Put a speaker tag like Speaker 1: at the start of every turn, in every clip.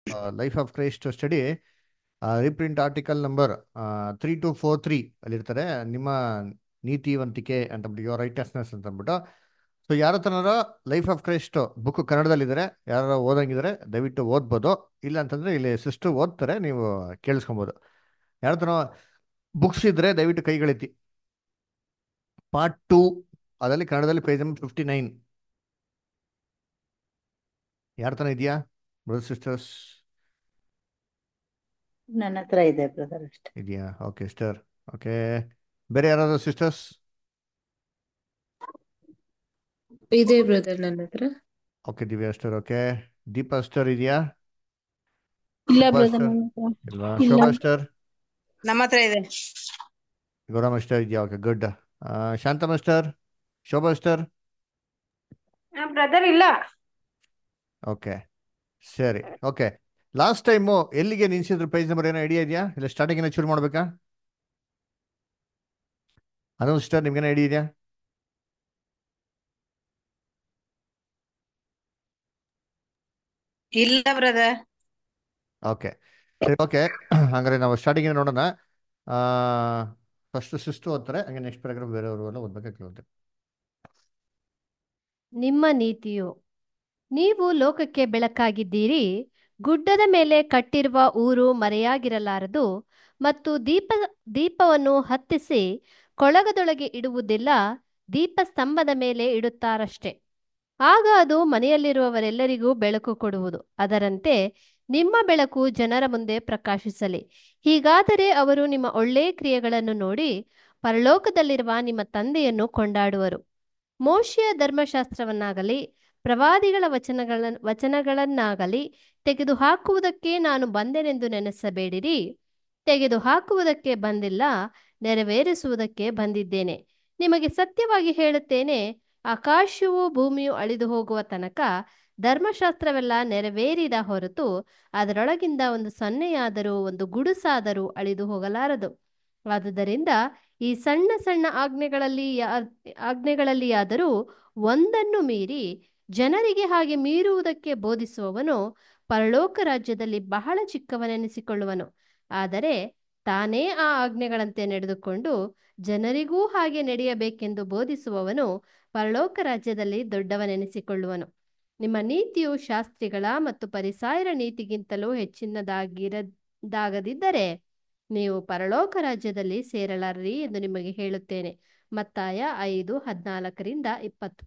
Speaker 1: Life of Christ study reprint article number three two four three ಅಲ್ಲಿರ್ತಾರೆ ನಿಮ್ಮ ನೀತಿವಂತಿಕೆ ಅಂತಂದ್ಬಿಟ್ಟು ಯುವರ್ ರೈಟಸ್ನೆಸ್ ಅಂತ ಅಂದ್ಬಿಟ್ಟು ಸೊ ಯಾರ ತನರ ಲೈಫ್ ಆಫ್ ಕ್ರೈಸ್ಟ್ ಬುಕ್ ಕನ್ನಡದಲ್ಲಿದ್ದಾರೆ ಯಾರು ಓದಂಗಿದ್ರೆ ದಯವಿಟ್ಟು ಓದ್ಬೋದು ಇಲ್ಲ ಅಂತಂದ್ರೆ ಇಲ್ಲಿ ಸಿಸ್ಟರ್ ಓದ್ತಾರೆ ನೀವು ಕೇಳಿಸ್ಕೊಬೋದು ಯಾರ ತನ ಬುಕ್ಸ್ ಇದ್ರೆ ದಯವಿಟ್ಟು ಕೈಗಳೆತ್ತಿ ಪಾರ್ಟ್ ಟೂ ಅದರಲ್ಲಿ ಕನ್ನಡದಲ್ಲಿ ಪೇಜ್ ನಂಬರ್ ಫಿಫ್ಟಿ ನೈನ್ ಯಾರ ತನ ಇದೆಯಾ ಬ್ರದರ್ ಸಿಸ್ಟರ್ಸ್
Speaker 2: ನನ್ನ ಹತ್ರ ಇದೆ ಬ್ರದರ್ ಅಷ್ಟೇ
Speaker 1: ಇದೆಯಾ ಓಕೆ ಸಿಸ್ಟರ್ ಓಕೆ ಬೇರೆ ಯಾರಾದ್ರು ಸಿಸ್ಟರ್ಸ್
Speaker 3: ಇದೆ ಬ್ರದರ್ ನನ್ನ ಹತ್ರ
Speaker 1: okay Divya sister okay Deepa sister ಇದೆಯಾ
Speaker 4: ಇಲ್ಲ
Speaker 1: ಶೋಭಾ
Speaker 4: ಬ್ರದರ್
Speaker 1: ಸಿಸ್ಟರ್
Speaker 4: ನನ್ನ
Speaker 1: ಇಲ್ವಾ
Speaker 4: ಹತ್ರ ಇಲ್ಲ
Speaker 1: ಶೋಭಾ ಸಿಸ್ಟರ್
Speaker 5: ನಮ್ಮ ಹತ್ರ ಇದೆ
Speaker 1: ಗೌರಮ್ಮ ಸಿಸ್ಟರ್ ಇದೆಯಾ okay good Shanthamma sister Shobha sister
Speaker 5: brother ಇಲ್ಲ
Speaker 1: ಓಕೆ ಸರಿ ಓಕೆ ಲಾಸ್ಟ್ ಟೈಮು ಎಲ್ಲಿಗೆ ನಿಲ್ಸಿದ್ರು ಪೇಜ್ ನಂಬರ್ ಏನೋ ಐಡಿಯಾ ಇದೆಯಾ ಇಲ್ಲ ಸ್ಟಾರ್ಟಿಂಗ್ ಏನೋ ಶುರು ಮಾಡ್ಬೇಕಾ ಅನು ಸಿಸ್ಟರ್ ನಿಮ್ಗೇನೋ ಐಡಿಯಾ ಇದೆಯಾ
Speaker 5: ಇಲ್ಲ ಬ್ರದರ್
Speaker 1: ಓಕೆ ಸರಿ ಓಕೆ ಹಂಗಾರೆ ನಾವು ಸ್ಟಾರ್ಟಿಂಗ್ ನೋಡೋಣ ಫಸ್ಟ್ ಸಿಸ್ಟರ್ ಓದ್ತಾರೆ ಹಂಗೆ ನೆಕ್ಸ್ಟ್ ಪ್ಯಾರಾಗ್ರಾಫ್ ಬೇರೆಯವರು ಎಲ್ಲ ಓದ್ಬೇಕಾಗ್ತದೆ
Speaker 6: ನಿಮ್ಮ ನೀತಿಯು ನೀವು ಲೋಕಕ್ಕೆ ಬೆಳಕಾಗಿದ್ದೀರಿ ಗುಡ್ಡದ ಮೇಲೆ ಕಟ್ಟಿರುವ ಊರು ಮರೆಯಾಗಿರಲಾರದು ಮತ್ತು ದೀಪ ದೀಪವನ್ನು ಹತ್ತಿಸಿ ಕೊಳಗದೊಳಗೆ ಇಡುವುದಿಲ್ಲ ದೀಪಸ್ತಂಭದ ಮೇಲೆ ಇಡುತ್ತಾರಷ್ಟೆ ಆಗ ಅದು ಮನೆಯಲ್ಲಿರುವವರೆಲ್ಲರಿಗೂ ಬೆಳಕು ಕೊಡುವುದು ಅದರಂತೆ ನಿಮ್ಮ ಬೆಳಕು ಜನರ ಮುಂದೆ ಪ್ರಕಾಶಿಸಲಿ ಹೀಗಾದರೆ ಅವರು ನಿಮ್ಮ ಒಳ್ಳೆಯ ಕ್ರಿಯೆಗಳನ್ನು ನೋಡಿ ಪರಲೋಕದಲ್ಲಿರುವ ನಿಮ್ಮ ತಂದೆಯನ್ನು ಕೊಂಡಾಡುವರು ಮೋಶೆಯ ಧರ್ಮಶಾಸ್ತ್ರವನ್ನಾಗಲಿ ಪ್ರವಾದಿಗಳ ವಚನಗಳ ವಚನಗಳನ್ನಾಗಲಿ ತೆಗೆದುಹಾಕುವುದಕ್ಕೆ ನಾನು ಬಂದೆನೆಂದು ನೆನೆಸಬೇಡಿರಿ ತೆಗೆದುಹಾಕುವುದಕ್ಕೆ ಬಂದಿಲ್ಲ ನೆರವೇರಿಸುವುದಕ್ಕೆ ಬಂದಿದ್ದೇನೆ ನಿಮಗೆ ಸತ್ಯವಾಗಿ ಹೇಳುತ್ತೇನೆ ಆಕಾಶವು ಭೂಮಿಯು ಅಳಿದು ಹೋಗುವ ತನಕ ಧರ್ಮಶಾಸ್ತ್ರವೆಲ್ಲ ನೆರವೇರಿದ ಹೊರತು ಅದರೊಳಗಿಂದ ಒಂದು ಸೊನ್ನೆಯಾದರೂ ಒಂದು ಗುಡುಸಾದರೂ ಅಳಿದು ಹೋಗಲಾರದು ಆದುದರಿಂದ ಈ ಸಣ್ಣ ಸಣ್ಣ ಆಜ್ಞೆಗಳಲ್ಲಿ ಆಜ್ಞೆಗಳಲ್ಲಿಯಾದರೂ ಒಂದನ್ನು ಮೀರಿ ಜನರಿಗೆ ಹಾಗೆ ಮೀರುವುದಕ್ಕೆ ಬೋಧಿಸುವವನು ಪರಲೋಕ ರಾಜ್ಯದಲ್ಲಿ ಬಹಳ ಚಿಕ್ಕವನೆನಿಸಿಕೊಳ್ಳುವನು ಆದರೆ ತಾನೇ ಆ ಆಜ್ಞೆಗಳಂತೆ ನಡೆದುಕೊಂಡು ಜನರಿಗೂ ಹಾಗೆ ನಡೆಯಬೇಕೆಂದು ಬೋಧಿಸುವವನು ಪರಲೋಕ ರಾಜ್ಯದಲ್ಲಿ ದೊಡ್ಡವನೆನಿಸಿಕೊಳ್ಳುವನು ನಿಮ್ಮ ನೀತಿಯು ಶಾಸ್ತ್ರಿಗಳ ಮತ್ತು ಪರಿಸಾಯರ ನೀತಿಗಿಂತಲೂ ಹೆಚ್ಚಿನದಾಗಿರದಾಗದಿದ್ದರೆ ನೀವು ಪರಲೋಕ ರಾಜ್ಯದಲ್ಲಿ ಸೇರಲಾರ್ರಿ ಎಂದು ನಿಮಗೆ ಹೇಳುತ್ತೇನೆ ಮತ್ತಾಯ ಐದು ಹದಿನಾಲ್ಕರಿಂದ ಇಪ್ಪತ್ತು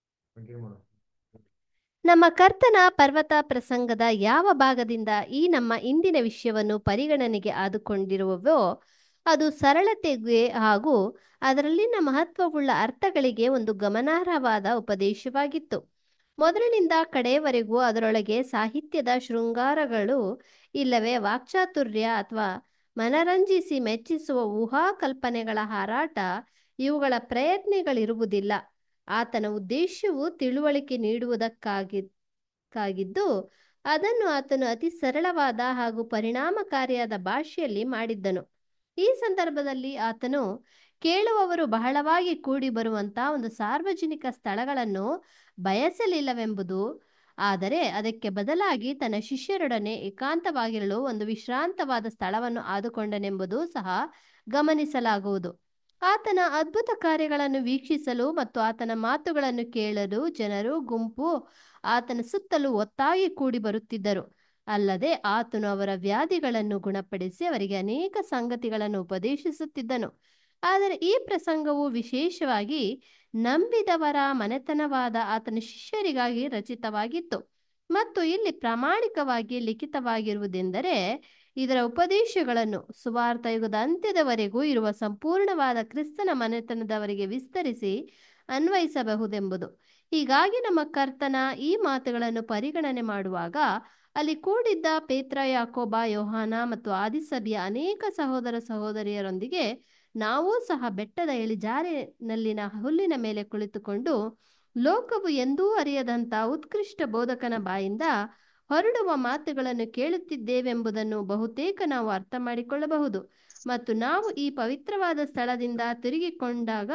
Speaker 6: ನಮ್ಮ ಕರ್ತನ ಪರ್ವತ ಪ್ರಸಂಗದ ಯಾವ ಭಾಗದಿಂದ ಈ ನಮ್ಮ ಇಂದಿನ ವಿಷಯವನ್ನು ಪರಿಗಣನೆಗೆ ಆದುಕೊಂಡಿರುವವೋ ಅದು ಸರಳತೆಗೆ ಹಾಗೂ ಅದರಲ್ಲಿನ ಮಹತ್ವವುಳ್ಳ ಅರ್ಥಗಳಿಗೆ ಒಂದು ಗಮನಾರ್ಹವಾದ ಉಪದೇಶವಾಗಿತ್ತು ಮೊದಲಿನಿಂದ ಕಡೆಯವರೆಗೂ ಅದರೊಳಗೆ ಸಾಹಿತ್ಯದ ಶೃಂಗಾರಗಳು ಇಲ್ಲವೇ ವಾಕ್ಚಾತುರ್ಯ ಅಥವಾ ಮನರಂಜಿಸಿ ಮೆಚ್ಚಿಸುವ ಊಹಾ ಕಲ್ಪನೆಗಳ ಹಾರಾಟ ಇವುಗಳ ಪ್ರಯತ್ನಗಳಿರುವುದಿಲ್ಲ ಆತನ ಉದ್ದೇಶವು ತಿಳುವಳಿಕೆ ನೀಡುವುದಕ್ಕಾಗಿ ಕ್ಕಾಗಿದ್ದು ಅದನ್ನು ಆತನು ಅತಿ ಸರಳವಾದ ಹಾಗೂ ಪರಿಣಾಮಕಾರಿಯಾದ ಭಾಷೆಯಲ್ಲಿ ಮಾಡಿದ್ದನು ಈ ಸಂದರ್ಭದಲ್ಲಿ ಆತನು ಕೇಳುವವರು ಬಹಳವಾಗಿ ಕೂಡಿ ಬರುವಂತ ಒಂದು ಸಾರ್ವಜನಿಕ ಸ್ಥಳಗಳನ್ನು ಬಯಸಲಿಲ್ಲವೆಂಬುದು ಆದರೆ ಅದಕ್ಕೆ ಬದಲಾಗಿ ತನ್ನ ಶಿಷ್ಯರೊಡನೆ ಏಕಾಂತವಾಗಿರಲು ಒಂದು ವಿಶ್ರಾಂತವಾದ ಸ್ಥಳವನ್ನು ಆದುಕೊಂಡನೆಂಬುದು ಸಹ ಗಮನಿಸಲಾಗುವುದು ಆತನ ಅದ್ಭುತ ಕಾರ್ಯಗಳನ್ನು ವೀಕ್ಷಿಸಲು ಮತ್ತು ಆತನ ಮಾತುಗಳನ್ನು ಕೇಳಲು ಜನರು ಗುಂಪು ಆತನ ಸುತ್ತಲೂ ಒತ್ತಾಗಿ ಕೂಡಿ ಬರುತ್ತಿದ್ದರು ಅಲ್ಲದೆ ಆತನು ಅವರ ವ್ಯಾಧಿಗಳನ್ನು ಗುಣಪಡಿಸಿ ಅವರಿಗೆ ಅನೇಕ ಸಂಗತಿಗಳನ್ನು ಉಪದೇಶಿಸುತ್ತಿದ್ದನು ಆದರೆ ಈ ಪ್ರಸಂಗವು ವಿಶೇಷವಾಗಿ ನಂಬಿದವರ ಮನೆತನವಾದ ಆತನ ಶಿಷ್ಯರಿಗಾಗಿ ರಚಿತವಾಗಿತ್ತು ಮತ್ತು ಇಲ್ಲಿ ಪ್ರಾಮಾಣಿಕವಾಗಿ ಲಿಖಿತವಾಗಿರುವುದೆಂದರೆ ಇದರ ಉಪದೇಶಗಳನ್ನು ಸುವಾರ್ಥ ಯುಗದ ಅಂತ್ಯದವರೆಗೂ ಇರುವ ಸಂಪೂರ್ಣವಾದ ಕ್ರಿಸ್ತನ ಮನೆತನದವರಿಗೆ ವಿಸ್ತರಿಸಿ ಅನ್ವಯಿಸಬಹುದೆಂಬುದು ಹೀಗಾಗಿ ನಮ್ಮ ಕರ್ತನ ಈ ಮಾತುಗಳನ್ನು ಪರಿಗಣನೆ ಮಾಡುವಾಗ ಅಲ್ಲಿ ಕೂಡಿದ್ದ ಪೇತ್ರ ಯಾಕೋಬ ಯೋಹಾನ ಮತ್ತು ಆದಿಸಭೆಯ ಅನೇಕ ಸಹೋದರ ಸಹೋದರಿಯರೊಂದಿಗೆ ನಾವೂ ಸಹ ಬೆಟ್ಟದ ಇಳಿಜಾರಿನಲ್ಲಿನ ಹುಲ್ಲಿನ ಮೇಲೆ ಕುಳಿತುಕೊಂಡು ಲೋಕವು ಎಂದೂ ಅರಿಯದಂತ ಉತ್ಕೃಷ್ಟ ಬೋಧಕನ ಬಾಯಿಂದ ಹೊರಡುವ ಮಾತುಗಳನ್ನು ಕೇಳುತ್ತಿದ್ದೇವೆಂಬುದನ್ನು ಬಹುತೇಕ ನಾವು ಅರ್ಥ ಮಾಡಿಕೊಳ್ಳಬಹುದು ಮತ್ತು ನಾವು ಈ ಪವಿತ್ರವಾದ ಸ್ಥಳದಿಂದ ತಿರುಗಿಕೊಂಡಾಗ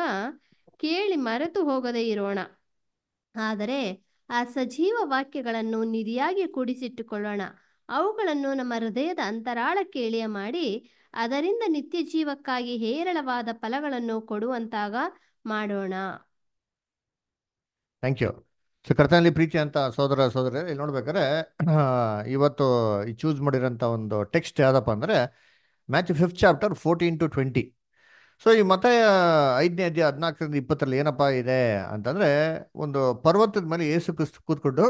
Speaker 6: ಕೇಳಿ ಮರೆತು ಹೋಗದೇ ಇರೋಣ ಆದರೆ ಆ ಸಜೀವ ವಾಕ್ಯಗಳನ್ನು ನಿಧಿಯಾಗಿ ಕೂಡಿಸಿಟ್ಟುಕೊಳ್ಳೋಣ ಅವುಗಳನ್ನು ನಮ್ಮ ಹೃದಯದ ಅಂತರಾಳಕ್ಕೆ ಇಳಿಯ ಮಾಡಿ ಅದರಿಂದ ನಿತ್ಯ ಜೀವಕ್ಕಾಗಿ ಹೇರಳವಾದ ಫಲಗಳನ್ನು ಕೊಡುವಂತಾಗ ಮಾಡೋಣ
Speaker 1: ಥ್ಯಾಂಕ್ ಯು ಸೊ ಕರ್ತನಲ್ಲಿ ಪ್ರೀತಿ ಅಂತ ಸೋದರ ಸೋದರ ಇಲ್ಲಿ ನೋಡ್ಬೇಕಾದ್ರೆ ಆ, ಇವತ್ತು ಈ ಚೂಸ್ ಮಾಡಿರೋಂಥ ಒಂದು ಟೆಕ್ಸ್ಟ್ ಯಾವ್ದಪ್ಪ ಅಂದರೆ Matthew fifth chapter fourteen to twenty so ಈ ಮತ್ತೆ ಐದನೇ ಅಧ್ಯಾಯ ಹದಿನಾಲ್ಕರಿಂದ ಇಪ್ಪತ್ತರಲ್ಲಿ ಏನಪ್ಪ ಇದೆ ಅಂತಂದರೆ ಒಂದು ಪರ್ವತದ ಮೇಲೆ ಏಸು ಕ್ರಿಸ್ತು ಕೂತ್ಕೊಂಡು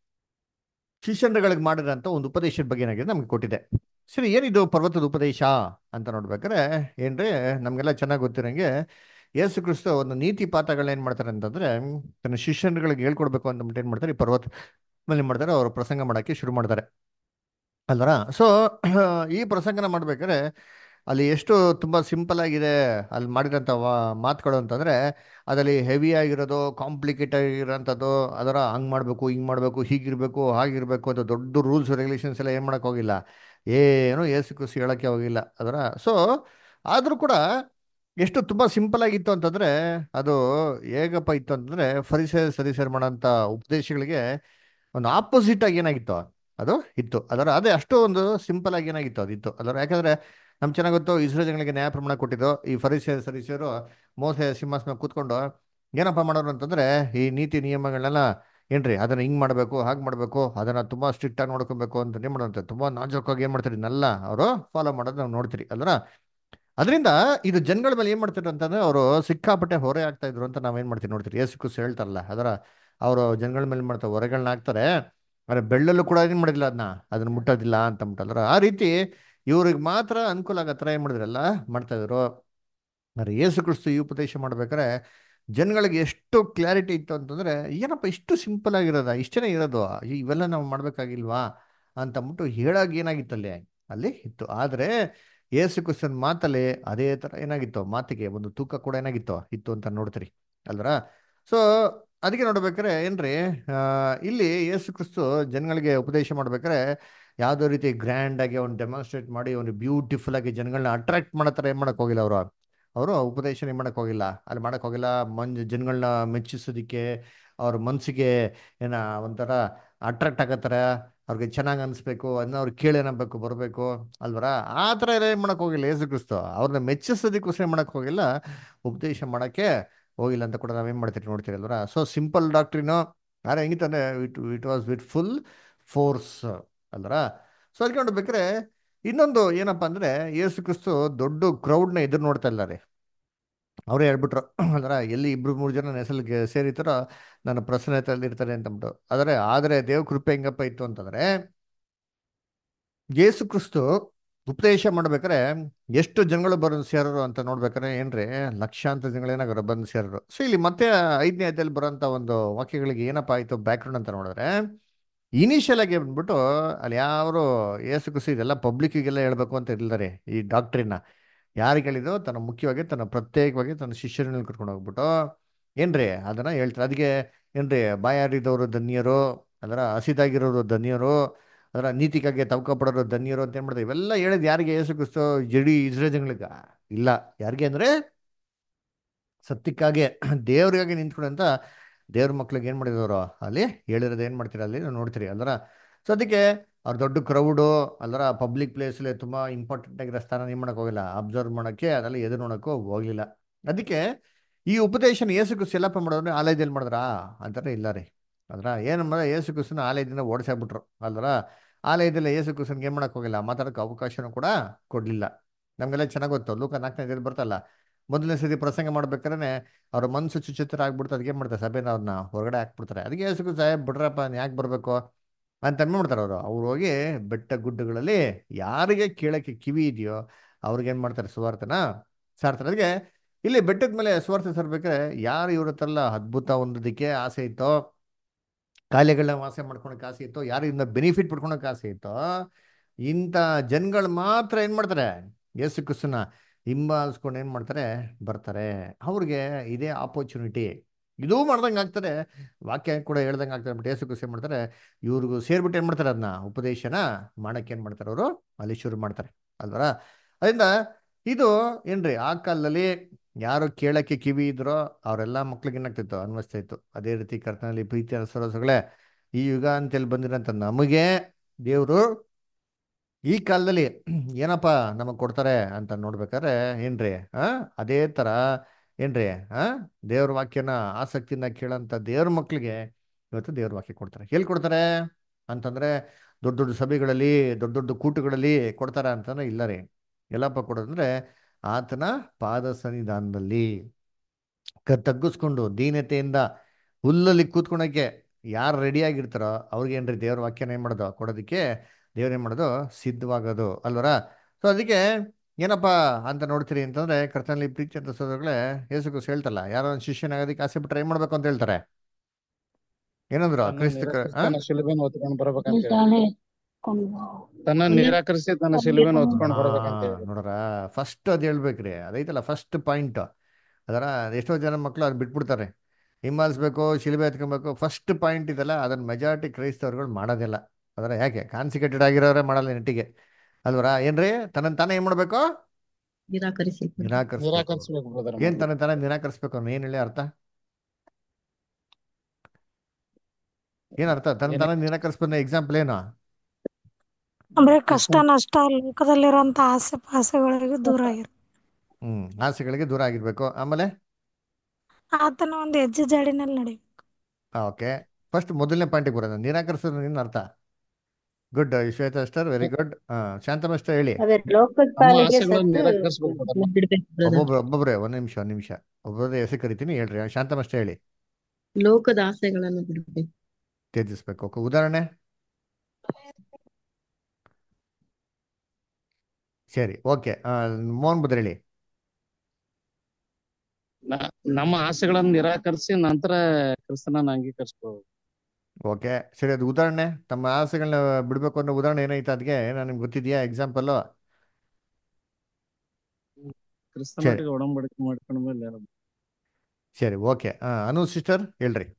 Speaker 1: ಶಿಷ್ಯರುಗಳಿಗೆ ಮಾಡಿರೋಂಥ ಒಂದು ಉಪದೇಶದ ಬಗ್ಗೆ ಏನಾಗಿದೆ ನಮ್ಗೆ ಕೊಟ್ಟಿದೆ ಸರಿ ಏನಿದು ಪರ್ವತದ ಉಪದೇಶ ಅಂತ ನೋಡ್ಬೇಕಾದ್ರೆ ಏನ್ರಿ ನಮಗೆಲ್ಲ ಚೆನ್ನಾಗಿ ಗೊತ್ತಿರೋಂಗೆ ಯೇಸು ಕ್ರಿಸ್ತು ಒಂದು ನೀತಿ ಪಾಠಗಳನ್ನ ಏನು ಮಾಡ್ತಾರೆ ಅಂತಂದ್ರೆ ತನ್ನ ಶಿಷ್ಯರುಗಳಿಗೆ ಹೇಳ್ಕೊಡ್ಬೇಕು ಅಂದ್ಬಿಟ್ಟು ಏನು ಮಾಡ್ತಾರೆ ಈ ಪರ್ವತ ಮೇಲೆ ಏನು ಮಾಡ್ತಾರೆ ಅವರು ಪ್ರಸಂಗ ಮಾಡೋಕ್ಕೆ ಶುರು ಮಾಡ್ತಾರೆ ಅಲ್ವರ ಸೊ ಈ ಪ್ರಸಂಗನ ಮಾಡ್ಬೇಕಾದ್ರೆ ಅಲ್ಲಿ ಎಷ್ಟು ತುಂಬ ಸಿಂಪಲ್ ಆಗಿದೆ ಅಲ್ಲಿ ಮಾಡಿರೋಂಥ ವಾ- ಮಾತುಗಳು ಅಂತಂದರೆ ಅದರಲ್ಲಿ ಹೆವಿ ಆಗಿರೋದು ಕಾಂಪ್ಲಿಕೇಟ್ ಆಗಿರೋಂಥದ್ದು ಅದರ ಹಂಗೆ ಮಾಡಬೇಕು ಹಿಂಗೆ ಮಾಡಬೇಕು ಹೀಗಿರಬೇಕು ಹಾಗಿರಬೇಕು ಅಂತ ದೊಡ್ಡ ರೂಲ್ಸ್ ರೆಗ್ಯುಲೇಷನ್ಸ್ ಎಲ್ಲ ಏನು ಮಾಡೋಕ್ಕೆ ಹೋಗಿಲ್ಲ ಏನು ಏಸು ಕ್ರಿಸ್ತು ಹೇಳೋಕ್ಕೆ ಹೋಗಿಲ್ಲ ಅದರ ಸೊ ಆದರೂ ಕೂಡ ಎಷ್ಟು ತುಂಬ ಸಿಂಪಲ್ ಆಗಿತ್ತು ಅಂತಂದರೆ ಅದು ಹೇಗಪ್ಪ ಇತ್ತು ಅಂತಂದರೆ ಫರಿಸೆ ಸರಿಸೇರ್ ಮಾಡೋಂಥ ಉಪದೇಶಗಳಿಗೆ ಒಂದು ಆಪೋಸಿಟ್ ಆಗಿ ಏನಾಗಿತ್ತು ಅದು ಇತ್ತು ಅದರ ಅದೇ ಅಷ್ಟು ಒಂದು ಸಿಂಪಲ್ ಆಗಿ ಏನಾಗಿತ್ತು ಅದಿತ್ತು ಅದರ ಯಾಕಂದರೆ ನಮ್ಗೆ ಚೆನ್ನಾಗಿ ಗೊತ್ತು ಇಸ್ರೇಲ್ ಜನಗಳಿಗೆ ನ್ಯಾಯ ಪ್ರಮಾಣ ಕೊಟ್ಟಿದ್ದು ಈ ಫರಿಸೆ ಸರಿಸೇರು ಮೋಸೆ ಸಿಂಹಾಸನ ಕೂತ್ಕೊಂಡು ಏನಪ್ಪ ಮಾಡೋರು ಅಂತಂದರೆ ಈ ನೀತಿ ನಿಯಮಗಳನ್ನೆಲ್ಲ ಏನ್ರಿ ಅದನ್ನು ಹಿಂಗೆ ಮಾಡಬೇಕು ಹಾಗೆ ಮಾಡಬೇಕು ಅದನ್ನು ತುಂಬ ಸ್ಟ್ರಿಕ್ಟಾಗಿ ನೋಡ್ಕೊಬೇಕು ಅಂತ ಏನು ಮಾಡೋಂಥ ತುಂಬ ನಾಜೂಕಾಗಿ ಏನು ಮಾಡ್ತೀರಿ ಇದನ್ನೆಲ್ಲ ಅವರು ಫಾಲೋ ಮಾಡೋದು ನಾವು ನೋಡ್ತೀರಿ ಅಲ್ರ ಅದರಿಂದ ಇದು ಜನಗಳ ಮೇಲೆ ಏನು ಮಾಡ್ತಾರೆ ಅಂತಂದ್ರೆ ಅವರು ಸಿಕ್ಕಾಪಟ್ಟೆ ಹೊರೆ ಆಗ್ತಾ ಇದ್ರು ಅಂತ ನಾವೇನು ಮಾಡ್ತೀವಿ ನೋಡ್ತೀರಿ ಏಸು ಕುಸ್ ಹೇಳ್ತಾರಲ್ಲ ಅದರ ಅವರು ಜನಗಳ ಮೇಲೆ ಏನ್ ಮಾಡ್ತಾರೆ ಹೊರೆಗಳನ್ನ ಹಾಕ್ತಾರೆ ಆದರೆ ಬೆಳ್ಳಲ್ಲೂ ಕೂಡ ಏನು ಮಾಡಿಲ್ಲ ಅದನ್ನ ಅದನ್ನ ಮುಟ್ಟೋದಿಲ್ಲ ಅಂತ ಅಂದ್ಬಿಟ್ಟಲ್ರ ಆ ರೀತಿ ಇವ್ರಿಗೆ ಮಾತ್ರ ಅನುಕೂಲ ಆಗೋ ಥರ ಏನು ಮಾಡಿದ್ರಲ್ಲ ಮಾಡ್ತಾ ಇದ್ರು ಆದರೆ ಯೇಸು ಕ್ರಿಸ್ತು ಈ ಉಪದೇಶ ಮಾಡ್ಬೇಕಾದ್ರೆ ಜನಗಳಿಗೆ ಎಷ್ಟು ಕ್ಲಾರಿಟಿ ಇತ್ತು ಅಂತಂದ್ರೆ ಏನಪ್ಪ ಇಷ್ಟು ಸಿಂಪಲ್ ಆಗಿರೋದ ಇಷ್ಟನೇ ಇರೋದು ಇವೆಲ್ಲ ನಾವು ಮಾಡ್ಬೇಕಾಗಿಲ್ವಾ ಅಂತಂದ್ಬಿಟ್ಟು ಹೇಳಾಗ ಏನಾಗಿತ್ತು ಅಲ್ಲಿ ಅಲ್ಲಿ ಇತ್ತು ಆದರೆ ಯೇಸು ಕ್ರಿಸ್ತನ ಮಾತಲ್ಲಿ ಅದೇ ಥರ ಏನಾಗಿತ್ತು ಮಾತಿಗೆ ಒಂದು ತೂಕ ಕೂಡ ಏನಾಗಿತ್ತು ಇತ್ತು ಅಂತ ನೋಡ್ತೀರಿ ಅಲ್ವರ ಸೊ ಅದಕ್ಕೆ ನೋಡ್ಬೇಕಾರೆ ಏನ್ರಿ ಆ, ಇಲ್ಲಿ ಯೇಸು ಕ್ರಿಸ್ತು ಜನಗಳಿಗೆ ಉಪದೇಶ ಮಾಡ್ಬೇಕಾದ್ರೆ ಯಾವುದೋ ರೀತಿ ಗ್ರ್ಯಾಂಡ್ ಆಗಿ ಅವ್ನು ಡೆಮಾನ್ಸ್ಟ್ರೇಟ್ ಮಾಡಿ ಅವ್ನು ಬ್ಯೂಟಿಫುಲ್ ಆಗಿ ಜನಗಳನ್ನ ಅಟ್ರಾಕ್ಟ್ ಮಾಡೋ ಥರ ಏನು ಮಾಡಕ್ ಹೋಗಿಲ್ಲ ಅವರು ಅವರು ಉಪದೇಶ ಏನು ಮಾಡಕ್ ಹೋಗಿಲ್ಲ ಅಲ್ಲಿ ಮಾಡಕ್ ಹೋಗಿಲ್ಲ ಮಂಜ್ ಜನಗಳನ್ನ ಮೆಚ್ಚಿಸೋದಿಕ್ಕೆ ಅವ್ರ ಮನಸ್ಸಿಗೆ ಏನ ಒಂಥರ ಅಟ್ರಾಕ್ಟ್ ಆಗೋ ಥರ ಅವ್ರಿಗೆ ಚೆನ್ನಾಗಿ ಅನಿಸ್ಬೇಕು ಅದನ್ನ ಅವ್ರು ಕೇಳೇನಬೇಕು ಬರಬೇಕು ಅಲ್ವರ ಆ ಥರ ಎಲ್ಲ ಏನು ಮಾಡಕ್ ಹೋಗಿಲ್ಲ ಯೇಸು ಕ್ರಿಸ್ತು ಅವ್ರನ್ನ ಮೆಚ್ಚಿಸೋದಕ್ಕೋಸ್ಕರ ಏನು ಮಾಡಕ್ ಹೋಗಿಲ್ಲ ಉಪದೇಶ ಮಾಡಕ್ಕೆ ಹೋಗಿಲ್ಲ ಅಂತ ಕೂಡ ನಾವೇನು ಮಾಡ್ತೀರಿ ನೋಡ್ತೀರಿ ಅಲ್ವರ ಸೊ ಸಿಂಪಲ್ ಡಾಕ್ಟ್ರಿನು ಆದ್ರೆ ಹೆಂಗಿತ್ತಂದ್ರೆ it it was with full force ಅಲ್ವರ ಸೊ ಅದಕ್ಕೆ ನೋಡ್ಬೇಕಾದ್ರೆ ಇನ್ನೊಂದು ಏನಪ್ಪ ಅಂದ್ರೆ ಯೇಸು ಕ್ರಿಸ್ತು ದೊಡ್ಡ ಕ್ರೌಡ್ನ ಎದುರು ನೋಡ್ತಾ ಇಲ್ಲ ರೀ ಅವರೇ ಹೇಳ್ಬಿಟ್ರು ಅಂದ್ರೆ ಎಲ್ಲಿ ಇಬ್ರು ಮೂರು ಜನ ನೆಸಲ್ಗೆ ಸೇರಿತಾರೋ ನನ್ನ ಪ್ರಸನ್ನತೆಯಲ್ಲಿ ಇರ್ತಾರೆ ಅಂತಂದ್ಬಿಟ್ಟು ಆದರೆ ಆದರೆ ದೇವ ಕೃಪೆ ಹೆಂಗಪ್ಪ ಇತ್ತು ಅಂತಂದ್ರೆ ಯೇಸು ಕ್ರಿಸ್ತು ಉಪದೇಶ ಮಾಡ್ಬೇಕಾದ್ರೆ ಎಷ್ಟು ಜನಗಳು ಬಂದು ಸೇರರು ಅಂತ ನೋಡ್ಬೇಕಾದ್ರೆ ಏನ್ರಿ ಲಕ್ಷಾಂತರ ಜನಗಳು ಏನಾಗಾರ ಬಂದು ಸೇರರು ಸೊ ಇಲ್ಲಿ ಮತ್ತೆ ಐದನೇ ಅಧ್ಯಾಯದಲ್ಲಿ ಬರೋಂಥ ಒಂದು ವಾಕ್ಯಗಳಿಗೆ ಏನಪ್ಪ ಆಯ್ತು ಬ್ಯಾಕ್ಗ್ರೌಂಡ್ ಅಂತ ನೋಡಿದ್ರೆ ಇನಿಷಿಯಲ್ ಆಗಿ ಬಂದ್ಬಿಟ್ಟು ಅಲ್ಲಿ ಯಾರು ಏಸು ಕುಸಿ ಇದೆಲ್ಲ ಪಬ್ಲಿಕ್ಕಿಗೆಲ್ಲ ಹೇಳ್ಬೇಕು ಅಂತ ಇರ್ಲಿಲ್ಲ ಈ ಡಾಕ್ಟ್ರಿನ ಯಾರಿಗೆ ಹೇಳಿದ್ರು ತನ್ನ ಮುಖ್ಯವಾಗಿ ತನ್ನ ಪ್ರತ್ಯೇಕವಾಗಿ ತನ್ನ ಶಿಷ್ಯರನ್ನ ಕರ್ಕೊಂಡು ಹೋಗ್ಬಿಟ್ಟು ಏನ್ರಿ ಅದನ್ನ ಹೇಳ್ತಾರೆ ಅದಕ್ಕೆ ಏನ್ರಿ ಬಾಯಾರಿದವರು ಧನ್ಯರು ಅದರ ಹಸಿದಾಗಿರೋರು ಧನ್ಯರು ಅದರ ನೀತಿಗಾಗಿ ತವಕ ಪಡೋರು ಧನ್ಯರು ಅಂತ ಏನ್ ಮಾಡ್ತಾರೆ ಇವೆಲ್ಲ ಹೇಳಿದ್ ಯಾರಿಗೆ ಏಸು ಕ್ರಿಸ್ತು ಜಡಿ ಇಸ್ರೇಲ್ ಜನಗಳಿಗೆ ಇಲ್ಲ ಯಾರಿಗೆ ಅಂದ್ರೆ ಸತ್ಯಕ್ಕಾಗಿ ದೇವ್ರಿಗಾಗಿ ನಿಂತ್ಕೊಂಡಂತ ದೇವ್ರ ಮಕ್ಳಿಗೆ ಏನು ಮಾಡಿದವರು ಅಲ್ಲಿ ಹೇಳಿರೋದು ಏನು ಮಾಡ್ತೀರಿ ಅಲ್ಲಿ ನಾವು ನೋಡ್ತೀರಿ ಅಲ್ದ್ರ ಸೊ ಅದಕ್ಕೆ ಅವ್ರ ದೊಡ್ಡ ಕ್ರೌಡು ಅಲ್ದ್ರ ಪಬ್ಲಿಕ್ ಪ್ಲೇಸಲ್ಲಿ ತುಂಬ ಇಂಪಾರ್ಟೆಂಟ್ ಆಗಿರೋ ಸ್ಥಾನ ಏನು ಮಾಡೋಕೆ ಹೋಗಿಲ್ಲ ಅಬ್ಸರ್ವ್ ಮಾಡೋಕ್ಕೆ ಅದೆಲ್ಲ ಎದುರು ನೋಡೋಕ್ಕೂ ಹೋಗ್ಲಿಲ್ಲ ಅದಕ್ಕೆ ಈ ಉಪದೇಶನ ಏಸು ಕ್ರಿಸ್ತು ಎಲ್ಲಪ್ಪ ಮಾಡೋದ್ರೆ ಆಲಯದಲ್ಲಿ ಮಾಡಿದ್ರಾ ಅಂತಾರೆ ಇಲ್ಲ ರೀ ಅದ್ರ ಏನು ಮಾಡ ಏಸು ಕ್ರಿಸ್ತನ ಆಲಯದಿಂದ ಓಡಿಸಾಕ್ಬಿಟ್ರು ಅಲ್ದ್ರ ಆಲಯದಲ್ಲಿ ಏಸು ಕ್ರಿಸ್ತನ್ಗೆ ಏನು ಮಾಡೋಕೆ ಹೋಗಿಲ್ಲ ಮಾತಾಡೋಕೆ ಅವಕಾಶನೂ ಕೂಡ ಕೊಡಲಿಲ್ಲ ನಮಗೆಲ್ಲ ಚೆನ್ನಾಗಿ ಗೊತ್ತು ಲೂಕ ನಾಲ್ಕನೇ ಇದ್ರಲ್ಲಿ ಬರ್ತಲ್ಲ ಮೊದಲನೇ ಸತಿ ಪ್ರಸಂಗ ಮಾಡ್ಬೇಕಾದ್ರೆ ಅವ್ರ ಮನಸ್ಸು ಚುಚಿತ್ರ ಆಗ್ಬಿಡ್ತು ಅದಕ್ಕೆ ಏನು ಮಾಡ್ತಾರೆ ಸಭೆನ ಅವ್ರನ್ನ ಹೊರಗಡೆ ಹಾಕ್ಬಿಡ್ತಾರೆ ಅದಕ್ಕೆ ಏಸು ಸಾಹೇಬ್ ಬಿಡ್ರಪ್ಪ ಯಾಕೆ ಬರಬೇಕು ಅಂತ ಮಾಡ್ತಾರೆ ಅವರು ಅವ್ರು ಹೋಗಿ ಬೆಟ್ಟ ಗುಡ್ಡಗಳಲ್ಲಿ ಯಾರಿಗೆ ಕೇಳಕ್ಕೆ ಕಿವಿ ಇದೆಯೋ ಅವ್ರಿಗೆ ಏನು ಮಾಡ್ತಾರೆ ಸುವಾರ್ತನ ಸಾರ್ತಾರೆ ಅದಕ್ಕೆ ಇಲ್ಲಿ ಬೆಟ್ಟದ ಮೇಲೆ ಸುವಾರ್ತೆ ಸರ್ಬೇಕಾದ್ರೆ ಯಾರು ಇವ್ರ ಹತ್ರ ಎಲ್ಲ ಅದ್ಭುತ ಹೊಂದೋದಕ್ಕೆ ಆಸೆ ಇತ್ತೋ ಕಾಯಿಲೆಗಳನ್ನ ವಾಸ ಮಾಡ್ಕೊಳಕ್ಕೆ ಆಸೆ ಇತ್ತೋ ಯಾರು ಇಂದ ಬೆನಿಫಿಟ್ ಪಡ್ಕೊಳಕ್ಕೆ ಆಸೆ ಇತ್ತೋ ಇಂಥ ಜನಗಳು ಮಾತ್ರ ಏನು ಮಾಡ್ತಾರೆ ಯೇಸು ಕ್ರಿಸ್ತನ ಹಿಂಬಾಲಿಸ್ಕೊಂಡು ಏನು ಮಾಡ್ತಾರೆ ಬರ್ತಾರೆ ಅವ್ರಿಗೆ ಇದೇ ಆಪರ್ಚುನಿಟಿ ಇದೂ ಮಾಡ್ದಂಗೆ ಆಗ್ತಾರೆ ವಾಕ್ಯ ಕೂಡ ಹೇಳ್ದಂಗೆ ಆಗ್ತಾರೆ ಬಟ್ ಯೇಸು ಕ್ರಿಸ್ತ ಏನ್ ಮಾಡ್ತಾರೆ ಇವ್ರಿಗೂ ಸೇರ್ಬಿಟ್ಟು ಏನು ಮಾಡ್ತಾರೆ ಅದನ್ನ ಉಪದೇಶನ ಮಾಡಕ್ಕೆ ಏನು ಮಾಡ್ತಾರೆ ಅವರು ಅಲ್ಲಿ ಶುರು ಮಾಡ್ತಾರೆ ಅಲ್ವರ ಅದರಿಂದ ಇದು ಏನ್ರಿ ಆ ಕಾಲದಲ್ಲಿ ಯಾರು ಕೇಳಕ್ಕೆ ಕಿವಿ ಇದ್ರೋ ಅವರೆಲ್ಲ ಮಕ್ಳಿಗೆ ಏನಾಗ್ತಿತ್ತು ಅನ್ವಯಿಸ್ತಾ ಇತ್ತು ಅದೇ ರೀತಿ ಕರ್ತನಲ್ಲಿ ಪ್ರೀತಿಯ ಸರೋಸಗಳೇ ಈ ಯುಗ ಅಂತೇಳಿ ಬಂದಿರೋಂಥ ನಮಗೆ ದೇವರು ಈ ಕಾಲದಲ್ಲಿ ಏನಪ್ಪ ನಮಗೆ ಕೊಡ್ತಾರೆ ಅಂತ ನೋಡ್ಬೇಕಾದ್ರೆ ಏನ್ರಿ ಆ ಅದೇ ಥರ ಏನ್ರಿ ಆ ದೇವ್ರ ವಾಕ್ಯನ ಆಸಕ್ತಿನ ಕೇಳೋಂಥ ದೇವ್ರ ಮಕ್ಳಿಗೆ ಇವತ್ತು ದೇವ್ರ ವಾಕ್ಯ ಕೊಡ್ತಾರೆ ಎಲ್ಲಿ ಕೊಡ್ತಾರೆ ಅಂತಂದ್ರೆ ದೊಡ್ಡ ದೊಡ್ಡ ಸಭೆಗಳಲ್ಲಿ ದೊಡ್ಡ ದೊಡ್ಡ ಕೂಟಗಳಲ್ಲಿ ಕೊಡ್ತಾರ ಅಂತಂದ್ರೆ ಇಲ್ಲ ರೀ ಎಲ್ಲಪ್ಪ ಕೊಡೋದಂದ್ರೆ ಆತನ ಪಾದ ಸನ್ನಿಧಾನದಲ್ಲಿ ಕ ತಗ್ಗಿಸ್ಕೊಂಡು ದೀನತೆಯಿಂದ ಹುಲ್ಲಲ್ಲಿ ಕೂತ್ಕೊಳಕ್ಕೆ ಯಾರು ರೆಡಿಯಾಗಿರ್ತಾರೋ ಅವ್ರಿಗೆ ಏನ್ರಿ ದೇವ್ರ ವಾಕ್ಯನ ಏನು ಮಾಡೋದು ಕೊಡೋದಕ್ಕೆ ದೇವ್ರ ಏನು ಮಾಡೋದು ಸಿದ್ಧವಾಗೋದು ಅಲ್ವರ ಸೊ ಅದಕ್ಕೆ ಏನಪ್ಪ ಅಂತ ನೋಡ್ತೀರಿ ಅಂತಂದ್ರೆ ಕರ್ತನಲ್ಲಿ ಪ್ರೀತಿ ಅಂತ ಸೋದರಗಳೇ ಯೇಸು ಕ್ರಿಸ್ತ ಹೇಳ್ತಲ್ಲ ಯಾರೋ ಒಂದು ಶಿಷ್ಯನಾಗೋದಕ್ಕೆ ಆಸೆ ಬಿಟ್ರೆ ಏನು ಮಾಡ್ಬೇಕು ಅಂತ ಹೇಳ್ತಾರೆ ಏನಂದ್ರು
Speaker 7: ತನ್ನ
Speaker 1: ಕ್ರಿಸ್ತ ಕ- ಆ?
Speaker 7: ನಿರಾಕರಿಸಿ ತನ್ನ ಶಿಲುಬೆನ ಹೊತ್ಕೊಂಡ್ ಬರ್ಬೇಕಂತ ಹೇಳಿ ತನ್ನ ನಿರಾಕರಿಸಿ ತನ್ನ ಶಿಲುಬೆನ ಹೊತ್ಕೊಂಡ್ ಬರ್ಬೇಕಂತ
Speaker 1: ಆ,
Speaker 7: ಹೇಳಿ
Speaker 1: ನೋಡ್ರ ಫಸ್ಟ್ ಅದು ಹೇಳ್ಬೇಕ್ರಿ ಅದೈತಲ್ಲ ಫಸ್ಟ್ ಪಾಯಿಂಟ್ ಅದರ ಎಷ್ಟೋ ಜನ ಮಕ್ಕಳು ಅದು ಬಿಟ್ಬಿಡ್ತಾರೆ ಹಿಂಬಾಲಿಸ್ಬೇಕು ಶಿಲುಬೆ ಎತ್ಕೊಬೇಕು ಫಸ್ಟ್ ಪಾಯಿಂಟ್ ಇದೆಲ್ಲ ಅದನ್ನ ಮೆಜಾರಿಟಿ ಕ್ರೈಸ್ತವ್ರುಗಳು ಮಾಡೋದಿಲ್ಲ ಅದರ ಯಾಕೆ ಕಾನ್ಸಿಕೇಟೆಡ್ ಆಗಿರೋರೇ ಮಾಡಲ್ಲ ನೆಟ್ಟಿಗೆ ಅಲ್ವರ ಏನ್ರಿ ತನ್ನ ತಾನೇ ಏನ್ ಮಾಡ್ಬೇಕು
Speaker 3: ನಿರಾಕರಿಸಿ
Speaker 1: ನಿರಾಕರಿಸ್ಬೇಕು
Speaker 7: ನಿರಾಕರಿಸ್ಬೇಕು ಬ್ರದರ್
Speaker 1: ಏನ್ ತನ್ನ ತಾನೇ ನಿರಾಕರಿಸ್ಬೇಕು ಅನ್ನೋ ಏನ್ ಹೇಳಿ ಅರ್ಥ ಏನ್ ಅರ್ಥ ತನ್ನ
Speaker 7: ಏನ್-
Speaker 1: ತಾನೇ ನಿರಾಕರಿಸ್ಬೇಕು ಎಕ್ಸಾಂಪಲ್ ಏನು
Speaker 8: ಅಂದ್ರೆ ಕಷ್ಟ ನಷ್ಟ ಲೋಕದಲ್ಲಿರುವಂತ ಆಸೆ ಪಾಸೆಗಳಿಗೆ ದೂರ ಆಗಿರ
Speaker 1: ಹ್ಮ್ ಆಸೆಗಳಿಗೆ ದೂರ ಆಗಿರ್ಬೇಕು ಆಮೇಲೆ
Speaker 8: ಆತನ ಒಂದು ಹೆಜ್ಜೆ ಜಾಡಿನಲ್ಲಿ ನಡಿ
Speaker 1: ಓಕೆ ಫಸ್ಟ್ ಮೊದಲನೇ ಪಾಯಿಂಟಿಗೆ ಬರೋದು ನಿರಾಕರಿಸೋದು ಏನು ಅರ್ಥ good Shweta sister very good Shanthama sister ಹೇಳಿ
Speaker 2: ಅದೇ ಲೋಕದ
Speaker 7: ನಮ್ಮ
Speaker 2: ಪಾಲಿಗೆ
Speaker 7: ಆಸೆಗಳನ್ನ
Speaker 2: ಸತ್ತು
Speaker 7: ನಿರಾಕರಿಸ್ಬೇಕು ಬ್ರದರ್
Speaker 3: ಬಿಡ್ಬೇಕು brother.
Speaker 1: ಒಬ್ಬೊಬ್ರು ಒಬ್ಬೊಬ್ರೆ ಒಂದ್ ನಿಮಿಷ ಒಂದ್ ನಿಮಿಷ ಒಬ್ಬೊಬ್ರೆ ಹೆಸರು ಕರಿತೀನಿ ಹೇಳ್ರಿ ಶಾಂತಮ ಅಷ್ಟೇ ಹೇಳಿ
Speaker 3: ಲೋಕದ ಆಸೆಗಳನ್ನು ಬಿಡ್ಬೇಕು
Speaker 1: ತ್ಯಜಿಸ್ಬೇಕು ಓಕೆ ಉದಾಹರಣೆ ಸರಿ ಓಕೆ ಮೋಹನ್ ಬುದ್ಧ ಹೇಳಿ
Speaker 7: ನ- ನಮ್ಮ ಆಸೆಗಳನ್ನ ನಿರಾಕರಿಸಿ ನಂತರ ಕ್ರಿಸ್ತನನ್ನ ಅಂಗೀಕರಿಸ್ಬೇಕು
Speaker 1: ಓಕೆ ಸರಿ ಅದು ಉದಾಹರಣೆ ತಮ್ಮ ಆಸೆಗಳನ್ನ ಬಿಡ್ಬೇಕು ಅನ್ನೋ ಉದಾಹರಣೆ ಏನೈತೆ ಅದಕ್ಕೆ ನಾನು ನಿಮ್ಗೆ ಗೊತ್ತಿದೆಯಾ ಎಕ್ಸಾಂಪಲ್ ಸರಿ
Speaker 7: ಕ್ರಿಸ್ತನೊಟ್ಟಿಗೆ ಒಡಂಬಡಿಕೆ ಮಾಡ್ಕೊಂಡ ಮೇಲೆ
Speaker 1: ಸರಿ ಓಕೆ ಅನು ಸಿಸ್ಟರ್ ಹೇಳ್ರಿ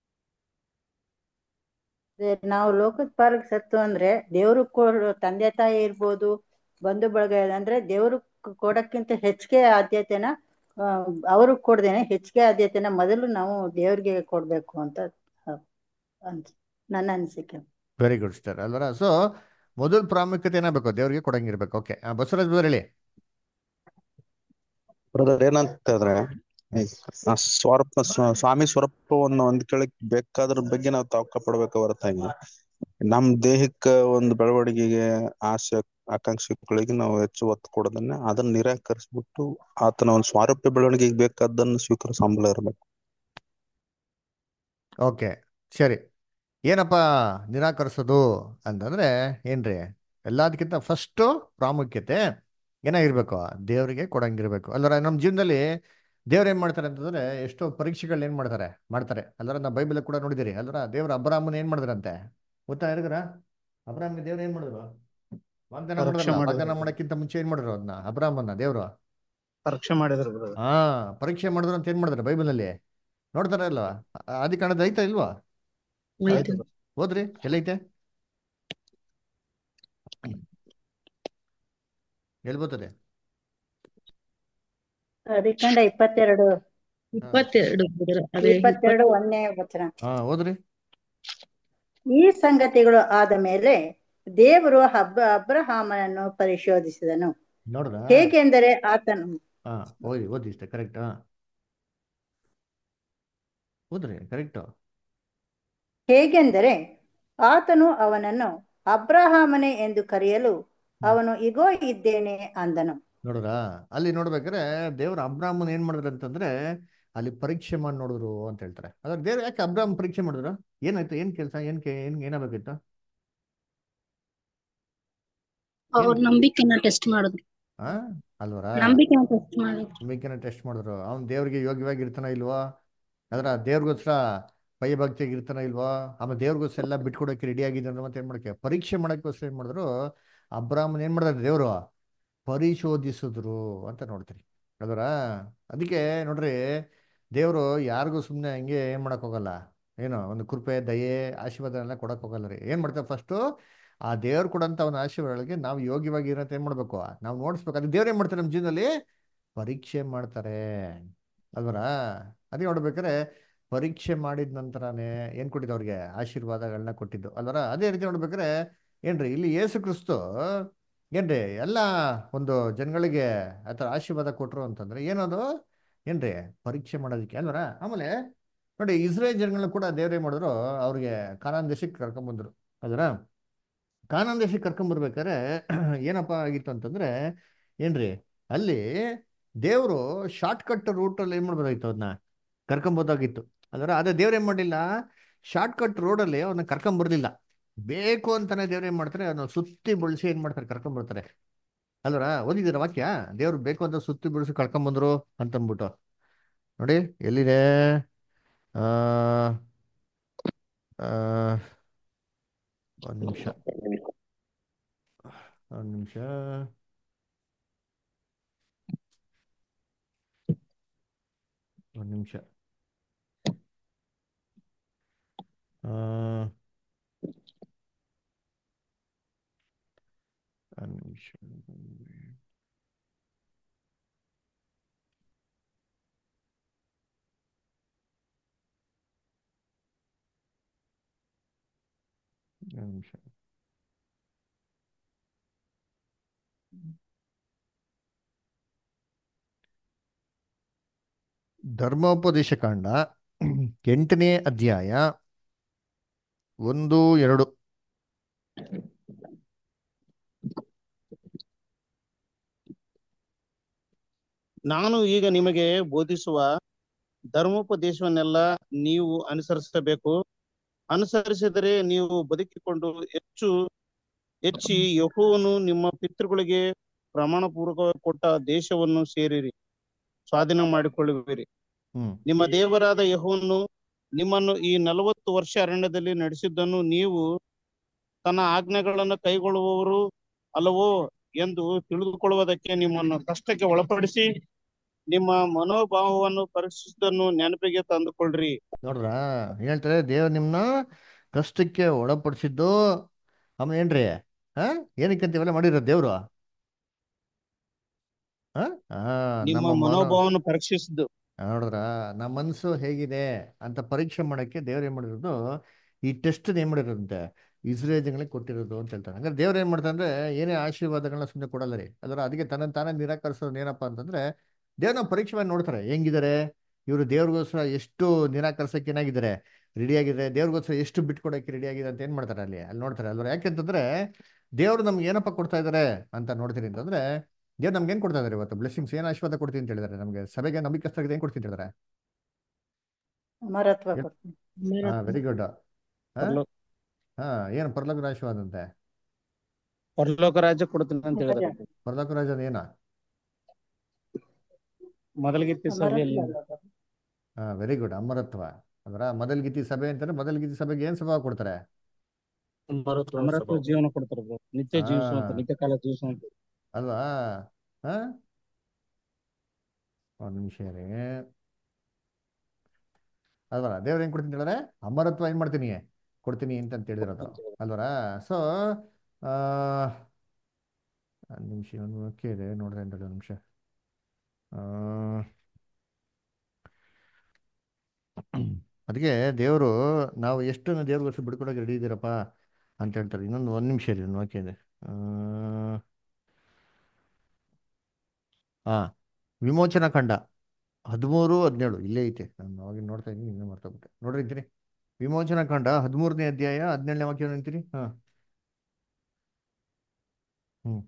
Speaker 2: ಅದೇ ನಾವು ಲೋಕದ ಪಾಲಿಗೆ ಸತ್ತು ಅಂದ್ರೆ ದೇವ್ರು ಕೊಡೋ ತಂದೆ ತಾಯಿ ಇರ್ಬೋದು ಬಂಧು ಬಳಗ ಅಂದ್ರೆ ದೇವ್ರು ಕೊಡಕ್ಕಿಂತ ಹೆಚ್ಚಿಗೆ ಆದ್ಯತೆನ ಅವರು ಕೊಡ್ದೇನೆ ಹೆಚ್ಚಿಗೆ ಆದ್ಯತೆನ ಮೊದಲು ನಾವು ದೇವ್ರಿಗೆ ಕೊಡ್ಬೇಕು ಅಂತ ಆ, ಅನ್ಸ್ ನನ್ನ ಅನಿಸಿಕೆ
Speaker 1: ವೆರಿ ಗುಡ್ ಸ್ಟಾರ್ ಅಲ್ವರ ಸೊ ಮೊದಲು ಪ್ರಾಮುಖ್ಯತೆ ಏನಾಗಬೇಕು ದೇವರಿಗೆ ಕೊಡಂಗಿರ್ಬೇಕು ಓಕೆ ಬಸವರಾಜ್ ಬುದ್ಧ ಹೇಳಿ
Speaker 9: ಬ್ರದರ್ ಏನಂತ ಹೇಳಿದ್ರೆ ಈ ಆ ಸ್ವರೂಪ ಸ್ವ- ಸ್ವಾಮಿ ಸ್ವರೂಪವನ್ನು ಹೊಂದ್ಕೊಳ್ಳಿಕ್ ಬೇಕಾದ್ರ ಬಗ್ಗೆ ನಾವು ತವಕ ಪಡ್ಬೇಕು ಹೊರತಾಗಿ ನಮ್ ದೇಹಕ್ಕ ಒಂದು ಬೆಳವಣಿಗೆಗೆ ಆಸೆ ಆಕಾಂಕ್ಷೆಗಳಿಗೆ ನಾವು ಹೆಚ್ಚು ಒತ್ತು ಕೊಡೋದನ್ನ ಅದನ್ನ ನಿರಾಕರಿಸ್ಬಿಟ್ಟು ಆತನ ಒಂದು ಸ್ವಾರೂಪ್ಯ ಬೆಳವಣಿಗೆಗೆ ಬೇಕಾದನ್ನ ಸ್ವೀಕರಿಸೋ ಹಂಬಲ ಇರ್ಬೇಕು
Speaker 1: ಓಕೆ ಸರಿ ಏನಪ್ಪ ನಿರಾಕರಿಸೋದು ಅಂತಂದ್ರೆ ಏನ್ರಿ ಎಲ್ಲದಕ್ಕಿಂತ ಫಸ್ಟು ಪ್ರಾಮುಖ್ಯತೆ ಏನಾಗಿರ್ಬೇಕು ದೇವರಿಗೆ ಕೊಡಂಗಿರ್ಬೇಕು ಅಲ್ಲರ ನಮ್ಮ ಜೀವನದಲ್ಲಿ ದೇವ್ರು ಏನ್ ಮಾಡ್ತಾರೆ ಅಂತಂದ್ರೆ ಎಷ್ಟೋ ಪರೀಕ್ಷೆಗಳು ಏನ್ ಮಾಡ್ತಾರೆ ಮಾಡ್ತಾರೆ ಅಲ್ಲರ ನಾವು ಬೈಬಲ್ ಕೂಡ ನೋಡಿದಿರಿ ಅಲ್ಲರ ದೇವ್ರ ಅಬ್ರಾಹ್ಮನ್ ಏನ್ ಮಾಡಿದ್ರಂತೆ ಗೊತ್ತಾ ಹೇಳಿದ್ರ ಅಬ್ರಾಹ್ಮನ್ ದೇವ್ರು ಏನ್ ಮಾಡಿದ್ರು ವಾಗ್ದಾನ
Speaker 7: ಪರೀಕ್ಷೆ
Speaker 1: ಮಾಡಿದ್ರಲ್ಲ
Speaker 7: ಮಾಡಿದ್ರು
Speaker 1: ವಾಗ್ದಾನ ಮಾಡಕ್ಕಿಂತ ಮುಂಚೆ ಏನ್ ಮಾಡಿದ್ರು ಅದನ್ನ ಅಬ್ರಾಹ್ಮನ್ನ ದೇವ್ರು
Speaker 7: ಪರೀಕ್ಷೆ ಮಾಡಿದ್ರು ಬ್ರದರ್
Speaker 1: ಹಾ ಪರೀಕ್ಷೆ ಮಾಡಿದ್ರು ಅಂತ ಏನ್ ಮಾಡಿದ್ರು ಬೈಬಲ್ ಅಲ್ಲಿ ನೋಡ್ತಾರ ಇಲ್ವಾ ಆದಿ ಕಾಣದ ಐತಾ ಇಲ್ವಾ
Speaker 3: ಆಯ್ತು
Speaker 7: ಆಯ್ತು
Speaker 1: ಹೋದ್ರಿ ಎಲ್ಲೈತೆ ಎಲ್ಲಿ ಬರ್ತದೆ
Speaker 2: ಅದಕ್ಕಂಡ ಇಪ್ಪತ್ತೆರಡು
Speaker 3: ಇಪ್ಪತ್ತೆರಡು brother. ಅದೇ
Speaker 2: ಇಪ್ಪತ್ತೆರಡು ಒಂದನೇ ವಚನ
Speaker 1: ಹಾ ಹೋದ್ರಿ
Speaker 2: ಈ ಸಂಗತಿಗಳು ಆದ ಮೇಲೆ ದೇವರು ಹಬ್ಬ ಅಬ್ರಹಾಮನನ್ನು ಪರಿಶೋಧಿಸಿದನು
Speaker 1: ನೋಡ್ರ
Speaker 2: ಹೇಗೆಂದರೆ ಆತನು
Speaker 1: ಹಾ ಓದಿ ಓದಿ ಇಷ್ಟೇ ಕರೆಕ್ಟ್ ಹಾ ಹೋದ್ರಿ ಕರೆಕ್ಟ್
Speaker 2: ಹೇಗೆಂದರೆ ಆತನು ಅವನನ್ನು ಅಬ್ರಹಾಮನೇ ಎಂದು ಕರೆಯಲು ಅವನು ಇಗೋ ಇದ್ದೇನೆ ಅಂದನು
Speaker 1: ನೋಡ್ರ ಅಲ್ಲಿ ನೋಡ್ಬೇಕಾದ್ರೆ ದೇವ್ರ ಅಬ್ರಾಹ್ಮನ್ ಏನ್ ಮಾಡಿದ್ರು ಅಂತಂದ್ರೆ ಅಲ್ಲಿ ಪರೀಕ್ಷೆ ಮಾಡಿ ನೋಡಿದ್ರು ಅಂತ ಹೇಳ್ತಾರೆ ಅದ್ರ ದೇವ್ರು ಯಾಕೆ ಅಬ್ರಾಹ್ಮನ್ ಪರೀಕ್ಷೆ ಮಾಡಿದ್ರು ಏನಾಯ್ತು ಏನ್ ಕೆಲಸ ಏನ್ ಕೆ- ಏನ್ ಏನಾಗಬೇಕಿತ್ತು
Speaker 10: ಅವ್ರ ನಂಬಿಕೆನ ಟೆಸ್ಟ್ ಮಾಡಿದ್ರು
Speaker 1: ಹಾ ಅಲ್ವರ
Speaker 10: ನಂಬಿಕೆನ ಟೆಸ್ಟ್ ಮಾಡಿದ್ರು
Speaker 1: ನಂಬಿಕೆನ ಟೆಸ್ಟ್ ಮಾಡಿದ್ರು ಅವ್ನ್ ದೇವ್ರಿಗೆ ಯೋಗ್ಯವಾಗಿ ಇರ್ತಾನ ಇಲ್ವೋ ಅದ್ರ ದೇವ್ರಿಗೋಸ್ಕರ ಭಯಭಕ್ತಿಯಾಗಿ ಇರ್ತಾನ ಇಲ್ವೋ ಆಮೇಲೆ ದೇವ್ರಿಗೋಸ್ಕರ ಎಲ್ಲ ಬಿಟ್ಕೊಡಕ್ಕೆ ರೆಡಿ ಆಗಿದ್ದಾನೆ ಮತ್ತೆ ಏನ್ ಮಾಡಕ್ಕೆ ಪರೀಕ್ಷೆ ಮಾಡಕ್ಕೋಸ್ಕರ ಏನ್ ಮಾಡಿದ್ರು ಅಬ್ರಾಹ್ಮನ್ ಏನ್ ಮಾಡಿದ್ರು ದೇವ್ರು ಪರಿಶೋಧಿಸಿದ್ರು ಅಂತ ನೋಡ್ತೀರಿ ಅದರ ಅದಕ್ಕೆ ನೋಡ್ರಿ ದೇವರು ಯಾರಿಗೂ ಸುಮ್ಮನೆ ಹಂಗೆ ಏನ್ ಮಾಡಕ್ ಹೋಗಲ್ಲ ಏನು ಒಂದು ಕೃಪೆ ದಯೆ ಆಶೀರ್ವಾದ ಎಲ್ಲ ಕೊಡಕ್ ಹೋಗಲ್ಲ ರೀ ಏನ್ ಮಾಡ್ತಾರೆ ಫಸ್ಟು ಆ ದೇವ್ರು ಕೊಡಂತ ಒಂದು ಆಶೀರ್ವಾದಗಳಿಗೆ ನಾವು ಯೋಗ್ಯವಾಗಿ ಇರೋಂತ ಏನ್ ಮಾಡ್ಬೇಕು ನಾವು ನೋಡಿಸ್ಬೇಕು ಅದು ದೇವ್ರು ಏನ್ ಮಾಡ್ತಾರೆ ನಮ್ಮ ಜೀವನದಲ್ಲಿ ಪರೀಕ್ಷೆ ಮಾಡ್ತಾರೆ ಅಲ್ವರ ಅದೇ ನೋಡ್ಬೇಕಾದ್ರೆ ಪರೀಕ್ಷೆ ಮಾಡಿದ ನಂತರನೇ ಏನ್ ಕೊಟ್ಟಿದ್ದು ಅವ್ರಿಗೆ ಆಶೀರ್ವಾದಗಳನ್ನ ಕೊಟ್ಟಿದ್ದು ಅಲ್ವರ ಅದೇ ರೀತಿ ನೋಡ್ಬೇಕಾದ್ರೆ ಏನ್ರಿ ಇಲ್ಲಿ ಯೇಸು ಕ್ರಿಸ್ತು ಏನ್ರಿ ಎಲ್ಲ ಒಂದು ಜನಗಳಿಗೆ ಆ ಥರ ಆಶೀರ್ವಾದ ಕೊಟ್ರು ಅಂತಂದ್ರೆ ಏನದು ಏನ್ರಿ ಪರೀಕ್ಷೆ ಮಾಡೋದಕ್ಕೆ ಅಲ್ವರ ಆಮೇಲೆ ನೋಡಿ ಇಸ್ರೇಲ್ ಜನಗಳನ್ನ ಕೂಡ ದೇವ್ರು ಏನ್ ಮಾಡಿದ್ರು ಅವ್ರಿಗೆ ಕಾನಾನ್ ದೇಶಕ್ಕೆ ಕರ್ಕೊಂಬಂದ್ರು ಅದರ ಕಾನಾನ್ ದೇಶಕ್ಕೆ ಕರ್ಕೊಂಬರ್ಬೇಕಾದ್ರೆ ಏನಪ್ಪ ಆಗಿತ್ತು ಅಂತಂದ್ರೆ ಏನ್ರಿ ಅಲ್ಲಿ ದೇವರು ಶಾರ್ಟ್ ಕಟ್ ರೂಟಲ್ಲಿ ಏನ್ ಮಾಡ್ಬೋದಾಗಿತ್ತು ಅದನ್ನ ಕರ್ಕೊಂಬೋದಾಗಿತ್ತು ಅದರ ಅದೇ ದೇವ್ರು ಏನ್ ಮಾಡಲಿಲ್ಲ ಶಾರ್ಟ್ ಕಟ್ ರೋಡಲ್ಲಿ ಅವ್ರನ್ನ ಕರ್ಕೊಂಬರ್ಲಿಲ್ಲ ಬೇಕು ಅಂತಾನೆ ದೇವ್ರು ಏನ್ ಮಾಡ್ತಾರೆ ಅದನ್ನ ಸುತ್ತಿ ಬಳಸಿ ಏನ್ ಮಾಡ್ತಾರೆ ಕರ್ಕೊಂಬರ್ತಾರೆ ಅಲ್ವರ ಓದಿದ್ದೀರ ವಾಕ್ಯ ದೇವ್ರು ಬೇಕು ಅಂತ ಸುತ್ತಿ ಬಿಡಿಸಿ ಕರ್ಕೊಂಬಂದ್ರು ಅಂತಂದ್ಬಿಟ್ಟು ನೋಡಿ ಎಲ್ಲಿದೆ ಆ ಆ, ಒಂದ್ ನಿಮಿಷ ಒಂದ್ ನಿಮಿಷ ಒಂದ್ ನಿಮಿಷ ಆ, ಒಂದ್ ನಿಮಿಷ ಒಂದ್ ನಿಮಿಷ ಧರ್ಮೋಪದೇಶ ಕಾಂಡ ಎಂಟನೇ ಅಧ್ಯಾಯ ಒಂದು ಎರಡು
Speaker 7: ನಾನು ಈಗ ನಿಮಗೆ ಬೋಧಿಸುವ ಧರ್ಮೋಪದೇಶವನ್ನೆಲ್ಲ ನೀವು ಅನುಸರಿಸಬೇಕು ಅನುಸರಿಸಿದರೆ ನೀವು ಬದುಕಿಕೊಂಡು ಹೆಚ್ಚು ಹೆಚ್ಚಿ ಯೆಹೋವನು ನಿಮ್ಮ ಪಿತೃಗಳಿಗೆ ಪ್ರಮಾಣ ಪೂರ್ವಕ ಕೊಟ್ಟ ದೇಶವನ್ನು ಸೇರಿರಿ ಸ್ವಾಧೀನ ಮಾಡಿಕೊಳ್ಳುವಿರಿ
Speaker 1: ಹ್ಮ್
Speaker 7: ನಿಮ್ಮ ದೇವರಾದ ಯೆಹೋವನು ನಿಮ್ಮನ್ನು ಈ ನಲವತ್ತು ವರ್ಷ ಅರಣ್ಯದಲ್ಲಿ ನಡೆಸಿದ್ದನ್ನು ನೀವು ತನ್ನ ಆಜ್ಞೆಗಳನ್ನು ಕೈಗೊಳ್ಳುವವರು ಅಲ್ಲವೋ ಎಂದು ತಿಳಿದುಕೊಳ್ಳುವುದಕ್ಕೆ ನಿಮ್ಮನ್ನು ಕಷ್ಟಕ್ಕೆ ಒಳಪಡಿಸಿ ನಿಮ್ಮ ಮನೋಭಾವವನ್ನು ಪರೀಕ್ಷಿಸಿದ್ದನ್ನು ನೆನಪಿಗೆ ತಂದುಕೊಳ್ಳ್ರಿ
Speaker 1: ನೋಡ್ರ ಹೇಳ್ತಾರೆ ದೇವ್ರು ನಿಮ್ನ ಕಷ್ಟಕ್ಕೆ ಒಳಪಡಿಸಿದ್ದು ಆಮೇಲೆ ಏನ್ರಿ ಹಾ ಏನಕ್ಕೆ ಅಂತ ಇವೆಲ್ಲ ಮಾಡಿರೋ ದೇವ್ರು ಹಾ ಆ,
Speaker 7: ನಿಮ್ಮ
Speaker 1: ನಮ್ಮ ಮನೋ
Speaker 7: ಮನೋಭಾವವನ್ನು ಪರೀಕ್ಷಿಸಿದ್ದು
Speaker 1: ನೋಡಿದ್ರ ನಮ್ಮ ಮನಸ್ಸು ಹೇಗಿದೆ ಅಂತ ಪರೀಕ್ಷೆ ಮಾಡಕ್ಕೆ ದೇವ್ರು ಏನ್ ಮಾಡಿರೋದು ಈ ಟೆಸ್ಟ್ ಏನ್ ಮಾಡಿರೋದಂತೆ ಇಸ್ರೇಲ್ ಜನಗಳಿಗೆ ಕೊಟ್ಟಿರೋದು ಅಂತ ಹೇಳ್ತಾರೆ ಹಂಗಾರೆ ದೇವ್ರು ಏನ್ ಮಾಡ್ತಾರೆ ಅಂದ್ರೆ ಏನೇ ಆಶೀರ್ವಾದಗಳನ್ನ ಸುಮ್ಮನೆ ಕೊಡಲ್ಲ ರೀ ಅದರ ಅದಕ್ಕೆ ತನ್ನ ತಾನೇ ನಿರಾಕರಿಸೋದು ಏನಪ್ಪಾ ಅಂತಂದ್ರೆ ದೇವ್ರನ್ನ ಪರೀಕ್ಷೆ ಮಾಡಿ ನೋಡ್ತಾರೆ ಹೆಂಗಿದ್ದಾರೆ ಇವರು ದೇವ್ರಿಗೋಸ್ಕರ ಎಷ್ಟು ನಿರಾಕರಿಸಕ್ಕೆ ಏನಾಗಿದ್ದಾರೆ ರೆಡಿ ಆಗಿದ್ದಾರೆ ದೇವ್ರಿಗೋಸ್ಕರ ಎಷ್ಟು ಬಿಟ್ಕೊಡಕ್ಕೆ ರೆಡಿ ಆಗಿದೆ ಅಂತ ಏನ್ ಮಾಡ್ತಾರೆ ಅಲ್ಲಿ ಅಲ್ಲಿ ನೋಡ್ತಾರೆ ಅಲ್ವ ಯಾಕೆಂತಂದ್ರೆ ದೇವ್ರು ನಮ್ಗೆ ಏನಪ್ಪ ಕೊಡ್ತಾ ಇದಾರೆ ಅಂತ ನೋಡ್ತೀನಿ ಅಂತಂದ್ರೆ ದೇವ್ರು ನಮ್ಗೆ ಏನ್ ಕೊಡ್ತಾ ಇದಾರೆ ಇವತ್ತು ಬ್ಲೆಸ್ಸಿಂಗ್ಸ್ ಏನ್ ಆಶೀರ್ವಾದ ಕೊಡ್ತೀನಿ ಅಂತ ಹೇಳಿದಾರೆ ನಮಗೆ ಸಭೆಗೆ ನಂಬಿಕಸ್ಥರಿಗೆ ಏನ್ ಕೊಡ್ತೀನಿ ಅಂತ ಹೇಳಿದಾರೆ
Speaker 2: ಅಮರತ್ವ
Speaker 1: ಏನ್-
Speaker 2: ಕೊಡ್ತೀನಿ
Speaker 1: ಹಾ ವೆರಿ ಗುಡ್
Speaker 7: ಪರಲೋಕ
Speaker 1: ಹಾ ಏನು ಪರಲೋಕದ ಆಶೀರ್ವಾದ ಅಂತೆ
Speaker 7: ಪರಲೋಕ ರಾಜ್ಯ ಕೊಡ್ತೀನಿ ಅಂತ ಹೇಳಿದಾರೆ
Speaker 1: ಪರಲೋಕ ರಾಜದ ಏನ
Speaker 7: ಮೊದಲಿಗಿತ್ತಿ ಸಭೆಯಲ್ಲಿ
Speaker 2: ಅಮರತ್ವ ಅಲ್ಲ.
Speaker 1: ಹಾ ವೆರಿ ಗುಡ್ ಅಮರತ್ವ ಅದರ ಮೊದಲ್ಗಿತಿ ಸಭೆ ಅಂತಾರೆ ಮೊದಲ್ಗಿತಿ ಸಭೆಗೆ ಏನ್ ಸಭಾ ಕೊಡ್ತಾರೆ
Speaker 7: ಅಮರತ್ವ ಜೀವನ ಕೊಡ್ತಾರೆ bro. ನಿತ್ಯ
Speaker 1: ಹಾ
Speaker 7: ಜೀವಿಸುವಂತ ನಿತ್ಯ ಕಾಲ ಜೀವಿಸುವಂತ
Speaker 1: ಅಲ್ವಾ ಹಾ ಒಂದ್ ನಿಮಿಷ ರೀ ಅಲ್ವರ ದೇವ್ರ ಏನ್ ಕೊಡ್ತೀನಿ ಹೇಳಿದ್ರೆ ಅಮರತ್ವ ಏನ್ ಮಾಡ್ತೀನಿ ಕೊಡ್ತೀನಿ ಅಂತ ಹೇಳಿದಿರೋದು ಅಲ್ವರ ಸೊ ಆ ಒಂದ್ ನಿಮಿಷ ಒಂದು ವಾಕ್ಯ ಇದೆ ನೋಡ್ರಿ ಅಂತ ಒಂದು ನಿಮಿಷ ಆ ಅದಕ್ಕೆ ದೇವರು ನಾವು ಎಷ್ಟು ದೇವ್ರಿಗೋಸ್ಕರ ಬಿಡ್ಕೊಡಕ್ಕೆ ರೆಡಿ ಇದ್ದೀರಪ್ಪ ಅಂತ ಹೇಳ್ತಾರೆ ಇನ್ನೊಂದು ಒಂದು ನಿಮಿಷ ಇರಿ ಒಂದು ವಾಕ್ಯ ಇದೆ ಆ, ಆ ವಿಮೋಚನಾ ಖಂಡ ಹದಿಮೂರು ಹದಿನೇಳು ಇಲ್ಲೇ ಐತೆ ನಾನು ಅವಾಗ ನೋಡ್ತಾ ಇದ್ದೀನಿ ಇನ್ನೂ ಮರ್ತೋಗ್ಬಿಟ್ಟೆ ನೋಡ್ರಿ ಅಂತೀನಿ ವಿಮೋಚನಾ ಖಂಡ ಹದಿಮೂರನೇ ಅಧ್ಯಾಯ ಹದಿನೇಳನೇ ವಾಕ್ಯ ಅಂತೀರಿ ಹಾ ಹ್ಮ್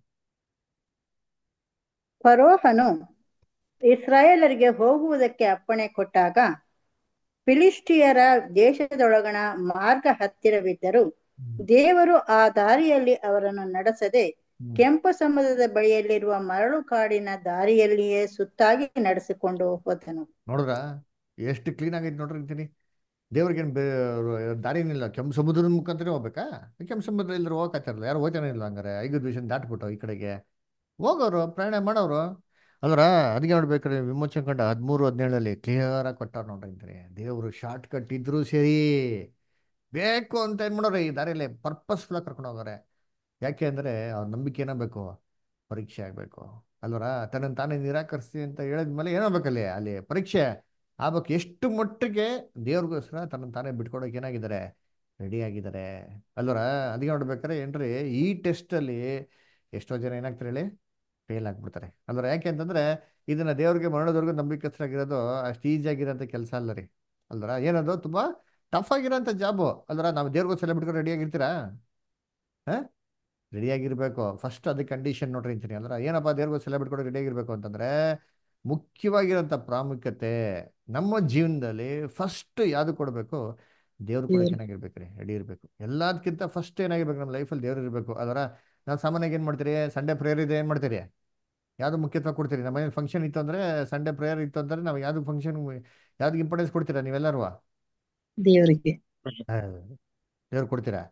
Speaker 2: ಫರೋಹನು ಇಸ್ರಾಯೇಲರಿಗೆ ಹೋಗುವುದಕ್ಕೆ ಅಪ್ಪಣೆ ಕೊಟ್ಟಾಗ ಫಿಲಿಷ್ಟಿಯರ ದೇಶದೊಳಗಣ ಮಾರ್ಗ ಹತ್ತಿರವಿದ್ದರೂ ದೇವರು ಆ ದಾರಿಯಲ್ಲಿ ಅವರನ್ನು ನಡೆಸದೆ
Speaker 1: ಹ್ಮ್
Speaker 2: ಕೆಂಪು ಸಮುದ್ರದ ಬಳಿಯಲ್ಲಿರುವ ಮರಳು ಕಾಡಿನ ದಾರಿಯಲ್ಲಿಯೇ ಸುತ್ತಾಗಿ ನಡೆಸಿಕೊಂಡು ಹೋದನು
Speaker 1: ನೋಡಿದ್ರ ಎಷ್ಟು ಕ್ಲೀನ್ ಆಗೈತೆ ನೋಡ್ರಿ ಅಂತೀನಿ ದೇವ್ರಿಗೆ ಏನು ಬೇ ದಾರಿನಿಲ್ಲ ಕೆಂಪು ಸಮುದ್ರದ ಮುಖಾಂತರ ಹೋಗ್ಬೇಕಾ ಕೆಂಪು ಸಮುದ್ರ ಇಲ್ಲದ್ರೆ ಹೋಗಕ್ಕಾಗ್ತಾರಲ್ಲ ಯಾರು ಹೋಗ್ತಾನೆ ಇಲ್ಲ ಹಂಗಾರೆ ಐದು ದಿವಸ ದಾಟ್ಬಿಟ್ಟು ಈ ಕಡೆಗೆ ಹೋಗೋರು ಪ್ರಯಾಣ ಮಾಡೋರು ಅಲ್ರ ಅದಕ್ಕೆ ನೋಡ್ಬೇಕಾದ್ರೆ ವಿಮೋಚನೆ ಕಂಡ ಹದಿಮೂರು ಹದಿನೇಳಲ್ಲಿ ಕ್ಲಿಯರ್ ಆಗಿ ಕೊಟ್ಟಾರ ನೋಡ್ರಿ ಅಂತೀನಿ ದೇವರು ಶಾರ್ಟ್ ಕಟ್ ಇದ್ರು ಸರಿ ಬೇಕು ಅಂತ ಏನ್ ಮಾಡೋರು ಈ ದಾರಿಯಲ್ಲಿ ಪರ್ಪಸ್ಫುಲ್ ಆಗಿ ಕರ್ಕೊಂಡು ಹೋಗೋರೆ ಯಾಕೆ ಅಂದ್ರೆ ಅವ್ರ ನಂಬಿಕೆ ಏನಾಗಬೇಕು ಪರೀಕ್ಷೆ ಆಗ್ಬೇಕು ಅಲ್ವರ ತನ್ನನ್ನು ತಾನೇ ನಿರಾಕರಿಸಿ ಅಂತ ಹೇಳಿದ್ಮೇಲೆ ಏನಾಗ್ಬೇಕಲ್ಲಿ ಅಲ್ಲಿ ಪರೀಕ್ಷೆ ಆಗ್ಬೇಕು ಎಷ್ಟು ಮಟ್ಟಿಗೆ ದೇವ್ರಿಗೋಸ್ಕರ ತನ್ನನ್ನು ತಾನೇ ಬಿಟ್ಕೊಡೋಕೆ ಏನಾಗಿದ್ದಾರೆ ರೆಡಿ ಆಗಿದ್ದಾರೆ ಅಲ್ವರ ಅದಕ್ಕೆ ನೋಡ್ಬೇಕಾರೆ ಏನ್ರಿ ಈ ಟೆಸ್ಟ್ ಅಲ್ಲಿ ಎಷ್ಟೋ ಜನ ಏನಾಗ್ತಾರೆ ಹೇಳಿ ಫೇಲ್ ಆಗ್ಬಿಡ್ತಾರೆ ಅಂದ್ರೆ ಯಾಕೆ ಅಂತಂದ್ರೆ ಇದನ್ನ ದೇವ್ರಿಗೆ ಮರಣದವರೆಗೂ ನಂಬಿಕಸ್ಥರಾಗಿರೋದು ಅಷ್ಟು ಈಸಿ ಆಗಿರೋಂಥ ಕೆಲಸ ಅಲ್ಲ ರೀ ಅಲ್ದ್ರ ಏನದು ತುಂಬಾ ಟಫ್ ಆಗಿರೋಂಥ ಜಾಬು ಅಲ್ದ್ರ ನಾವು ದೇವ್ರಿಗೋಸ್ಕರ ಬಿಟ್ಕೊಂಡು ರೆಡಿ ಆಗಿರ್ತೀರಾ ಹಾ ರೆಡಿ ಆಗಿರ್ಬೇಕು ಫಸ್ಟ್ ಅದಕ್ಕೆ ಕಂಡೀಷನ್ ನೋಡ್ರಿ ಅಂತೀನಿ ಅಂದ್ರೆ ಏನಪ್ಪ ದೇವ್ರಿಗೋಸ್ಕರ ಬಿಟ್ಕೊಂಡು ರೆಡಿ ಆಗಿರ್ಬೇಕು ಅಂತಂದ್ರೆ ಮುಖ್ಯವಾಗಿರೋಂಥ ಪ್ರಾಮುಖ್ಯತೆ ನಮ್ಮ ಜೀವನದಲ್ಲಿ ಫಸ್ಟ್ ಯಾವ್ದು ಕೊಡಬೇಕು ದೇವ್ರು ಕೂಡ
Speaker 3: ದೇವ್ರು.
Speaker 1: ಚೆನ್ನಾಗಿರ್ಬೇಕ್ರಿ ರೆಡಿ ಇರಬೇಕು ಎಲ್ಲದಕ್ಕಿಂತ ಫಸ್ಟ್ ಏನಾಗಿರ್ಬೇಕು ನಮ್ಮ ಲೈಫಲ್ಲಿ ದೇವ್ರು ಇರಬೇಕು ಅದರ ನಾವು ಸಾಮಾನ್ಯವಾಗಿ ಏನು ಮಾಡ್ತೀರಿ ಸಂಡೇ ಪ್ರೇಯರ್ ಇದೆ ಏನು ಮಾಡ್ತೀರಿ ಯಾವ್ದು ಮುಖ್ಯತ್ವ ಕೊಡ್ತೀರಿ ನಮ್ಮ ಮನೇಲಿ ಫಂಕ್ಷನ್ ಇತ್ತು ಅಂದ್ರೆ ಸಂಡೇ ಪ್ರೇಯರ್ ಇತ್ತು ಅಂದ್ರೆ ನಾವು ಯಾವ್ದು ಫಂಕ್ಷನ್ ಯಾವ್ದು ಇಂಪಾರ್ಟೆನ್ಸ್ ಕೊಡ್ತೀರಾ ನೀವೆಲ್ಲರೂ
Speaker 3: ದೇವರಿಗೆ
Speaker 1: ದೇವ್ರು ಕೊಡ್ತೀರಾ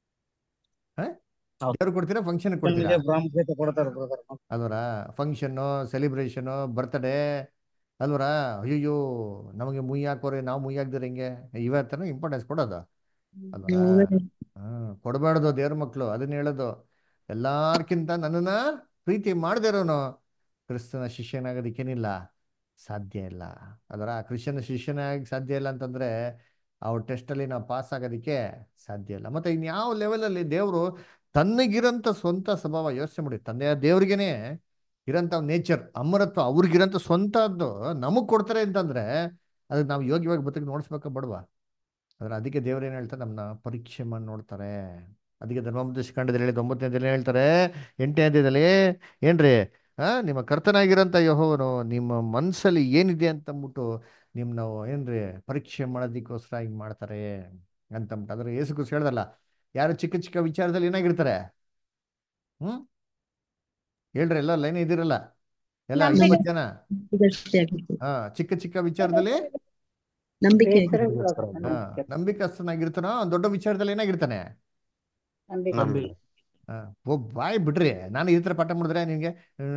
Speaker 7: ಹೌದು.
Speaker 1: ದೇವ್ರು ಕೊಡ್ತೀರಾ ಫಂಕ್ಷನ್ ಕೊಡ್ತೀರಾ
Speaker 7: ನಮ್ಗೆ ಪ್ರಾಮುಖ್ಯತೆ ಕೊಡ್ತಾರೆ ಬ್ರದರ್
Speaker 1: ಅಲ್ವರ ಫಂಕ್ಷನ್ನು ಸೆಲಿಬ್ರೇಷನು ಬರ್ತ್ಡೇ ಅಲ್ವರ ಅಯ್ಯೋ ನಮಗೆ ಮುಯ್ಯಿ ಹಾಕೋರೆ ನಾವು ಮುಯ್ಯಿ ಹಾಕ್ದಿರ ಹೆಂಗೆ ಇವತ್ತನ ಇಂಪಾರ್ಟೆನ್ಸ್ ಕೊಡೋದು ಅಲ್ವರ
Speaker 3: ಹೌದು.
Speaker 1: ಹ್ಮ್ ಕೊಡಬಾರ್ದು ದೇವ್ರ ಮಕ್ಕಳು ಅದನ್ನ ಹೇಳೋದು ಎಲ್ಲಾರ್ಕಿಂತ ನನ್ನನ್ನ ಪ್ರೀತಿ ಮಾಡದಿರೋನು ಕ್ರಿಸ್ತನ ಶಿಷ್ಯನಾಗೋದಕ್ಕೇನಿಲ್ಲ ಸಾಧ್ಯ ಇಲ್ಲ ಅದರ ಕ್ರಿಶ್ಚಿಯನ್ ಶಿಷ್ಯನಾಗಿ ಸಾಧ್ಯ ಇಲ್ಲ ಅಂತಂದ್ರೆ ಅವ್ರ ಟೆಸ್ಟಲ್ಲಿ ನಾವು ಪಾಸ್ ಆಗೋದಕ್ಕೆ ಸಾಧ್ಯ ಇಲ್ಲ ಮತ್ತೆ ಇನ್ಯಾವ ಲೆವೆಲಲ್ಲಿ ದೇವರು ತನ್ನಗಿರಂತ ಸ್ವಂತ ಸ್ವಭಾವ ಯೋಚನೆ ಮಾಡಿ ತಂದೆಯ ದೇವ್ರಿಗೇನೆ ಇರೋಂಥ ನೇಚರ್ ಅಮರತ್ವ ಅವ್ರಿಗಿರೋಂಥ ಸ್ವಂತದ್ದು ನಮಗ್ ಕೊಡ್ತಾರೆ ಅಂತಂದ್ರೆ ಅದಕ್ಕೆ ನಾವು ಯೋಗ್ಯವಾಗಿ ಬದುಕಿ ನೋಡಿಸ್ಬೇಕಾ ಬಡವಾ ಅದ್ರ ಅದಕ್ಕೆ ದೇವ್ರು ಏನ್ ಹೇಳ್ತಾರೆ ನಮ್ಮನ್ನ ಪರೀಕ್ಷೆ ಮಾಡಿ ನೋಡ್ತಾರೆ ಅದಕ್ಕೆ ಧರ್ಮೋಪದೇಶ ಖಂಡದಲ್ಲಿ ಹೇಳಿದ ಒಂಬತ್ತನೇ ದಿನ ಹೇಳ್ತಾರೆ ಎಂಟನೇ ಅಧ್ಯಾಯದಲ್ಲಿ ಏನ್ರಿ ಆ ನಿಮ್ಮ ಕರ್ತನಾಗಿರೋಂಥ ಯಹೋವನು ನಿಮ್ಮ ಮನ್ಸಲ್ಲಿ ಏನಿದೆ ಅಂತಂದ್ಬಿಟ್ಟು ನಿಮ್ ನಾವು ಏನ್ರಿ ಪರೀಕ್ಷೆ ಮಾಡೋದಕ್ಕೋಸ್ಕರ ಹಿಂಗ್ ಮಾಡ್ತಾರೆ ಅಂತಂದ್ಬಿಟ್ಟು ಅದ್ರ ಯೇಸು ಕ್ರಿಸ್ತ ಹೇಳ್ದಲ್ಲ ಯಾರು ಚಿಕ್ಕ ಚಿಕ್ಕ ವಿಚಾರದಲ್ಲಿ ಏನಾಗಿರ್ತಾರೆ ಹ್ಮ್ ಹೇಳ್ರಿ ಎಲ್ಲ ಲೈನ್ ಇದಿರಲ್ಲ ಎಲ್ಲ
Speaker 5: ನಂಬಿಕೆ.
Speaker 1: ಐವತ್ತು ಜನ
Speaker 3: ದೃಷ್ಟಿಯಾಗಿರ್ಬೇಕು.
Speaker 1: ಹಾ ಚಿಕ್ಕ ಚಿಕ್ಕ ವಿಚಾರದಲ್ಲಿ
Speaker 3: ನಂಬಿಕೆ
Speaker 2: ಬೇಸರ
Speaker 1: ಹಾ ನಂಬಿಕಸ್ಥನಾಗಿರ್ತಾನೋ ದೊಡ್ಡ ವಿಚಾರದಲ್ಲಿ ಏನಾಗಿರ್ತಾನೆ
Speaker 2: ನಂಬಿಕೆ
Speaker 9: ನಂಬಿಕೆ
Speaker 1: ಹಾ ಓ ಬಾಯ್ ಬಿಡ್ರಿ ನಾನು ಈ ತರ ಪಾಠ ಮಾಡಿದ್ರೆ ನಿಮ್ಗೆ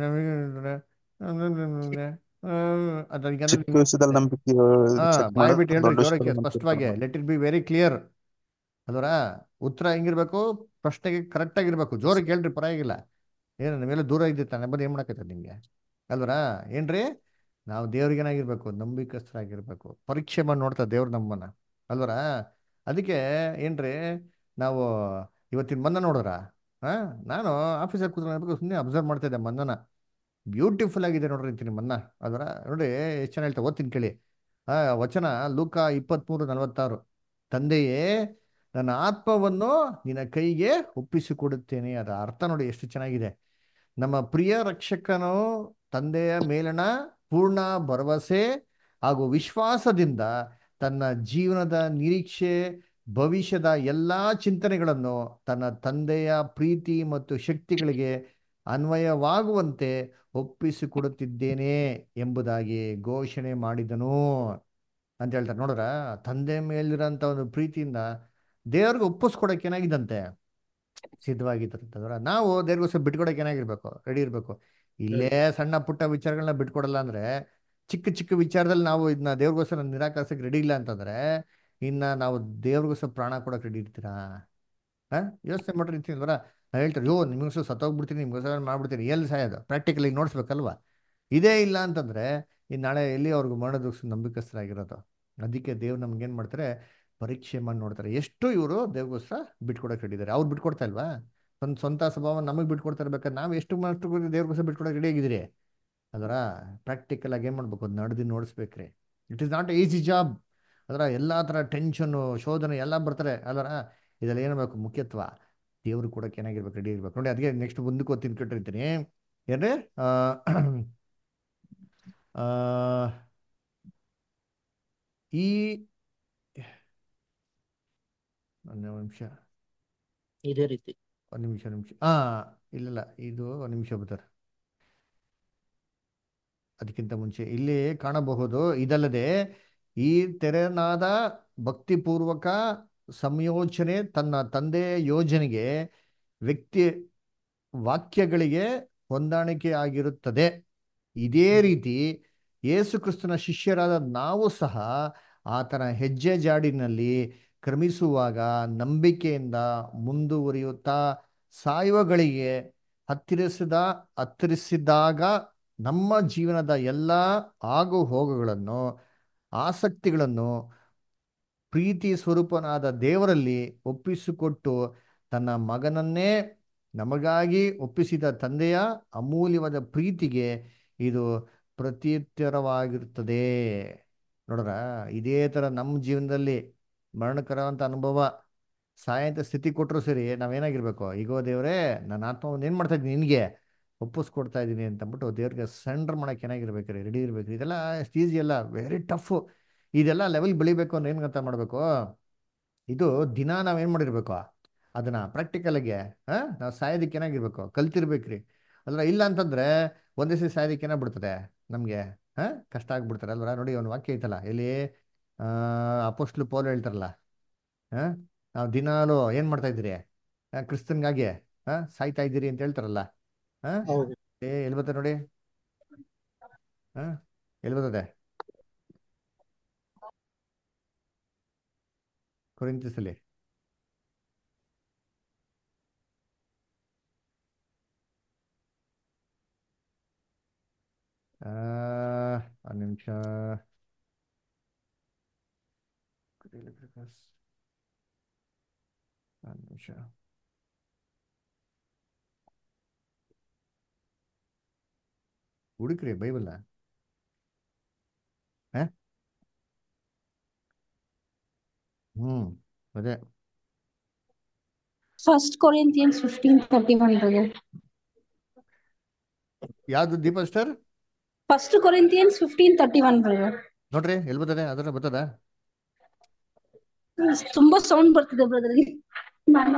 Speaker 1: ಅದ್ ಹಿಂಗಂದ್ರೆ
Speaker 9: ಚಿಕ್ಕ
Speaker 1: ನಿಮ್ಗೆ
Speaker 9: ವಿಷಯದಲ್ಲಿ ನಂಬಿಕೆ
Speaker 1: ಹಾ
Speaker 9: ಚೆಕ್
Speaker 1: ಬಾಯ್
Speaker 9: ಮಾಡು
Speaker 1: ಬಿಟ್ಟು ಹೇಳ್ರಿ
Speaker 9: ದೊಡ್ಡ
Speaker 1: ಜೋರಕ್ಕೆ
Speaker 9: ವಿಷಯದಲ್ಲಿ ನಂಬಿಕೆ
Speaker 1: ಸ್ಪಷ್ಟವಾಗಿ
Speaker 9: ಇಟ್ಕೊಂಡು
Speaker 1: let it be very clear ಅದರ ಉತ್ತರ ಹೆಂಗಿರ್ಬೇಕು ಪ್ರಶ್ನೆಗೆ ಕರೆಕ್ಟ್ ಆಗಿರ್ಬೇಕು ಜೋರಕ್ಕೆ ಹೇಳ್ರಿ ಪರವಾಗಿಲ್ಲ ಏನು ನೀವೆಲ್ಲ ದೂರ ಇದ್ದಿರ್ತಾನೆ ಬಂದು ಏನ್ ಮಾಡಕತ್ತ ನಿಮ್ಗೆ ಅಲ್ವರ ಏನ್ರಿ ನಾವು ದೇವ್ರಿಗೇನಾಗಿರ್ಬೇಕು ನಂಬಿಕಸ್ಥರಾಗಿರ್ಬೇಕು ಪರೀಕ್ಷೆ ಮಾಡಿ ನೋಡ್ತಾ ದೇವ್ರು ನಮ್ಮನ್ನ ಅಲ್ವರ ಅದಕ್ಕೆ ಏನ್ರಿ ನಾವು ಇವತ್ತಿನ ಮನ್ನ ನೋಡಿದ್ರ ಹಾ ನಾನು ಆಫೀಸಲ್ಲಿ ಕೂತ್ಕೊಂಡು ಸುಮ್ಮನೆ ಅಬ್ಸರ್ವ್ ಮಾಡ್ತಾ ಇದ್ದೆ ಮನ್ನನ ಬ್ಯೂಟಿಫುಲ್ ಆಗಿದೆ ನೋಡ್ರಿ ಅಂತೀನಿ ಮನ್ನ ಅದರ ನೋಡಿ ಎಷ್ಟು ಚೆನ್ನಾಗಿ ಹೇಳ್ತಾ ಓದ್ತೀನಿ ಕೇಳಿ ಆ ವಚನ ಲೂಕ ಇಪ್ಪತ್ಮೂರು ನಲವತ್ತಾರು ತಂದೆಯೇ ನನ್ನ ಆತ್ಮವನ್ನು ನಿನ್ನ ಕೈಗೆ ಒಪ್ಪಿಸಿಕೊಡುತ್ತೇನೆ ಅದರ ಅರ್ಥ ನೋಡಿ ಎಷ್ಟು ಚೆನ್ನಾಗಿದೆ ನಮ್ಮ ಪ್ರಿಯ ರಕ್ಷಕನು ತಂದೆಯ ಮೇಲಣ ಪೂರ್ಣ ಭರವಸೆ ಹಾಗೂ ವಿಶ್ವಾಸದಿಂದ ತನ್ನ ಜೀವನದ ನಿರೀಕ್ಷೆ ಭವಿಷ್ಯದ ಎಲ್ಲಾ ಚಿಂತನೆಗಳನ್ನು ತನ್ನ ತಂದೆಯ ಪ್ರೀತಿ ಮತ್ತು ಶಕ್ತಿಗಳಿಗೆ ಅನ್ವಯವಾಗುವಂತೆ ಒಪ್ಪಿಸಿಕೊಡುತ್ತಿದ್ದೇನೆ ಎಂಬುದಾಗಿ ಘೋಷಣೆ ಮಾಡಿದನು ಅಂತ ಹೇಳ್ತಾರೆ ನೋಡ್ರ ತಂದೆ ಮೇಲಿರೋಂಥ ಒಂದು ಪ್ರೀತಿಯಿಂದ ದೇವ್ರಿಗೆ ಒಪ್ಪಿಸ್ಕೊಡಕ್ಕೆ ಏನಾಗಿದ್ದಂತೆ ಸಿದ್ಧವಾಗಿದ್ದಂತಂದ್ರೆ ನಾವು ದೇವ್ರಿಗೋಸ್ಕರ ಬಿಟ್ಕೊಡಕ್ಕೆ ಏನಾಗಿರ್ಬೇಕು ರೆಡಿ ಇರಬೇಕು ಇಲ್ಲೇ ಸಣ್ಣ ಪುಟ್ಟ ವಿಚಾರಗಳನ್ನ ಬಿಟ್ಕೊಡಲ್ಲ ಅಂದ್ರೆ ಚಿಕ್ಕ ಚಿಕ್ಕ ವಿಚಾರದಲ್ಲಿ ನಾವು ಇದನ್ನ ದೇವ್ರಿಗೋಸ್ಕರ ನಿರಾಕರಿಸಕ್ಕೆ ರೆಡಿ ಇಲ್ಲ ಅಂತಂದ್ರೆ ಇನ್ನ ನಾವು ದೇವ್ರಿಗೋಸ್ಕರ ಪ್ರಾಣ ಕೊಡಕ್ಕೆ ರೆಡಿ ಇರ್ತೀರಾ ಹಾ ಯೋಚನೆ ಮಾಡ್ರಿ ಇರ್ತೀನಲ್ವರ ನಾವು ಹೇಳ್ತಾರೆ ಯೋ ನಿಮಗೋಸ್ಕರ ಸತ್ತೋಗ್ಬಿಡ್ತೀನಿ ನಿಮ್ಗೋಸ್ಕರ ಮಾಡ್ಬಿಡ್ತೀನಿ ಎಲ್ಲಿ ಸಾಯೋದು ಪ್ರಾಕ್ಟಿಕಲಿ ನೋಡಿಸ್ಬೇಕಲ್ವಾ ಇದೇ ಇಲ್ಲ ಅಂತಂದ್ರೆ ಇನ್ನು ನಾಳೆ ಎಲ್ಲಿ ಅವ್ರಿಗೆ ಮರಣದ ನಂಬಿಕಸ್ಥರಾಗಿರೋದು ಅದಕ್ಕೆ ದೇವ್ರು ನಮ್ಗೆ ಏನು ಮಾಡ್ತಾರೆ ಪರೀಕ್ಷೆ ಮಾಡಿ ನೋಡ್ತಾರೆ ಎಷ್ಟು ಇವರು ದೇವ್ರಿಗೋಸ್ಕರ ಬಿಟ್ಕೊಡಕ್ಕೆ ರೆಡಿದ್ದಾರೆ ಅವ್ರು ಬಿಟ್ಕೊಡ್ತಾ ಇಲ್ವಾ ಸ್ವಂತ ಸ್ವಂತ ಸ್ವಭಾವ ನಮಗೆ ಬಿಟ್ಕೊಡ್ತಾ ಇರ್ಬೇಕಾದ್ರೆ ನಾವು ಎಷ್ಟು ಮಷ್ಟು ದೇವ್ರಿಗೋಸ್ಕರ ಬಿಟ್ಕೊಡಕ್ಕೆ ರೆಡಿ ಆಗಿದ್ದೀರಿ ಅದರ ಪ್ರಾಕ್ಟಿಕಲ್ ಆಗಿ ಏನು ಮಾಡ್ಬೇಕು ಅದು ನಡೆದು ನೋಡಿಸ್ಬೇಕ್ರಿ it is not easy job ಅದರ ಎಲ್ಲ ಥರ ಟೆನ್ಷನ್ನು ಶೋಧನೆ ಎಲ್ಲ ಬರ್ತಾರೆ ಅದರ ಇದೆಲ್ಲ ಏನಾಗಬೇಕು ಮುಖ್ಯತ್ವ ದೇವ್ರು ಕೊಡಕ್ಕೆ ಏನಾಗಿರ್ಬೇಕು ರೆಡಿ ಇರ್ಬೇಕು ನೋಡಿ ಅದಕ್ಕೆ ನೆಕ್ಸ್ಟ್ ಮುಂದಕ್ಕೆ ಓದ್ತೀನಿ ಕೊಟ್ಟಿರ್ತೀನಿ ಏನ್ರಿ ಆ, ಆ, ಈ ಒಂದು ನಿಮಿಷ
Speaker 7: ಇದೇ ರೀತಿ
Speaker 1: ಒಂದು ನಿಮಿಷ ಒಂದು ನಿಮಿಷ ಹಾ ಇಲ್ಲಲ್ಲ ಇದು ಒಂದು ನಿಮಿಷ ಬರ್ತಾರೆ ಅದಕ್ಕಿಂತ ಮುಂಚೆ ಇಲ್ಲಿ ಕಾಣಬಹುದು ಇದಲ್ಲದೆ ಈ ತೆರೆನಾದ ಭಕ್ತಿಪೂರ್ವಕ ಸಂಯೋಜನೆ ತನ್ನ ತಂದೆಯ ಯೋಜನೆಗೆ ವ್ಯಕ್ತಿ ವಾಕ್ಯಗಳಿಗೆ ಹೊಂದಾಣಿಕೆ ಆಗಿರುತ್ತದೆ ಇದೇ ರೀತಿ ಯೇಸು ಕ್ರಿಸ್ತನ ಶಿಷ್ಯರಾದ ನಾವು ಸಹ ಆತನ ಹೆಜ್ಜೆ ಜಾಡಿನಲ್ಲಿ ಕ್ರಮಿಸುವಾಗ ನಂಬಿಕೆಯಿಂದ ಮುಂದುವರಿಯುತ್ತಾ ಸಾಯುವಗಳಿಗೆ ಹತ್ತಿರಿಸಿದ ಹತ್ತಿರಿಸಿದಾಗ ನಮ್ಮ ಜೀವನದ ಎಲ್ಲ ಆಗು ಹೋಗುಗಳನ್ನು ಆಸಕ್ತಿಗಳನ್ನು ಪ್ರೀತಿ ಸ್ವರೂಪನಾದ ದೇವರಲ್ಲಿ ಒಪ್ಪಿಸಿಕೊಟ್ಟು ತನ್ನ ಮಗನನ್ನೇ ನಮಗಾಗಿ ಒಪ್ಪಿಸಿದ ತಂದೆಯ ಅಮೂಲ್ಯವಾದ ಪ್ರೀತಿಗೆ ಇದು ಪ್ರತ್ಯುತ್ತರವಾಗಿರುತ್ತದೆ ನೋಡ್ರ ಇದೇ ಥರ ನಮ್ಮ ಜೀವನದಲ್ಲಿ ಮರಣಕರವಂತ ಅನುಭವ ಸಾಯಂತ ಸ್ಥಿತಿ ಕೊಟ್ಟರು ಸರಿ ನಾವೇನಾಗಿರ್ಬೇಕು ಈಗೋ ದೇವರೇ ನನ್ನ ಆತ್ಮವನ್ನು ಏನು ಮಾಡ್ತಾ ಇದ್ದೀನಿ ನಿನಗೆ ಒಪ್ಪಿಸ್ಕೊಡ್ತಾ ಇದ್ದೀನಿ ಅಂತ ಅಂದ್ಬಿಟ್ಟು ದೇವ್ರಿಗೆ ಸೆಂಡ್ರ್ ಮಾಡೋಕೆ ಏನಾಗಿರ್ಬೇಕು ರೀ ರೆಡಿ ಇರಬೇಕು ಇದೆಲ್ಲ ಅಷ್ಟು ಈಸಿ ಅಲ್ಲ ವೆರಿ ಟಫ್ ಇದೆಲ್ಲ ಲೆವೆಲ್ ಬೆಳಿಬೇಕು ಅಂದ್ರೆ ಏನು ಗೊತ್ತಾ ಮಾಡಬೇಕು ಇದು ದಿನ ನಾವೇನು ಮಾಡಿರ್ಬೇಕು ಅದನ್ನ ಪ್ರಾಕ್ಟಿಕಲಾಗಿ ಹಾಂ ನಾವು ಸಾಯೋದಕ್ಕೆ ಏನಾಗಿರ್ಬೇಕು ಕಲ್ತಿರ್ಬೇಕ್ರಿ ಅಲ್ಲ ಇಲ್ಲ ಅಂತಂದ್ರೆ ಒಂದೇ ಸರಿ ಸಾಯೋದಕ್ಕೆ ಏನಾಗ್ಬಿಡ್ತದೆ ನಮಗೆ ಹಾಂ ಕಷ್ಟ ಆಗ್ಬಿಡ್ತಾರೆ ಅಲ್ವರ ನೋಡಿ ಒಂದು ವಾಕ್ಯ ಐತಲ್ಲ ಎಲ್ಲಿ ಅಪೋಸ್ಟ್ಲು ಪೌಲ್ ಹೇಳ್ತಾರಲ್ಲ ಹಾಂ ನಾವು ದಿನಾಲು ಏನು ಮಾಡ್ತಾ ಇದ್ದೀರಿ ಆ, ಕ್ರಿಸ್ತನ್ಗಾಗಿ ಹಾಂ ಸಾಯ್ತಾ ಇದ್ದೀರಿ ಅಂತ ಹೇಳ್ತಾರಲ್ಲ ಹಾಂ
Speaker 7: ಹೌದು
Speaker 1: ಏ ಎಲ್ಲಿ ಬರ್ತದೆ ನೋಡಿ ಹಾಂ ಎಲ್ಲಿ ಬರ್ತದೆ ಕೊರಿಂತಿಸಲಿ ಆ, ಒಂದು ನಿಮಿಷ ಒಂದು ನಿಮಿಷ ಹುಡುಕ್ರಿ ಬೈಬಲ್ನ ಹ ಹ್ಮ್ ಅದೇ
Speaker 10: first Corinthians fifteen thirty one brother
Speaker 1: ಯಾವ್ದು Deepa sister
Speaker 10: first Corinthians fifteen thirty one brother
Speaker 1: ನೋಡ್ರಿ ಎಲ್ಲಿ ಬರ್ತದೆ ಅದರ ಬರ್ತದ
Speaker 10: ತುಂಬಾ ಸೌಂಡ್ ಬರ್ತಿದೆ ಬ್ರದರ್ ನಾನು